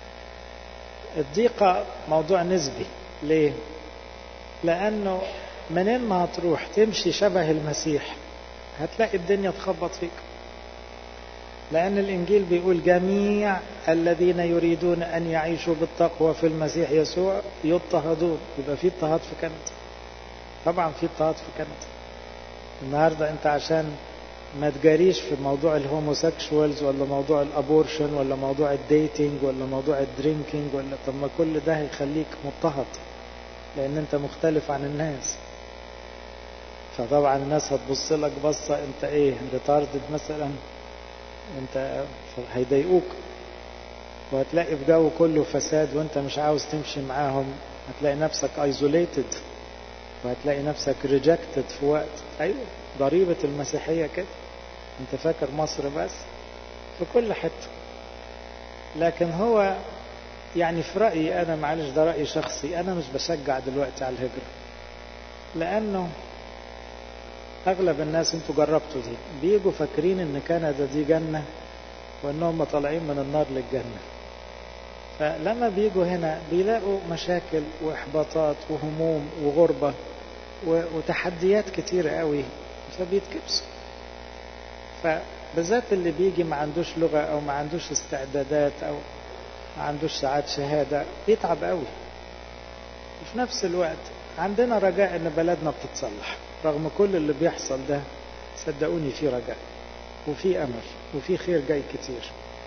[SPEAKER 1] الضيقة موضوع نسبي ليه لانه منين ما هتروح تمشي شبه المسيح هتلاقي الدنيا تخبط فيك لأن الإنجيل بيقول جميع الذين يريدون أن يعيشوا بالتقوى في المسيح يسوع يضطهدون يبقى في اضطهاد في كندا طبعا في اضطهاد في كندا النهاردة أنت عشان ما تجاريش في موضوع الهوموسيكشوالز ولا موضوع الابورشن ولا موضوع الديتينج ولا موضوع الدرينكينج ولا طب ما كل ده هيخليك مضطهد لان انت مختلف عن الناس فطبعا الناس هتبص لك بصه انت ايه ريتاردد مثلا انت هيضايقوك وهتلاقي في جو كله فساد وانت مش عاوز تمشي معاهم هتلاقي نفسك ايزوليتد وهتلاقي نفسك ريجكتد في وقت ايوه ضريبة المسيحية كده انت فاكر مصر بس في كل حتة لكن هو يعني في رأيي أنا معلش ده رأي شخصي أنا مش بشجع دلوقتي على الهجرة لأنه أغلب الناس أنتوا جربتوا دي بيجوا فاكرين إن كندا دي جنة وإنهم طالعين من النار للجنة فلما بيجوا هنا بيلاقوا مشاكل وإحباطات وهموم وغربة وتحديات كتيرة قوي فبيتكبسوا فبالذات اللي بيجي ما عندوش لغة أو ما عندوش استعدادات أو ما عندوش ساعات شهادة بيتعب قوي وفي نفس الوقت عندنا رجاء ان بلدنا بتتصلح رغم كل اللي بيحصل ده صدقوني في رجاء وفي امل وفي خير جاي كتير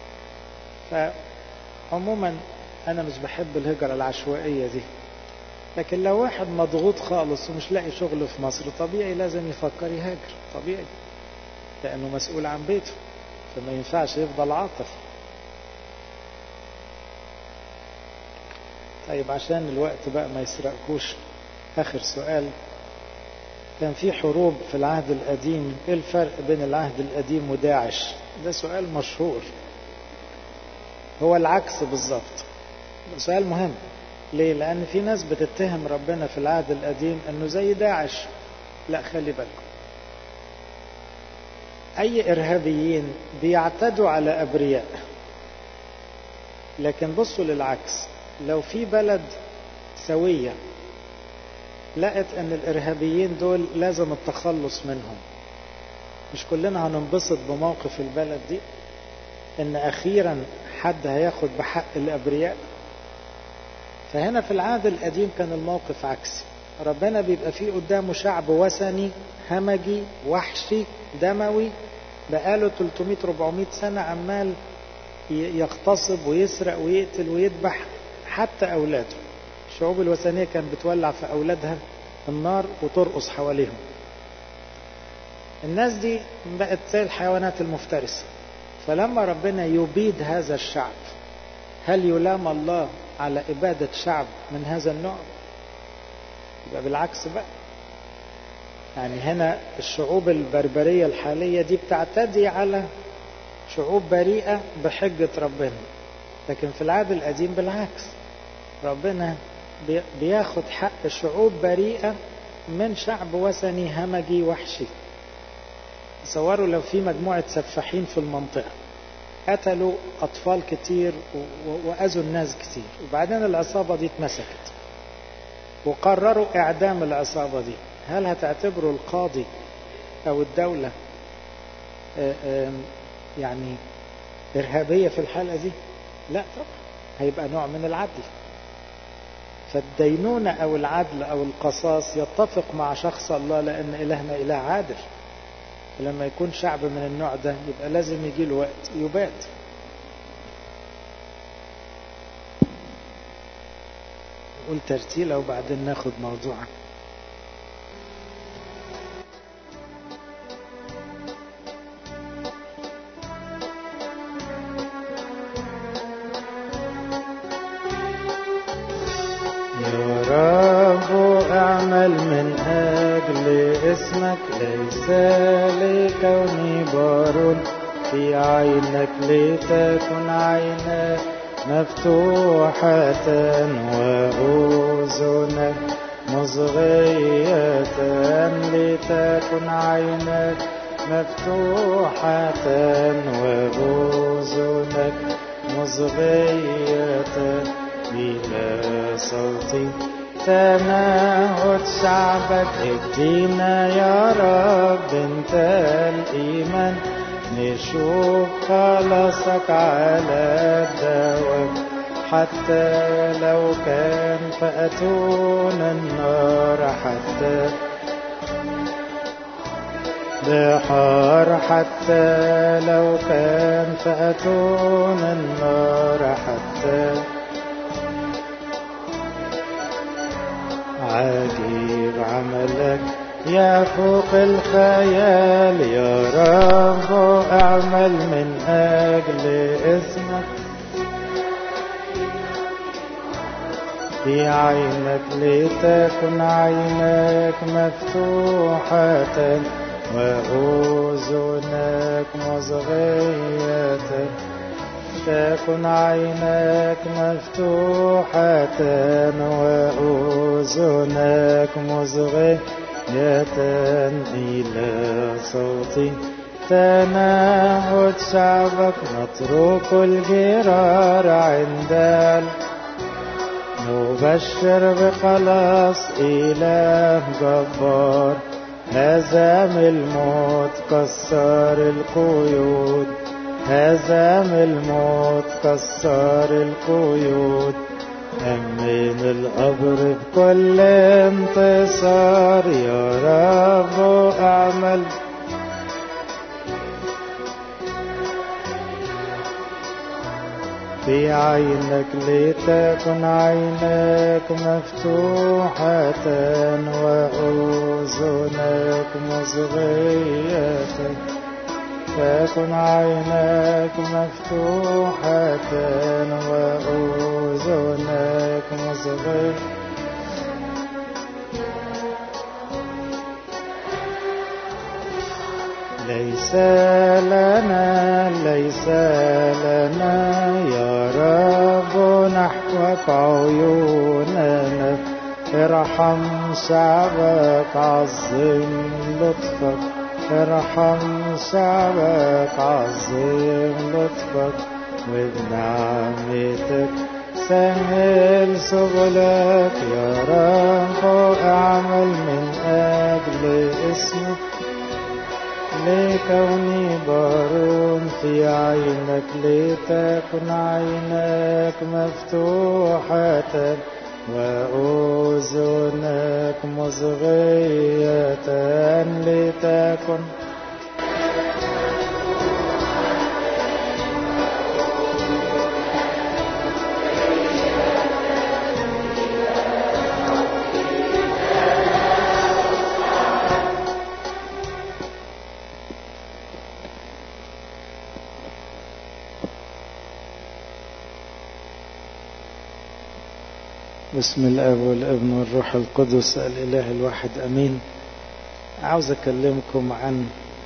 [SPEAKER 1] فعموما انا مش بحب الهجرة العشوائية دي لكن لو واحد مضغوط خالص ومش لاقي شغل في مصر طبيعي لازم يفكر يهاجر طبيعي لانه مسؤول عن بيته فما ينفعش يفضل عاطل طيب عشان الوقت بقى ما يسرقكوش آخر سؤال كان في حروب في العهد القديم ايه الفرق بين العهد القديم وداعش ده سؤال مشهور هو العكس بالظبط سؤال مهم ليه لان في ناس بتتهم ربنا في العهد القديم انه زي داعش لا خلي بالكم اي ارهابيين بيعتدوا على ابرياء لكن بصوا للعكس لو في بلد سوية لقت ان الارهابيين دول لازم التخلص منهم مش كلنا هننبسط بموقف البلد دي ان اخيرا حد هياخد بحق الابرياء فهنا في العهد القديم كان الموقف عكسي ربنا بيبقى فيه قدامه شعب وثني همجي وحشي دموي بقاله 300 400 سنة عمال يغتصب ويسرق ويقتل ويذبح حتى أولاده الشعوب الوثنية كانت بتولع في أولادها النار وترقص حواليهم الناس دي بقت زي الحيوانات المفترسة فلما ربنا يبيد هذا الشعب هل يلام الله على إبادة شعب من هذا النوع يبقى بالعكس بقى يعني هنا الشعوب البربرية الحالية دي بتعتدي على شعوب بريئة بحجة ربنا لكن في العهد القديم بالعكس ربنا بياخد حق شعوب بريئة من شعب وثني همجي وحشي تصوروا لو في مجموعة سفاحين في المنطقة قتلوا أطفال كتير وأذوا الناس كتير وبعدين العصابة دي اتمسكت وقرروا إعدام العصابة دي هل هتعتبروا القاضي أو الدولة يعني إرهابية في الحالة دي لا طبعا هيبقى نوع من العدل فالدينونة أو العدل أو القصاص يتفق مع شخص الله لأن إلهنا إله عادل ولما يكون شعب من النوع ده يبقى لازم يجي له وقت يبات نقول ترتيلة وبعدين ناخد موضوع يا رب اعمل من أجل اسمك ليس لكوني بار في عينك لتكن عينك مفتوحة وأذنك مصغية لتكن عينك مفتوحة وأذنك مصغية بلا صوت تناهد شعبك ادينا يا رب انت الايمان نشوف خلاصك على الدوام حتى لو كان فأتون النار حتى بحار حتى لو كان فأتون النار حتى عجيب عملك يا فوق الخيال يا رب اعمل من اجل اسمك في عينك لتكن عينك مفتوحة وأذنك مصغية تكن عيناك مفتوحة وأذناك مصغية إلى صوتي تنهد شعبك نترك الجرار عند نبشر بخلاص إله جبار هزم الموت كسر القيود هزم الموت كسر القيود أمن القبر بكل انتصار يا رب أعمل في عينك لتكن عينك مفتوحة وأذنك مصغية تكن عيناك مفتوحة وأذنك مصغية ليس لنا ليس لنا يا رب نحوك عيوننا ارحم شعبك عظم لطفك ارحم شعبك عظم لطفك وبنعمتك سهل سبلك يا رب اعمل من اجل اسمك لكوني بار في عينك لتكن عينك مفتوحة وأذنك مصغية لتكن بسم الاب والابن والروح القدس الاله الواحد امين عاوز اكلمكم عن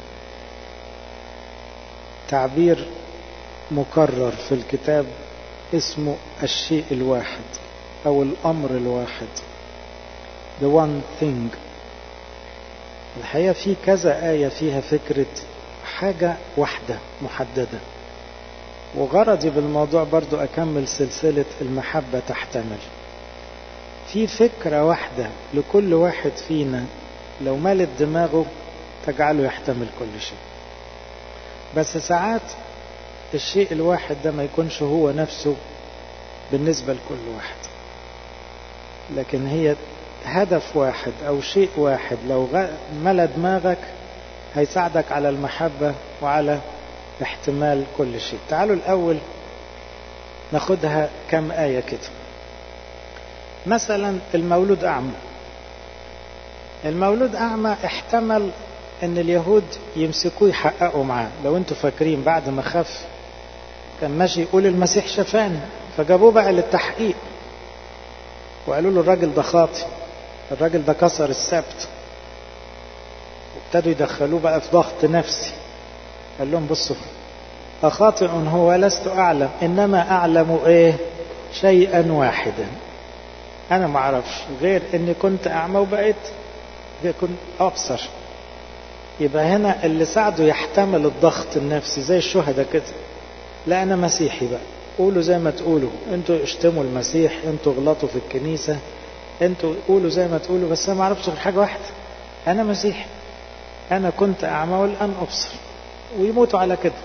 [SPEAKER 1] تعبير مكرر في الكتاب اسمه الشيء الواحد او الامر الواحد the one thing الحقيقه في كذا ايه فيها فكره حاجه واحده محدده وغرضي بالموضوع برضو اكمل سلسله المحبه تحتمل في فكرة واحدة لكل واحد فينا لو ملت دماغه تجعله يحتمل كل شيء بس ساعات الشيء الواحد ده ما يكونش هو نفسه بالنسبة لكل واحد لكن هي هدف واحد أو شيء واحد لو ملا دماغك هيساعدك على المحبة وعلى احتمال كل شيء تعالوا الأول ناخدها كم آية كده مثلا المولود أعمى المولود أعمى احتمل أن اليهود يمسكوه يحققوا معاه لو أنتوا فاكرين بعد ما خف كان ماشي يقول المسيح شفاني فجابوه بقى للتحقيق وقالوا له الراجل ده خاطي الراجل ده كسر السبت وابتدوا يدخلوه بقى في ضغط نفسي قال لهم بصوا أخاطئ هو لست أعلم إنما أعلم إيه شيئا واحدا انا ما اعرفش غير اني كنت اعمى وبقيت كنت ابصر يبقى هنا اللي ساعده يحتمل الضغط النفسي زي الشهداء كده لا انا مسيحي بقى قولوا زي ما تقولوا انتوا اشتموا المسيح انتوا غلطوا في الكنيسة انتوا قولوا زي ما تقولوا بس انا ما اعرفش غير حاجة واحدة انا مسيحي انا كنت اعمى والان ابصر ويموتوا على كده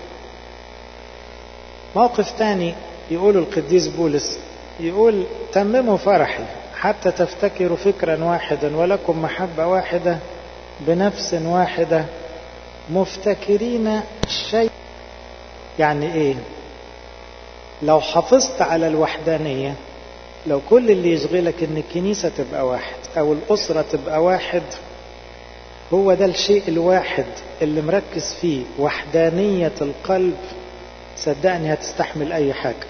[SPEAKER 1] موقف تاني يقول القديس بولس يقول تمموا فرحي حتى تفتكروا فكرا واحدا ولكم محبة واحدة بنفس واحدة مفتكرين شيء يعني ايه لو حافظت على الوحدانية لو كل اللي يشغلك ان الكنيسة تبقى واحد او الاسرة تبقى واحد هو ده الشيء الواحد اللي مركز فيه وحدانية القلب صدقني هتستحمل اي حاجة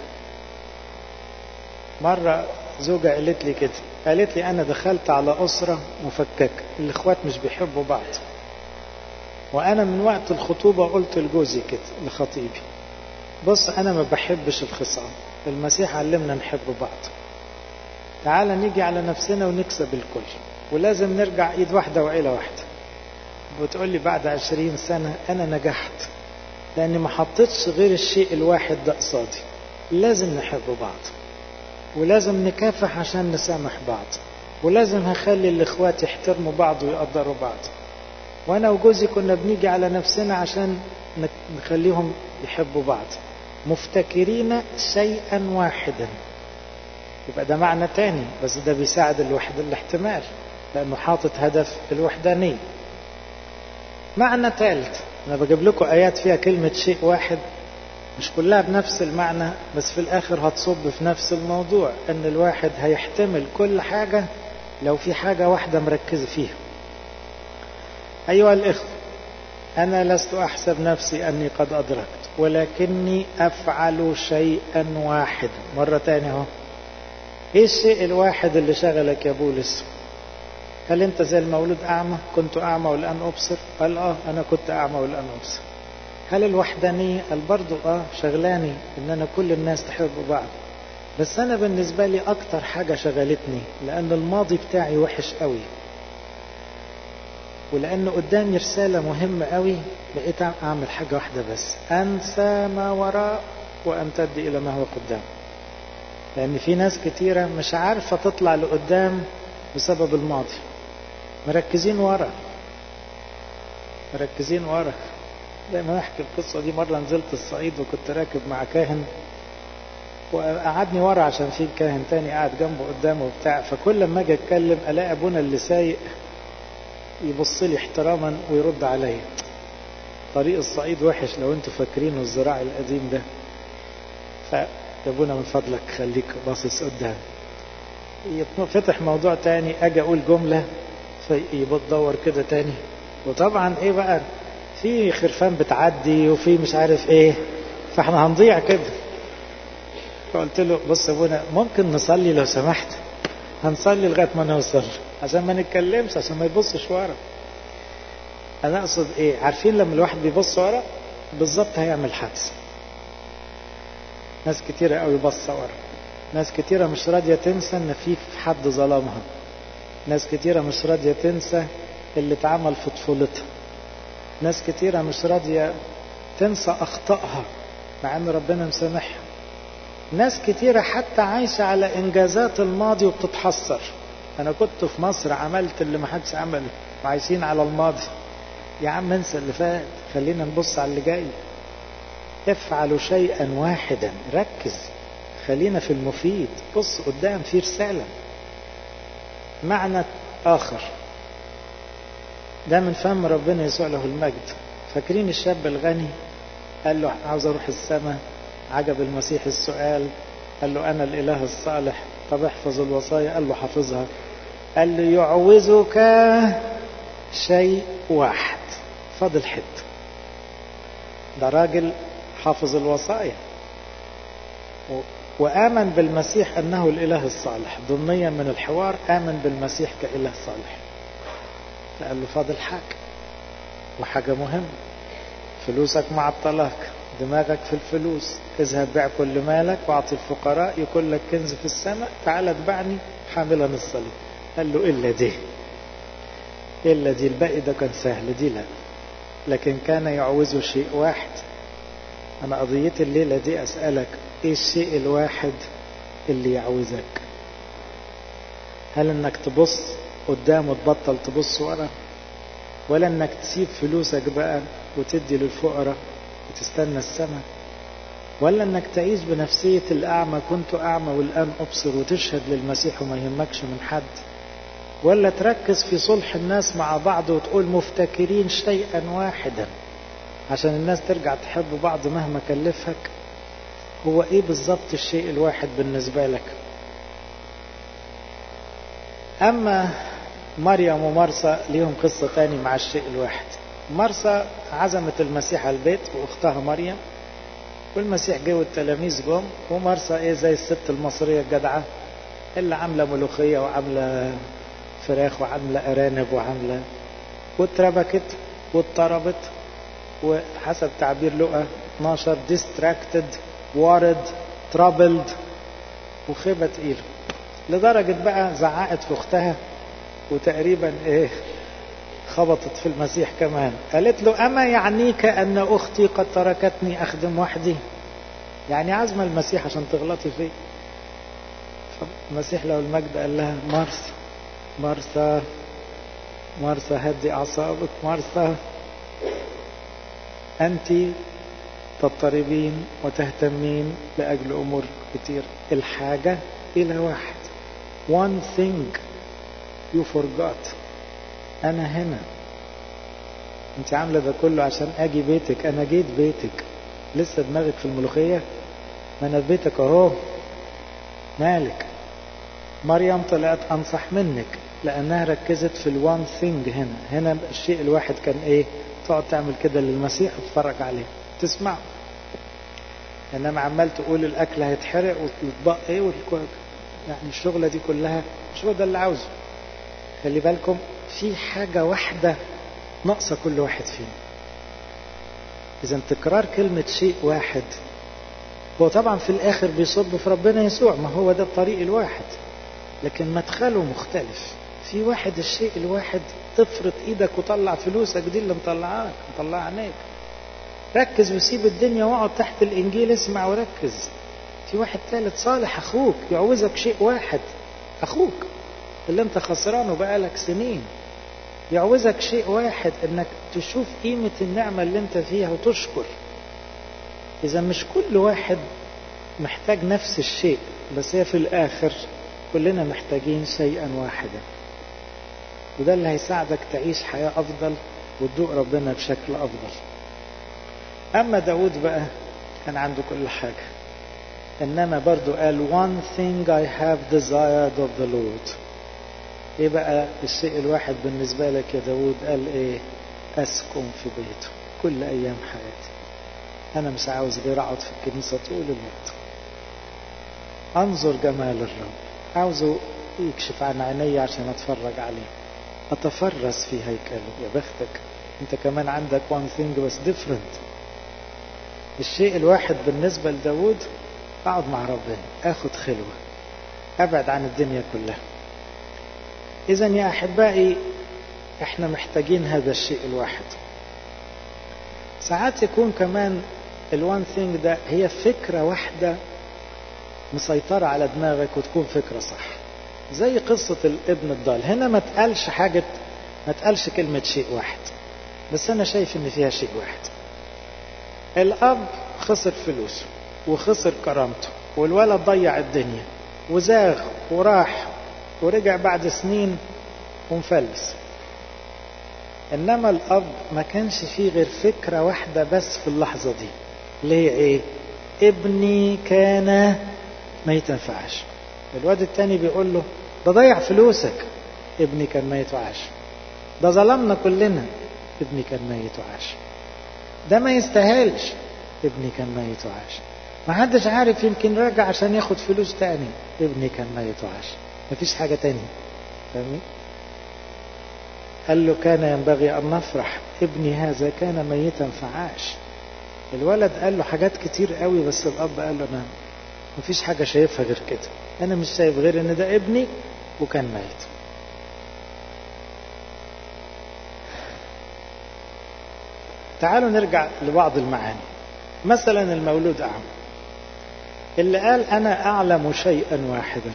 [SPEAKER 1] مرة زوجة قالت لي كده قالت لي أنا دخلت على أسرة مفككة الإخوات مش بيحبوا بعض وأنا من وقت الخطوبة قلت لجوزي كده لخطيبي بص أنا ما بحبش الخصام المسيح علمنا نحب بعض تعال نيجي على نفسنا ونكسب الكل ولازم نرجع ايد واحدة وعيلة واحدة وتقول لي بعد عشرين سنة أنا نجحت لأني ما حطيتش غير الشيء الواحد ده قصادي لازم نحب بعض ولازم نكافح عشان نسامح بعض ولازم هخلي الإخوات يحترموا بعض ويقدروا بعض وأنا وجوزي كنا بنيجي على نفسنا عشان نخليهم يحبوا بعض مفتكرين شيئا واحدا يبقى ده معنى تاني بس ده بيساعد الوحد الاحتمال لأنه حاطط هدف الوحدانية معنى ثالث أنا بجيب لكم آيات فيها كلمة شيء واحد مش كلها بنفس المعنى بس في الآخر هتصب في نفس الموضوع أن الواحد هيحتمل كل حاجة لو في حاجة واحدة مركز فيها أيها الإخوة أنا لست أحسب نفسي أني قد أدركت ولكني أفعل شيئا واحدا مرة تانية اهو إيه الشيء الواحد اللي شغلك يا بولس هل أنت زي المولود أعمى كنت أعمى والآن أبصر قال آه أنا كنت أعمى والآن أبصر هل الوحدانية قال برضو آه شغلاني إن أنا كل الناس تحب بعض بس أنا بالنسبة لي أكتر حاجة شغلتني لأن الماضي بتاعي وحش قوي ولأن قدامي رسالة مهمة قوي بقيت أعمل حاجة واحدة بس أنسى ما وراء وأمتد إلى ما هو قدام لأن في ناس كتيرة مش عارفة تطلع لقدام بسبب الماضي مركزين ورا مركزين ورا دايما احكي القصه دي مره نزلت الصعيد وكنت راكب مع كاهن وقعدني ورا عشان في كاهن تاني قاعد جنبه قدامه وبتاع فكل ما اجي اتكلم الاقي ابونا اللي سايق يبص لي احتراما ويرد عليا طريق الصعيد وحش لو انتوا فاكرينه الزراعي القديم ده فيا ابونا من فضلك خليك باصص قدام فتح موضوع تاني اجي اقول جمله فيدور كده تاني وطبعا ايه بقى في خرفان بتعدي وفي مش عارف ايه فاحنا هنضيع كده فقلت له بص يا ابونا ممكن نصلي لو سمحت هنصلي لغايه ما نوصل عشان ما نتكلمش عشان ما يبصش ورا انا اقصد ايه عارفين لما الواحد بيبص ورا بالظبط هيعمل حادثه ناس كتيره قوي باصه ورا ناس كتيره مش راضيه تنسى ان في حد ظلمها ناس كتيره مش راضيه تنسى اللي اتعمل في طفولتها ناس كتيرة مش راضية تنسى أخطائها مع أن ربنا مسامحها ناس كتيرة حتى عايشة على إنجازات الماضي وبتتحسر أنا كنت في مصر عملت اللي ما حدش عمله وعايشين على الماضي يا عم انسى اللي فات خلينا نبص على اللي جاي افعلوا شيئا واحدا ركز خلينا في المفيد بص قدام في رسالة معنى آخر ده من فم ربنا يسوع له المجد فاكرين الشاب الغني قال له عاوز اروح السماء عجب المسيح السؤال قال له انا الاله الصالح طب احفظ الوصايا قال له حافظها قال له يعوزك شيء واحد فاضل حته ده راجل حافظ الوصايا وآمن بالمسيح أنه الإله الصالح ضمنيا من الحوار آمن بالمسيح كإله صالح فقال له فاضل حاجة وحاجة مهمة فلوسك مع الطلاق دماغك في الفلوس اذهب بيع كل مالك واعطي الفقراء يكون لك كنز في السماء تعال اتبعني حاملا الصليب قال له الا دي الا دي الباقي ده كان سهل دي لا لكن كان يعوزه شيء واحد انا قضيتي الليله دي اسالك ايه الشيء الواحد اللي يعوزك هل انك تبص قدام وتبطل تبص ورا ولا انك تسيب فلوسك بقى وتدي للفقراء وتستنى السماء ولا انك تعيش بنفسية الأعمى كنت أعمى والآن أبصر وتشهد للمسيح وما يهمكش من حد ولا تركز في صلح الناس مع بعض وتقول مفتكرين شيئا واحدا عشان الناس ترجع تحب بعض مهما كلفك هو ايه بالظبط الشيء الواحد بالنسبة لك اما مريم ومرسى ليهم قصة تاني مع الشيء الواحد مرسى عزمت المسيح على البيت واختها مريم والمسيح جه والتلاميذ جم ومرسى ايه زي الست المصرية الجدعة اللي عاملة ملوخية وعاملة فراخ وعاملة أرانب وعاملة واتربكت واضطربت وحسب تعبير لقى 12 distracted worried troubled وخيبة تقيلة لدرجة بقى زعقت في أختها وتقريبا إيه خبطت في المسيح كمان قالت له أما يعنيك أن أختي قد تركتني أخدم وحدي يعني عزم المسيح عشان تغلطي فيه المسيح له المجد قال لها مرسى مرسى مرسى هدي أعصابك مرسى أنت تضطربين وتهتمين لأجل أمور كتير الحاجة إلى واحد one thing you forgot أنا هنا أنت عاملة ده كله عشان أجي بيتك أنا جيت بيتك لسه دماغك في الملوخية ما أنا في بيتك أهو مالك مريم طلعت أنصح منك لأنها ركزت في الوان ثينج هنا هنا الشيء الواحد كان إيه تقعد تعمل كده للمسيح وتتفرج عليه تسمع انما عمال تقول الاكل هيتحرق والاطباق ايه والكو... يعني الشغله دي كلها مش هو ده اللي عاوزه خلي بالكم في حاجه واحده ناقصه كل واحد فينا اذا تكرار كلمه شيء واحد هو طبعا في الاخر بيصب في ربنا يسوع ما هو ده الطريق الواحد لكن مدخله مختلف في واحد الشيء الواحد تفرط ايدك وطلع فلوسك دي اللي مطلعاك مطلع عينيك ركز وسيب الدنيا واقعد تحت الانجيل اسمع وركز في واحد ثالث صالح اخوك يعوزك شيء واحد اخوك اللي انت خسرانه بقالك سنين يعوزك شيء واحد انك تشوف قيمة النعمة اللي انت فيها وتشكر اذا مش كل واحد محتاج نفس الشيء بس هي في الاخر كلنا محتاجين شيئا واحدا وده اللي هيساعدك تعيش حياة افضل وتدوق ربنا بشكل افضل أما داود بقى كان عنده كل حاجة إنما برضو قال one thing I have desired of the Lord إيه بقى الشيء الواحد بالنسبة لك يا داود قال إيه أسكن في بيته كل أيام حياتي أنا مش عاوز غير أقعد في الكنيسة طول الوقت أنظر جمال الرب عاوزه يكشف عن عيني عشان أتفرج عليه أتفرس في هيكله يا بختك أنت كمان عندك one thing بس different الشيء الواحد بالنسبة لداود أقعد مع ربنا أخد خلوة أبعد عن الدنيا كلها إذا يا أحبائي إحنا محتاجين هذا الشيء الواحد ساعات يكون كمان الوان ثينج ده هي فكرة واحدة مسيطرة على دماغك وتكون فكرة صح زي قصة الابن الضال هنا ما تقالش حاجة ما تقالش كلمة شيء واحد بس أنا شايف إن فيها شيء واحد الأب خسر فلوسه وخسر كرامته والولد ضيع الدنيا وزاغ وراح ورجع بعد سنين ومفلس إنما الأب ما كانش فيه غير فكرة واحدة بس في اللحظة دي اللي هي إيه؟ ابني كان ميتا فعاش الواد التاني بيقول له ده ضيع فلوسك ابني كان ميت وعاش ده ظلمنا كلنا ابني كان ميت وعاش ده ما يستاهلش ابني كان ميت وعاش ما حدش عارف يمكن راجع عشان ياخد فلوس تاني ابني كان ميت وعاش مفيش حاجة تانية فاهمين قال له كان ينبغي أن نفرح ابني هذا كان ميتا فعاش الولد قال له حاجات كتير قوي بس الأب قال له أنا مفيش حاجة شايفها غير كده أنا مش شايف غير إن ده ابني وكان ميت تعالوا نرجع لبعض المعاني مثلا المولود أعمى اللي قال أنا أعلم شيئا واحدا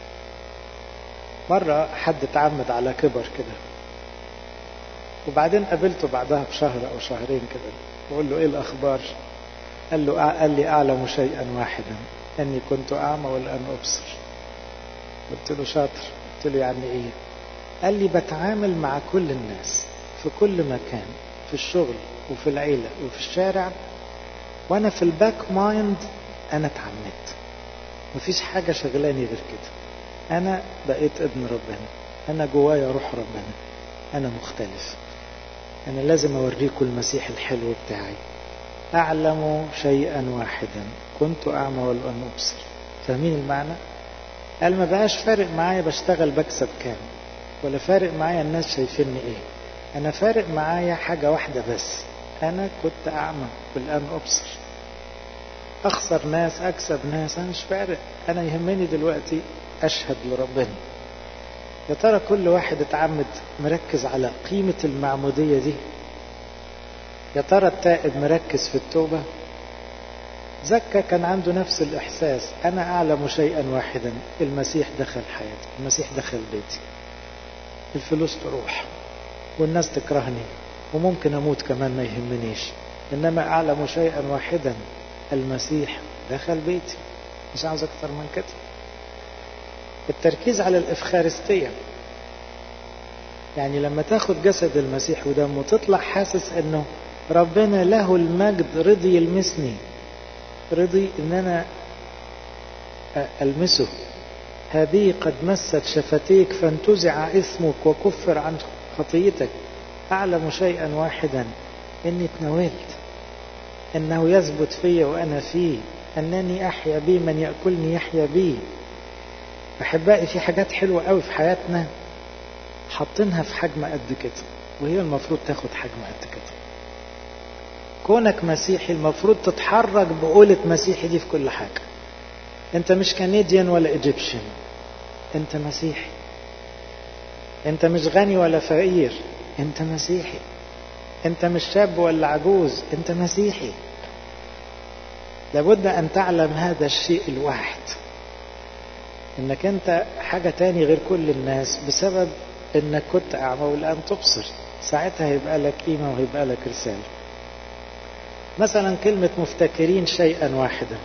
[SPEAKER 1] مرة حد اتعمد على كبر كده وبعدين قابلته بعدها بشهر أو شهرين كده بقول له إيه الأخبار قال له قال لي أعلم شيئا واحدا أني كنت أعمى والآن أبصر قلت له شاطر قلت له يعني إيه قال لي بتعامل مع كل الناس في كل مكان في الشغل وفي العيلة وفي الشارع وأنا في الباك مايند أنا اتعمدت مفيش حاجة شغلاني غير كده أنا بقيت ابن ربنا أنا جوايا روح ربنا أنا مختلف أنا لازم أوريكم المسيح الحلو بتاعي أعلم شيئا واحدا كنت أعمى والآن أبصر فاهمين المعنى؟ قال ما بقاش فارق معايا بشتغل بكسب كام ولا فارق معايا الناس شايفيني ايه انا فارق معايا حاجة واحدة بس انا كنت اعمى والان ابصر اخسر ناس اكسب ناس انا مش فارق انا يهمني دلوقتي اشهد لربنا يا ترى كل واحد اتعمد مركز على قيمة المعمودية دي يا ترى التائب مركز في التوبة زكا كان عنده نفس الإحساس أنا أعلم شيئا واحدا المسيح دخل حياتي المسيح دخل بيتي الفلوس تروح والناس تكرهني وممكن أموت كمان ما يهمنيش إنما أعلم شيئا واحدا المسيح دخل بيتي مش عاوز أكتر من كده التركيز على الإفخارستية يعني لما تاخد جسد المسيح ودمه تطلع حاسس انه ربنا له المجد رضي يلمسني رضي ان انا المسه هذه قد مست شفتيك فانتزع اسمك وكفر عن خطيتك اعلم شيئا واحدا اني تناولت انه يثبت في وانا فيه انني احيا بي من ياكلني يحيا بي احبائي في حاجات حلوه قوي في حياتنا حاطينها في حجم قد كده وهي المفروض تاخد حجم قد كده كونك مسيحي المفروض تتحرك بقولة مسيحي دي في كل حاجة انت مش كنديان ولا ايجيبشن انت مسيحي انت مش غني ولا فقير انت مسيحي انت مش شاب ولا عجوز انت مسيحي لابد ان تعلم هذا الشيء الواحد انك انت حاجة تاني غير كل الناس بسبب انك كنت اعمى والان تبصر ساعتها هيبقى لك قيمة وهيبقى لك رسالة مثلا كلمة مفتكرين شيئا واحدا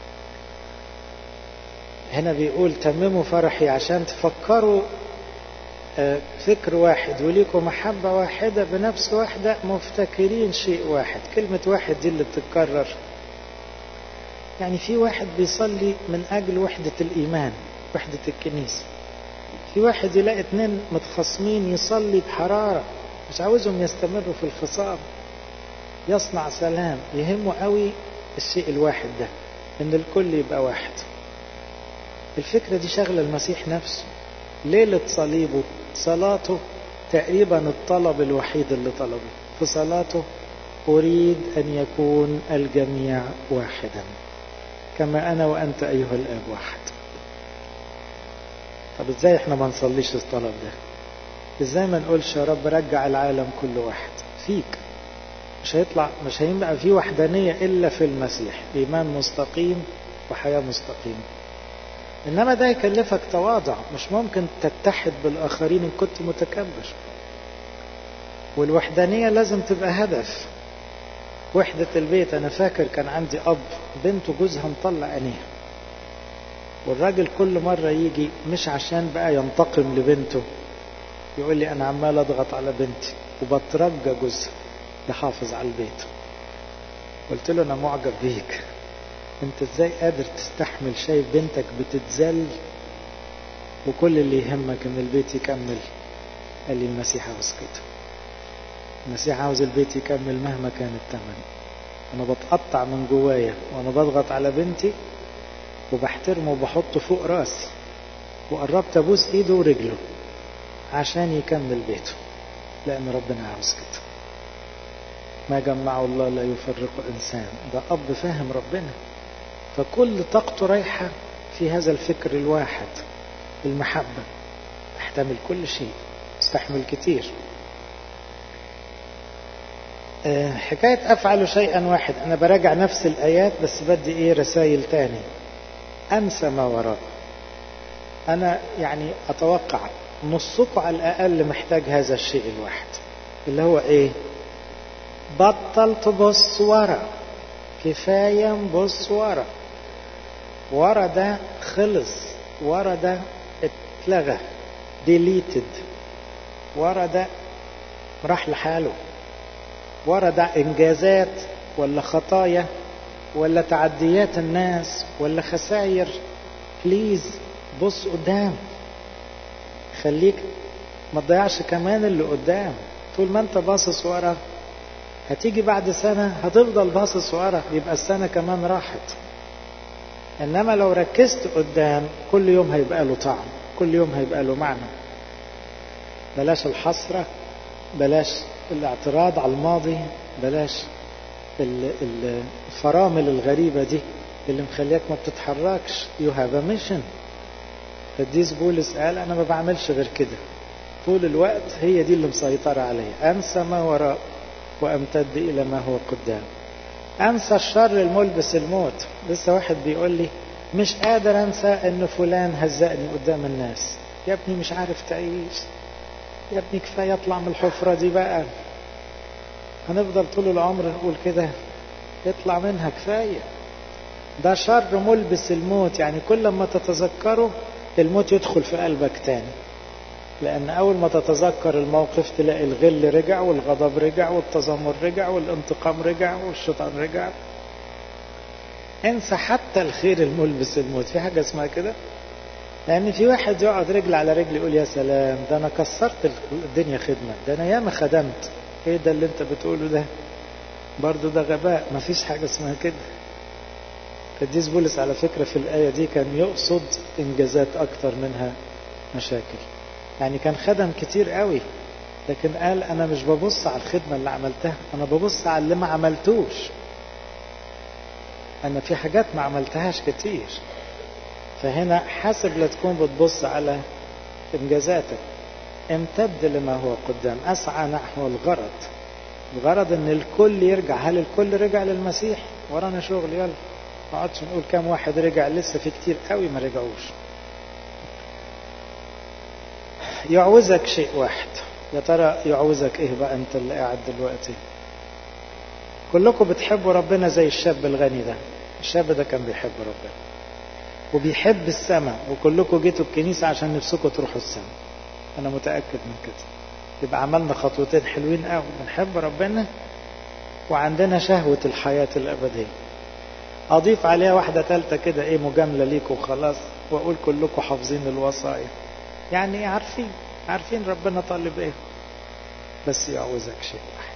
[SPEAKER 1] هنا بيقول تمموا فرحي عشان تفكروا فكر واحد وليكوا محبة واحدة بنفس واحدة مفتكرين شيء واحد كلمة واحد دي اللي بتتكرر يعني في واحد بيصلي من أجل وحدة الإيمان وحدة الكنيسة في واحد يلاقي اتنين متخاصمين يصلي بحرارة مش عاوزهم يستمروا في الخصام يصنع سلام يهمه قوي الشيء الواحد ده ان الكل يبقى واحد الفكرة دي شغلة المسيح نفسه ليلة صليبه صلاته تقريبا الطلب الوحيد اللي طلبه في صلاته أريد أن يكون الجميع واحدا كما أنا وأنت أيها الآب واحد طب ازاي احنا ما نصليش الطلب ده ازاي ما نقولش يا رب رجع العالم كل واحد فيك مش هيطلع مش هيبقى في وحدانية إلا في المسيح إيمان مستقيم وحياة مستقيمة إنما ده يكلفك تواضع مش ممكن تتحد بالآخرين إن كنت متكبر والوحدانية لازم تبقى هدف وحدة البيت أنا فاكر كان عندي أب بنته جوزها مطلع عينيها والراجل كل مرة يجي مش عشان بقى ينتقم لبنته يقول لي أنا عمال أضغط على بنتي وبترجى جوزها يحافظ على البيت قلت له أنا معجب بيك أنت إزاي قادر تستحمل شايف بنتك بتتذل وكل اللي يهمك إن البيت يكمل قال لي المسيح عاوز كده المسيح عاوز البيت يكمل مهما كان الثمن أنا بتقطع من جوايا وأنا بضغط على بنتي وبحترمه وبحطه فوق راسي وقربت ابوس ايده ورجله عشان يكمل بيته لان ربنا عاوز كده ما جمعه الله لا يفرق انسان ده اب فاهم ربنا فكل طاقته رايحه في هذا الفكر الواحد المحبه تحتمل كل شيء تستحمل كتير حكاية أفعل شيئا واحد أنا براجع نفس الآيات بس بدي إيه رسائل تاني أنسى ما وراء أنا يعني أتوقع نصكم على الأقل محتاج هذا الشيء الواحد اللي هو إيه بطل تبص ورا كفاية نبص ورا ورا ده خلص ورا ده اتلغى ديليتد ورا ده راح لحاله ورا ده انجازات ولا خطايا ولا تعديات الناس ولا خسائر بليز بص قدام خليك ما تضيعش كمان اللي قدام طول ما انت باصص ورا هتيجي بعد سنة هتفضل باصص ورا يبقى السنة كمان راحت انما لو ركزت قدام كل يوم هيبقى له طعم كل يوم هيبقى له معنى بلاش الحسرة بلاش الاعتراض على الماضي بلاش الفرامل الغريبة دي اللي مخليك ما بتتحركش you have a mission قديس بولس قال انا ما بعملش غير كده طول الوقت هي دي اللي مسيطرة عليا انسى ما وراء وامتد الى ما هو قدام انسى الشر الملبس الموت لسه واحد بيقول لي مش قادر انسى ان فلان هزقني قدام الناس يا ابني مش عارف تعيش يا ابني كفاية اطلع من الحفرة دي بقى هنفضل طول العمر نقول كده اطلع منها كفاية ده شر ملبس الموت يعني كل ما تتذكره الموت يدخل في قلبك تاني لأن أول ما تتذكر الموقف تلاقي الغل رجع والغضب رجع والتذمر رجع والانتقام رجع والشيطان رجع انسى حتى الخير الملبس الموت في حاجة اسمها كده لأن في واحد يقعد رجل على رجل يقول يا سلام ده أنا كسرت الدنيا خدمة ده أنا ياما خدمت إيه ده اللي أنت بتقوله ده برضو ده غباء مفيش حاجة اسمها كده قديس بولس على فكرة في الآية دي كان يقصد إنجازات أكتر منها مشاكل يعني كان خدم كتير قوي لكن قال أنا مش ببص على الخدمة اللي عملتها أنا ببص على اللي ما عملتوش أنا في حاجات ما عملتهاش كتير فهنا حاسب لا تكون بتبص على إنجازاتك امتد لما هو قدام أسعى نحو الغرض الغرض ان الكل يرجع هل الكل رجع للمسيح ورانا شغل يلا ما اقعدش نقول كام واحد رجع لسه في كتير قوي ما رجعوش يعوزك شيء واحد يا ترى يعوزك ايه بقى انت اللي قاعد دلوقتي كلكم بتحبوا ربنا زي الشاب الغني ده الشاب ده كان بيحب ربنا وبيحب السماء وكلكم جيتوا الكنيسة عشان نفسكم تروحوا السماء انا متأكد من كده يبقى عملنا خطوتين حلوين قوي بنحب ربنا وعندنا شهوة الحياة الأبدية أضيف عليها واحدة ثالثة كده إيه مجاملة ليكم وخلاص وأقول كلكم حافظين الوصايا يعني إيه عارفين عارفين ربنا طالب إيه بس يعوزك شيء واحد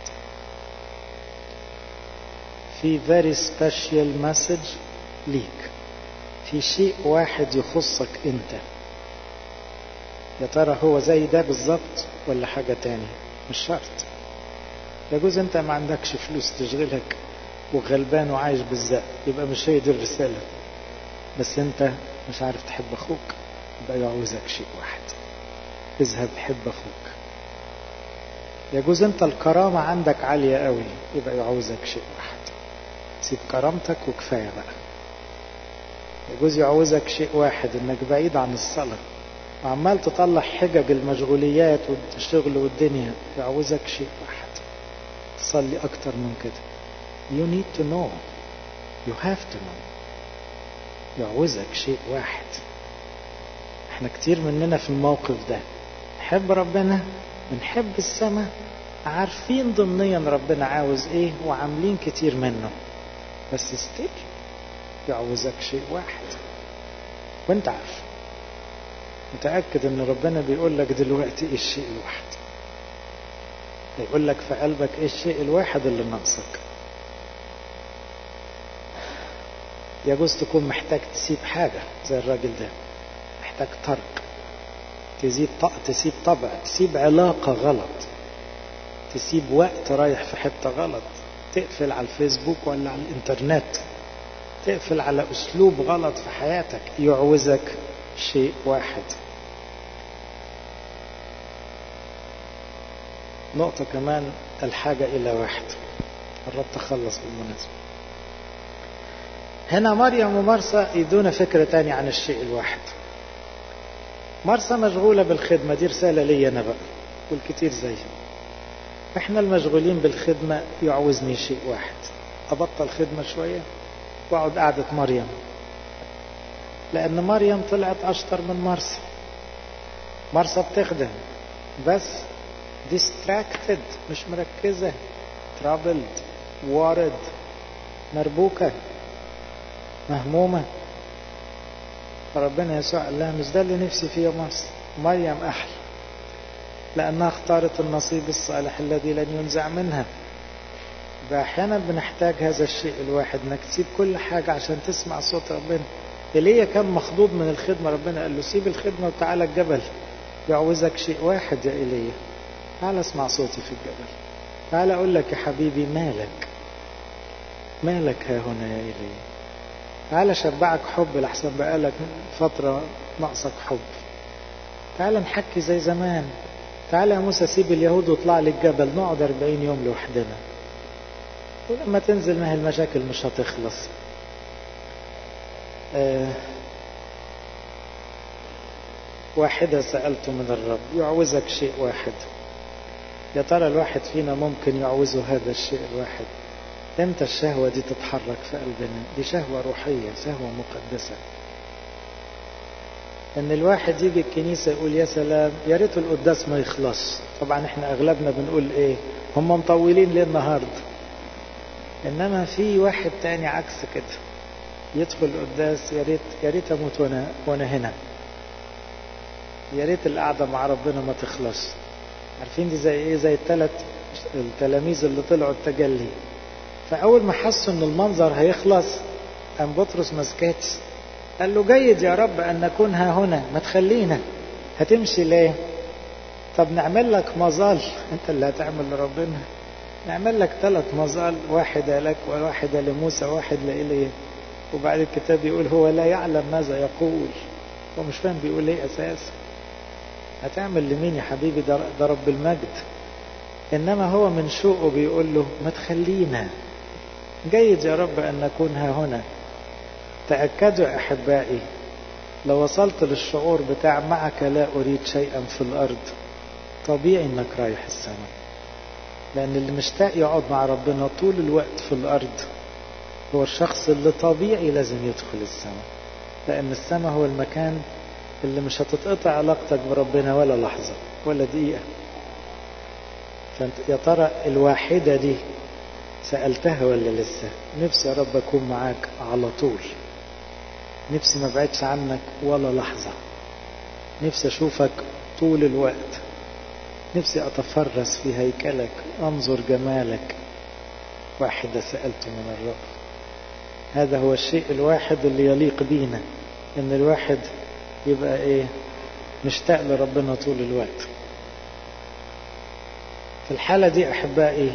[SPEAKER 1] في very special message ليك في شيء واحد يخصك أنت يا ترى هو زي ده بالظبط ولا حاجة تاني مش شرط يجوز انت ما عندكش فلوس تشغلك وغلبان وعايش بالزق يبقى مش هي دي الرسالة بس انت مش عارف تحب اخوك يبقى يعوزك شيء واحد اذهب حب اخوك يجوز انت الكرامة عندك عالية قوي يبقى يعوزك شيء واحد سيب كرامتك وكفاية بقى يجوز يعوزك شيء واحد انك بعيد عن الصلاة وعمال تطلع حجج المشغوليات والشغل والدنيا يعوزك شيء واحد تصلي أكتر من كده you need to know you have to know يعوزك شيء واحد احنا كتير مننا في الموقف ده نحب ربنا بنحب السماء عارفين ضمنيا ربنا عاوز ايه وعاملين كتير منه بس ستيل يعوزك شيء واحد وانت عارف متأكد ان ربنا بيقول لك دلوقتي ايه الشيء الواحد يقول لك في قلبك ايه الشيء الواحد اللي ناقصك يجوز تكون محتاج تسيب حاجة زي الراجل ده محتاج ترك تسيب تسيب طبع تسيب علاقة غلط تسيب وقت رايح في حتة غلط تقفل على الفيسبوك ولا على الانترنت تقفل على اسلوب غلط في حياتك يعوزك شيء واحد نقطة كمان الحاجة إلى واحد قربت أخلص بالمناسبة هنا مريم ومرسى يدونا فكرة تانية عن الشيء الواحد مرسى مشغولة بالخدمة دي رسالة لي أنا بقى والكتير زيها احنا المشغولين بالخدمة يعوزني شيء واحد أبطل خدمة شوية وأقعد قعدة مريم لأن مريم طلعت أشطر من مرسى مرسى بتخدم بس distracted مش مركزة troubled وارد مربوكة مهمومة فربنا يسوع قال لها مش ده اللي نفسي فيه يا مرسى مريم أحلى لأنها اختارت النصيب الصالح الذي لن ينزع منها أحيانا بنحتاج هذا الشيء الواحد انك تسيب كل حاجة عشان تسمع صوت ربنا ايليا كان مخضوض من الخدمة ربنا قال له سيب الخدمة وتعالى الجبل يعوزك شيء واحد يا ايليا تعالى اسمع صوتي في الجبل تعالى اقول لك يا حبيبي مالك مالك ها هنا يا ايليا تعالى شبعك حب لحسن بقالك فترة ناقصك حب تعالى نحكي زي زمان تعالى يا موسى سيب اليهود واطلع لي الجبل نقعد 40 يوم لوحدنا ولما تنزل ما هي المشاكل مش هتخلص آه واحدة سألت من الرب يعوزك شيء واحد يا ترى الواحد فينا ممكن يعوزه هذا الشيء الواحد امتى الشهوة دي تتحرك في قلبنا دي شهوة روحية شهوة مقدسة ان الواحد يجي الكنيسة يقول يا سلام يا ريت القداس ما يخلص طبعا احنا اغلبنا بنقول ايه هم مطولين ليه النهاردة انما في واحد تاني عكس كده يدخل القداس يا ريت يا ريت اموت وانا وانا هنا يا ريت القعدة مع ربنا ما تخلص عارفين دي زي ايه زي الثلاث التلاميذ اللي طلعوا التجلي فاول ما حسوا ان المنظر هيخلص قام بطرس ما سكتش قال له جيد يا رب ان نكون ها هنا ما تخلينا هتمشي ليه طب نعمل لك مظال انت اللي هتعمل لربنا نعمل لك ثلاث مظال واحدة لك وواحدة لموسى واحد لإليه وبعد الكتاب يقول هو لا يعلم ماذا يقول هو مش فاهم بيقول ايه اساسا هتعمل لمين يا حبيبي ده, ده رب المجد انما هو من شوقه بيقول له ما تخلينا جيد يا رب ان نكون ها هنا تأكدوا يا أحبائي لو وصلت للشعور بتاع معك لا أريد شيئا في الأرض طبيعي إنك رايح السماء لأن اللي مشتاق يقعد مع ربنا طول الوقت في الأرض هو الشخص اللي طبيعي لازم يدخل السماء لأن السماء هو المكان اللي مش هتتقطع علاقتك بربنا ولا لحظة ولا دقيقة فانت يا ترى الواحدة دي سألتها ولا لسه نفسي يا رب أكون معاك على طول نفسي ما بعدش عنك ولا لحظة نفسي أشوفك طول الوقت نفسي أتفرس في هيكلك أنظر جمالك واحدة سألت من الرب هذا هو الشيء الواحد اللي يليق بينا إن الواحد يبقى إيه مشتاق لربنا طول الوقت في الحالة دي أحبائي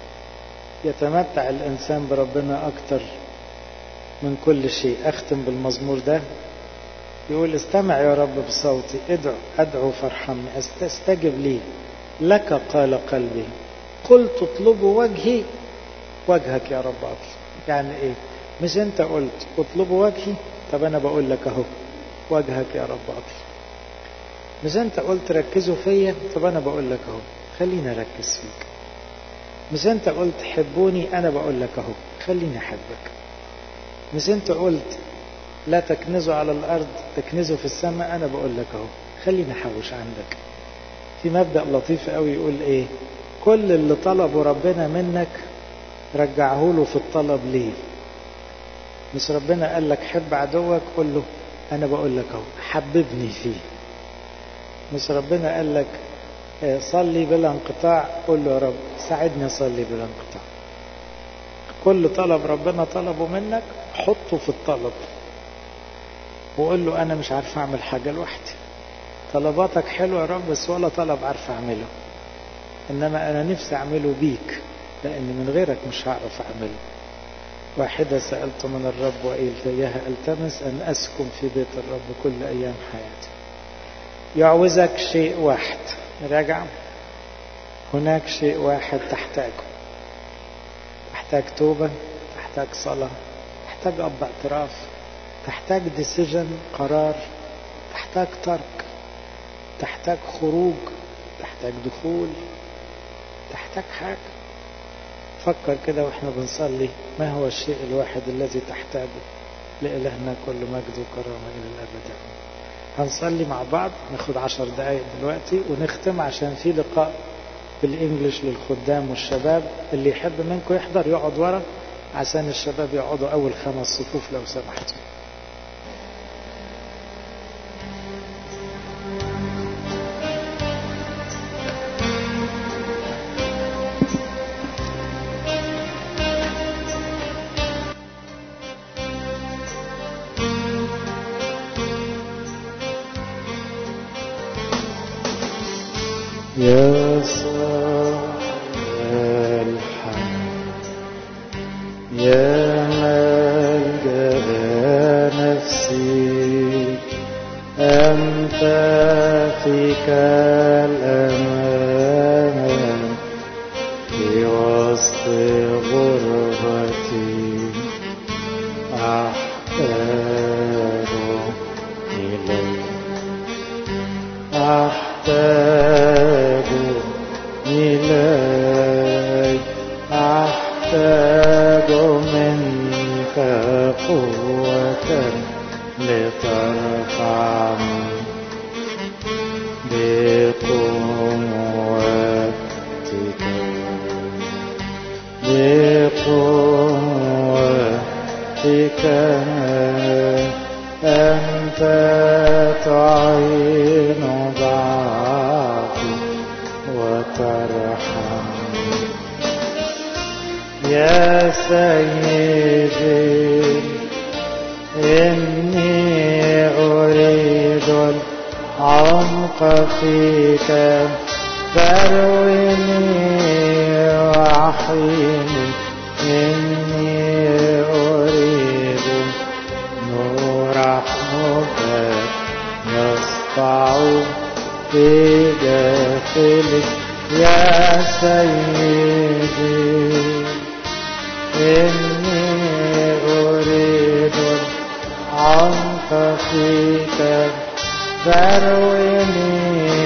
[SPEAKER 1] يتمتع الإنسان بربنا أكتر من كل شيء أختم بالمزمور ده يقول استمع يا رب بصوتي ادعو أدعو فارحمني استجب لي لك قال قلبي قلت اطلبوا وجهي وجهك يا رب أطلب يعني إيه مش أنت قلت اطلبوا وجهي طب أنا بقول لك أهو وجهك يا رب أطلب مش أنت قلت ركزوا فيا طب أنا بقول لك أهو خليني أركز فيك مش انت قلت حبوني انا بقول لك اهو خليني احبك مش انت قلت لا تكنزوا على الارض تكنزوا في السماء انا بقول لك اهو خليني احوش عندك في مبدا لطيف قوي يقول ايه كل اللي طلبه ربنا منك رجعه له في الطلب ليه مش ربنا قال لك حب عدوك قول له انا بقول لك اهو حببني فيه مش ربنا قال لك صلي بلا انقطاع قول له يا رب ساعدني اصلي بلا انقطاع كل طلب ربنا طلبه منك حطه في الطلب وقول له انا مش عارف اعمل حاجه لوحدي طلباتك حلوه يا رب بس ولا طلب عارف اعمله انما انا نفسي اعمله بيك لان من غيرك مش هعرف اعمله واحدة سألت من الرب وإياها التمس أن أسكن في بيت الرب كل أيام حياتي يعوزك شيء واحد راجع هناك شيء واحد تحتاجه تحتاج توبة تحتاج صلاة تحتاج أب اعتراف تحتاج ديسيجن قرار تحتاج ترك تحتاج خروج تحتاج دخول تحتاج حاجة فكر كده واحنا بنصلي ما هو الشيء الواحد الذي تحتاجه لإلهنا كل مجد وكرامة إلى الأبد هنصلي مع بعض ناخد عشر دقايق دلوقتي ونختم عشان في لقاء بالإنجليش للخدام والشباب اللي يحب منكم يحضر يقعد ورا عشان الشباب يقعدوا أول خمس صفوف لو سمحتوا يا صاحب الحق يا ملجأ إليك أحتاج منك قوة لترفعني بقوتك بقوتك أنت تعين ضعفي وترحمني يا سيدي إني أريد العمق فيك فارويني وأحيني إني أريد نور حبك يسطع في داخلي يا سيدي إني أريد العمق فيك فارويني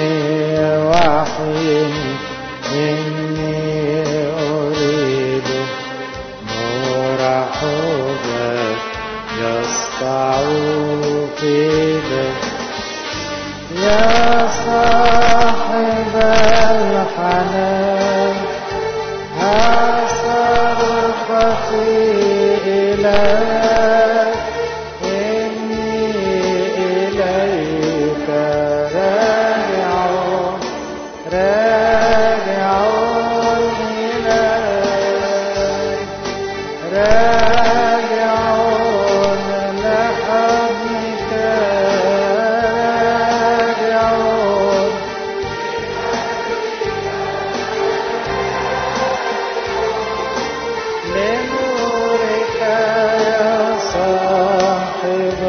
[SPEAKER 1] وحيني إني أريد نور حبك يسطع في يا صاحب الحنان صرفتي إليك إني إليك راجع راجع إليك راجع لحضنك راجع لنورك يا صاحب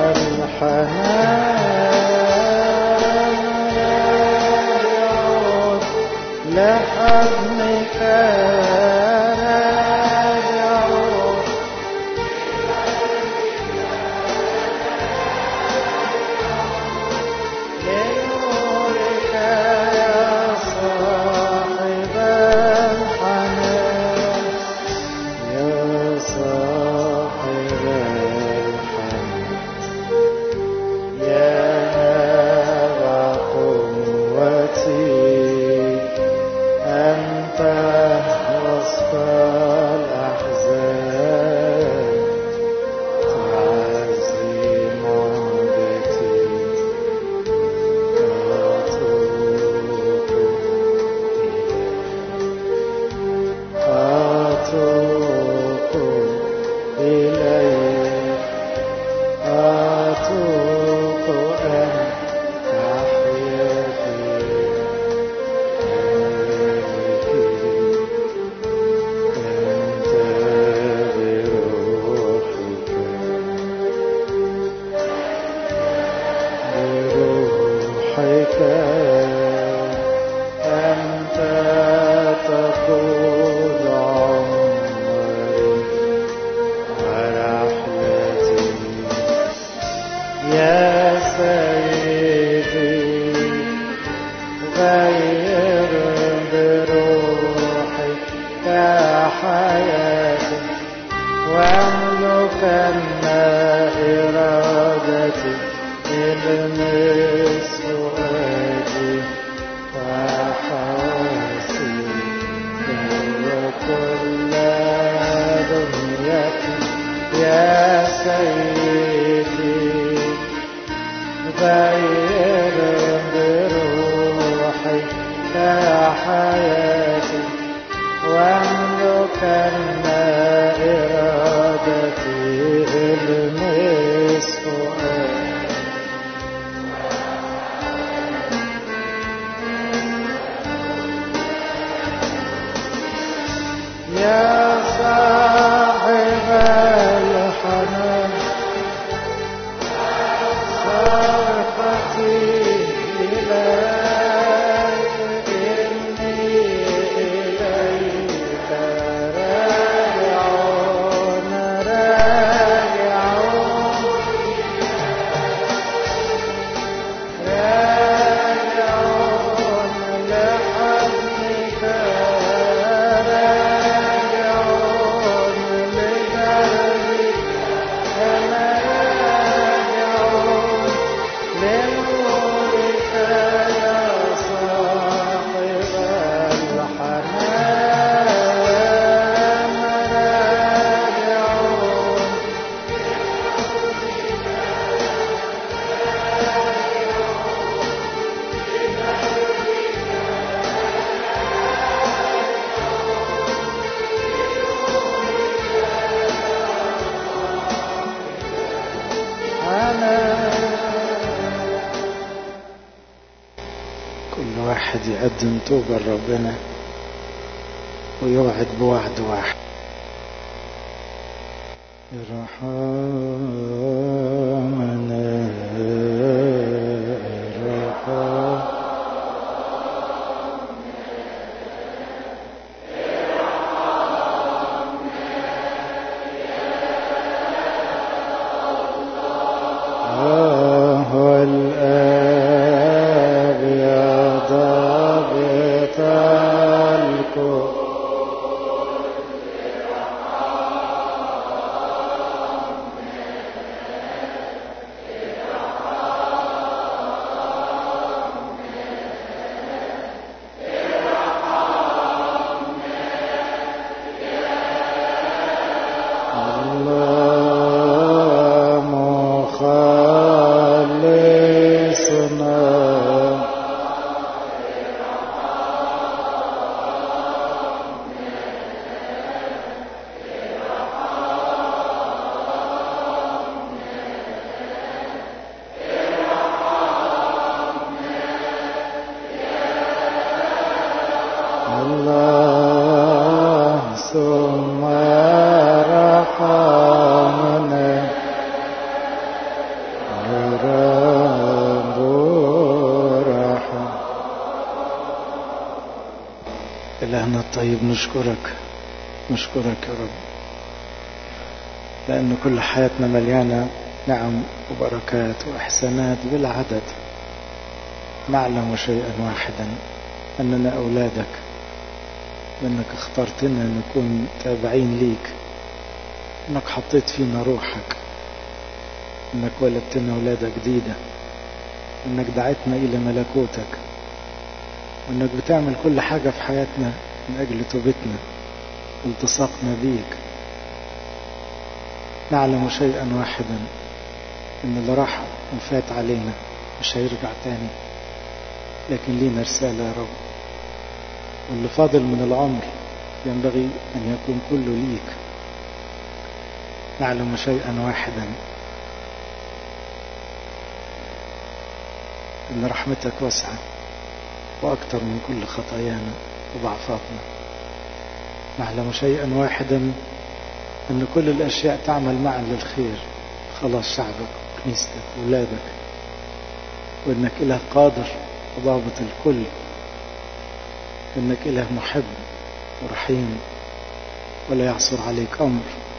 [SPEAKER 1] الحنان راجعون لحضنك راجعون لنورك يا صاحب الحنان يا صاحب الحنان يا نبع قوتي أنت وسط الأحزان تعزي موجتي أتوب إليك أتوب أن أحيا أنت بروحك بروحك أنت تقود عمري ورحلتي يا سيدي غير بروحك حياتي واملكن إرادتي المس فؤادي وحواسي وكل دنيتي يا سيدي غير بروحي كحياتي واملكن إرادتي المس فؤادي يا صاحب الحنان صرفتي إليك إني يقدم توبة لربنا ويوعد بوعد واحد ارحمنا ارحمنا هو الآب يا ضابط الكون الله مخلصنا الله ثم رحمنا رب رحم إلهنا الطيب نشكرك نشكرك يا رب لأن كل حياتنا مليانة نعم وبركات وإحسانات بلا عدد نعلم شيئا واحدا أننا أولادك وأنك اخترتنا نكون تابعين ليك أنك حطيت فينا روحك أنك ولدتنا ولادة جديدة أنك دعيتنا إلى ملكوتك وأنك بتعمل كل حاجة في حياتنا من أجل توبتنا والتصاقنا بيك نعلم شيئا واحدا ان اللي راح وفات علينا مش هيرجع تاني لكن لينا رسالة يا رب واللي فاضل من العمر ينبغي أن يكون كله ليك نعلم شيئا واحدا أن رحمتك واسعة وأكثر من كل خطايانا وضعفاتنا نعلم شيئا واحدا أن كل الأشياء تعمل معا للخير خلاص شعبك وكنيستك وولادك وأنك إله قادر وضابط الكل إنك إله محب ورحيم ولا يعصر عليك أمر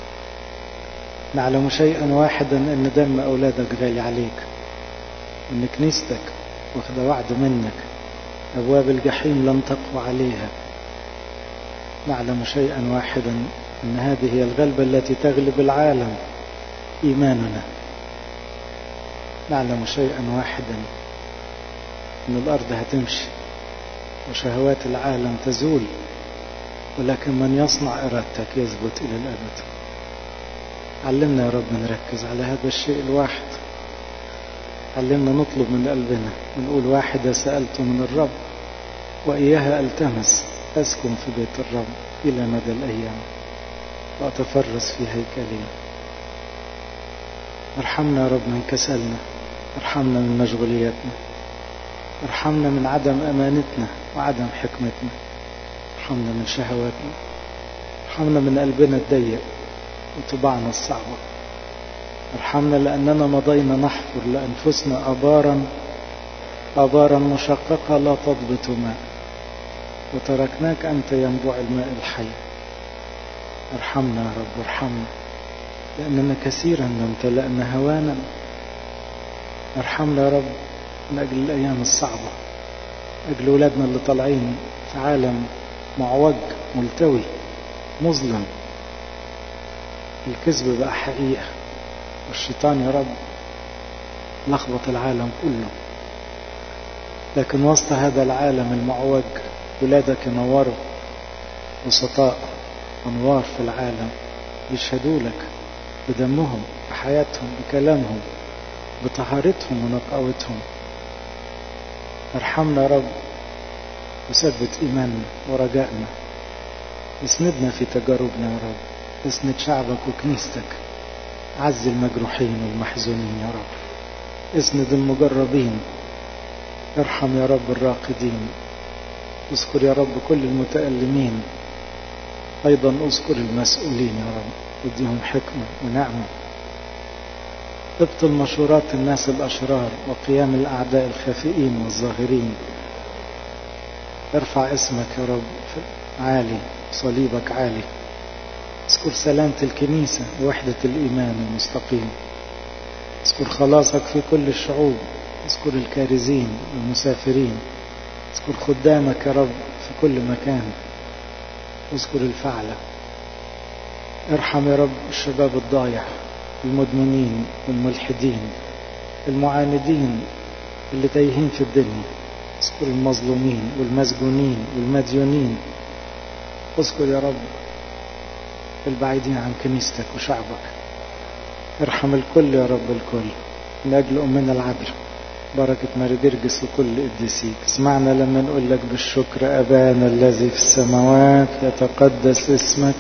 [SPEAKER 1] نعلم شيئا واحدا أن دم أولادك غالي عليك وأن كنيستك واخدة وعد منك أبواب الجحيم لن تقوى عليها نعلم شيئا واحدا أن هذه هي الغلبة التي تغلب العالم إيماننا نعلم شيئا واحدا أن الأرض هتمشي وشهوات العالم تزول ولكن من يصنع إرادتك يثبت إلى الأبد علمنا يا رب نركز على هذا الشيء الواحد علمنا نطلب من قلبنا ونقول واحدة سألت من الرب وإياها ألتمس أسكن في بيت الرب إلى مدى الأيام وأتفرس في هيكلي ارحمنا يا رب من كسلنا ارحمنا من مشغولياتنا ارحمنا من عدم أمانتنا وعدم حكمتنا ارحمنا من شهواتنا ارحمنا من قلبنا الضيق وطباعنا الصعبة ارحمنا لأننا مضينا نحفر لأنفسنا أبارا أبارا مشققة لا تضبط ماء وتركناك أنت ينبوع الماء الحي ارحمنا يا رب ارحمنا لأننا كثيرا امتلأنا هوانا ارحمنا يا رب من أجل الأيام الصعبة أجل ولادنا اللي طالعين في عالم معوج ملتوي مظلم الكذب بقى حقيقة والشيطان يا رب لخبط العالم كله لكن وسط هذا العالم المعوج ولادك ينوروا وسطاء أنوار في العالم يشهدوا لك بدمهم بحياتهم بكلامهم بطهارتهم ونقاوتهم ارحمنا يا رب وثبت إيماننا ورجائنا اسندنا في تجاربنا يا رب اسند شعبك وكنيستك عز المجروحين والمحزونين يا رب اسند المجربين ارحم يا رب الراقدين اذكر يا رب كل المتألمين أيضا اذكر المسؤولين يا رب اديهم حكمة ونعمة ابطل مشورات الناس الأشرار وقيام الأعداء الخافئين والظاهرين ارفع اسمك يا رب عالي صليبك عالي اذكر سلامة الكنيسة ووحدة الإيمان المستقيم اذكر خلاصك في كل الشعوب اذكر الكارزين والمسافرين اذكر خدامك يا رب في كل مكان اذكر الفعلة ارحم يا رب الشباب الضايع المدمنين والملحدين المعاندين اللي تايهين في الدنيا اذكر المظلومين والمسجونين والمديونين اذكر يا رب البعيدين عن كنيستك وشعبك ارحم الكل يا رب الكل من أجل أمنا العذراء بركة ماري جرجس وكل قديسيك اسمعنا لما نقول لك بالشكر أبانا الذي في السماوات يتقدس اسمك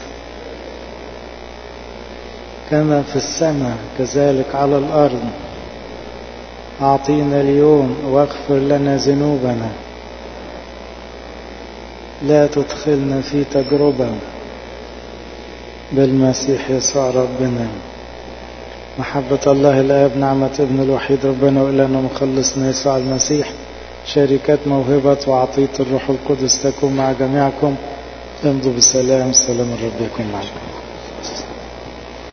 [SPEAKER 1] كما في السماء كذلك على الأرض أعطينا اليوم واغفر لنا ذنوبنا لا تدخلنا في تجربة بالمسيح يسوع ربنا محبة الله الآب نعمة ابن الوحيد ربنا وإلهنا مخلصنا يسوع المسيح شركة موهبة وعطية الروح القدس تكون مع جميعكم امضوا بسلام سلام الرب يكون معكم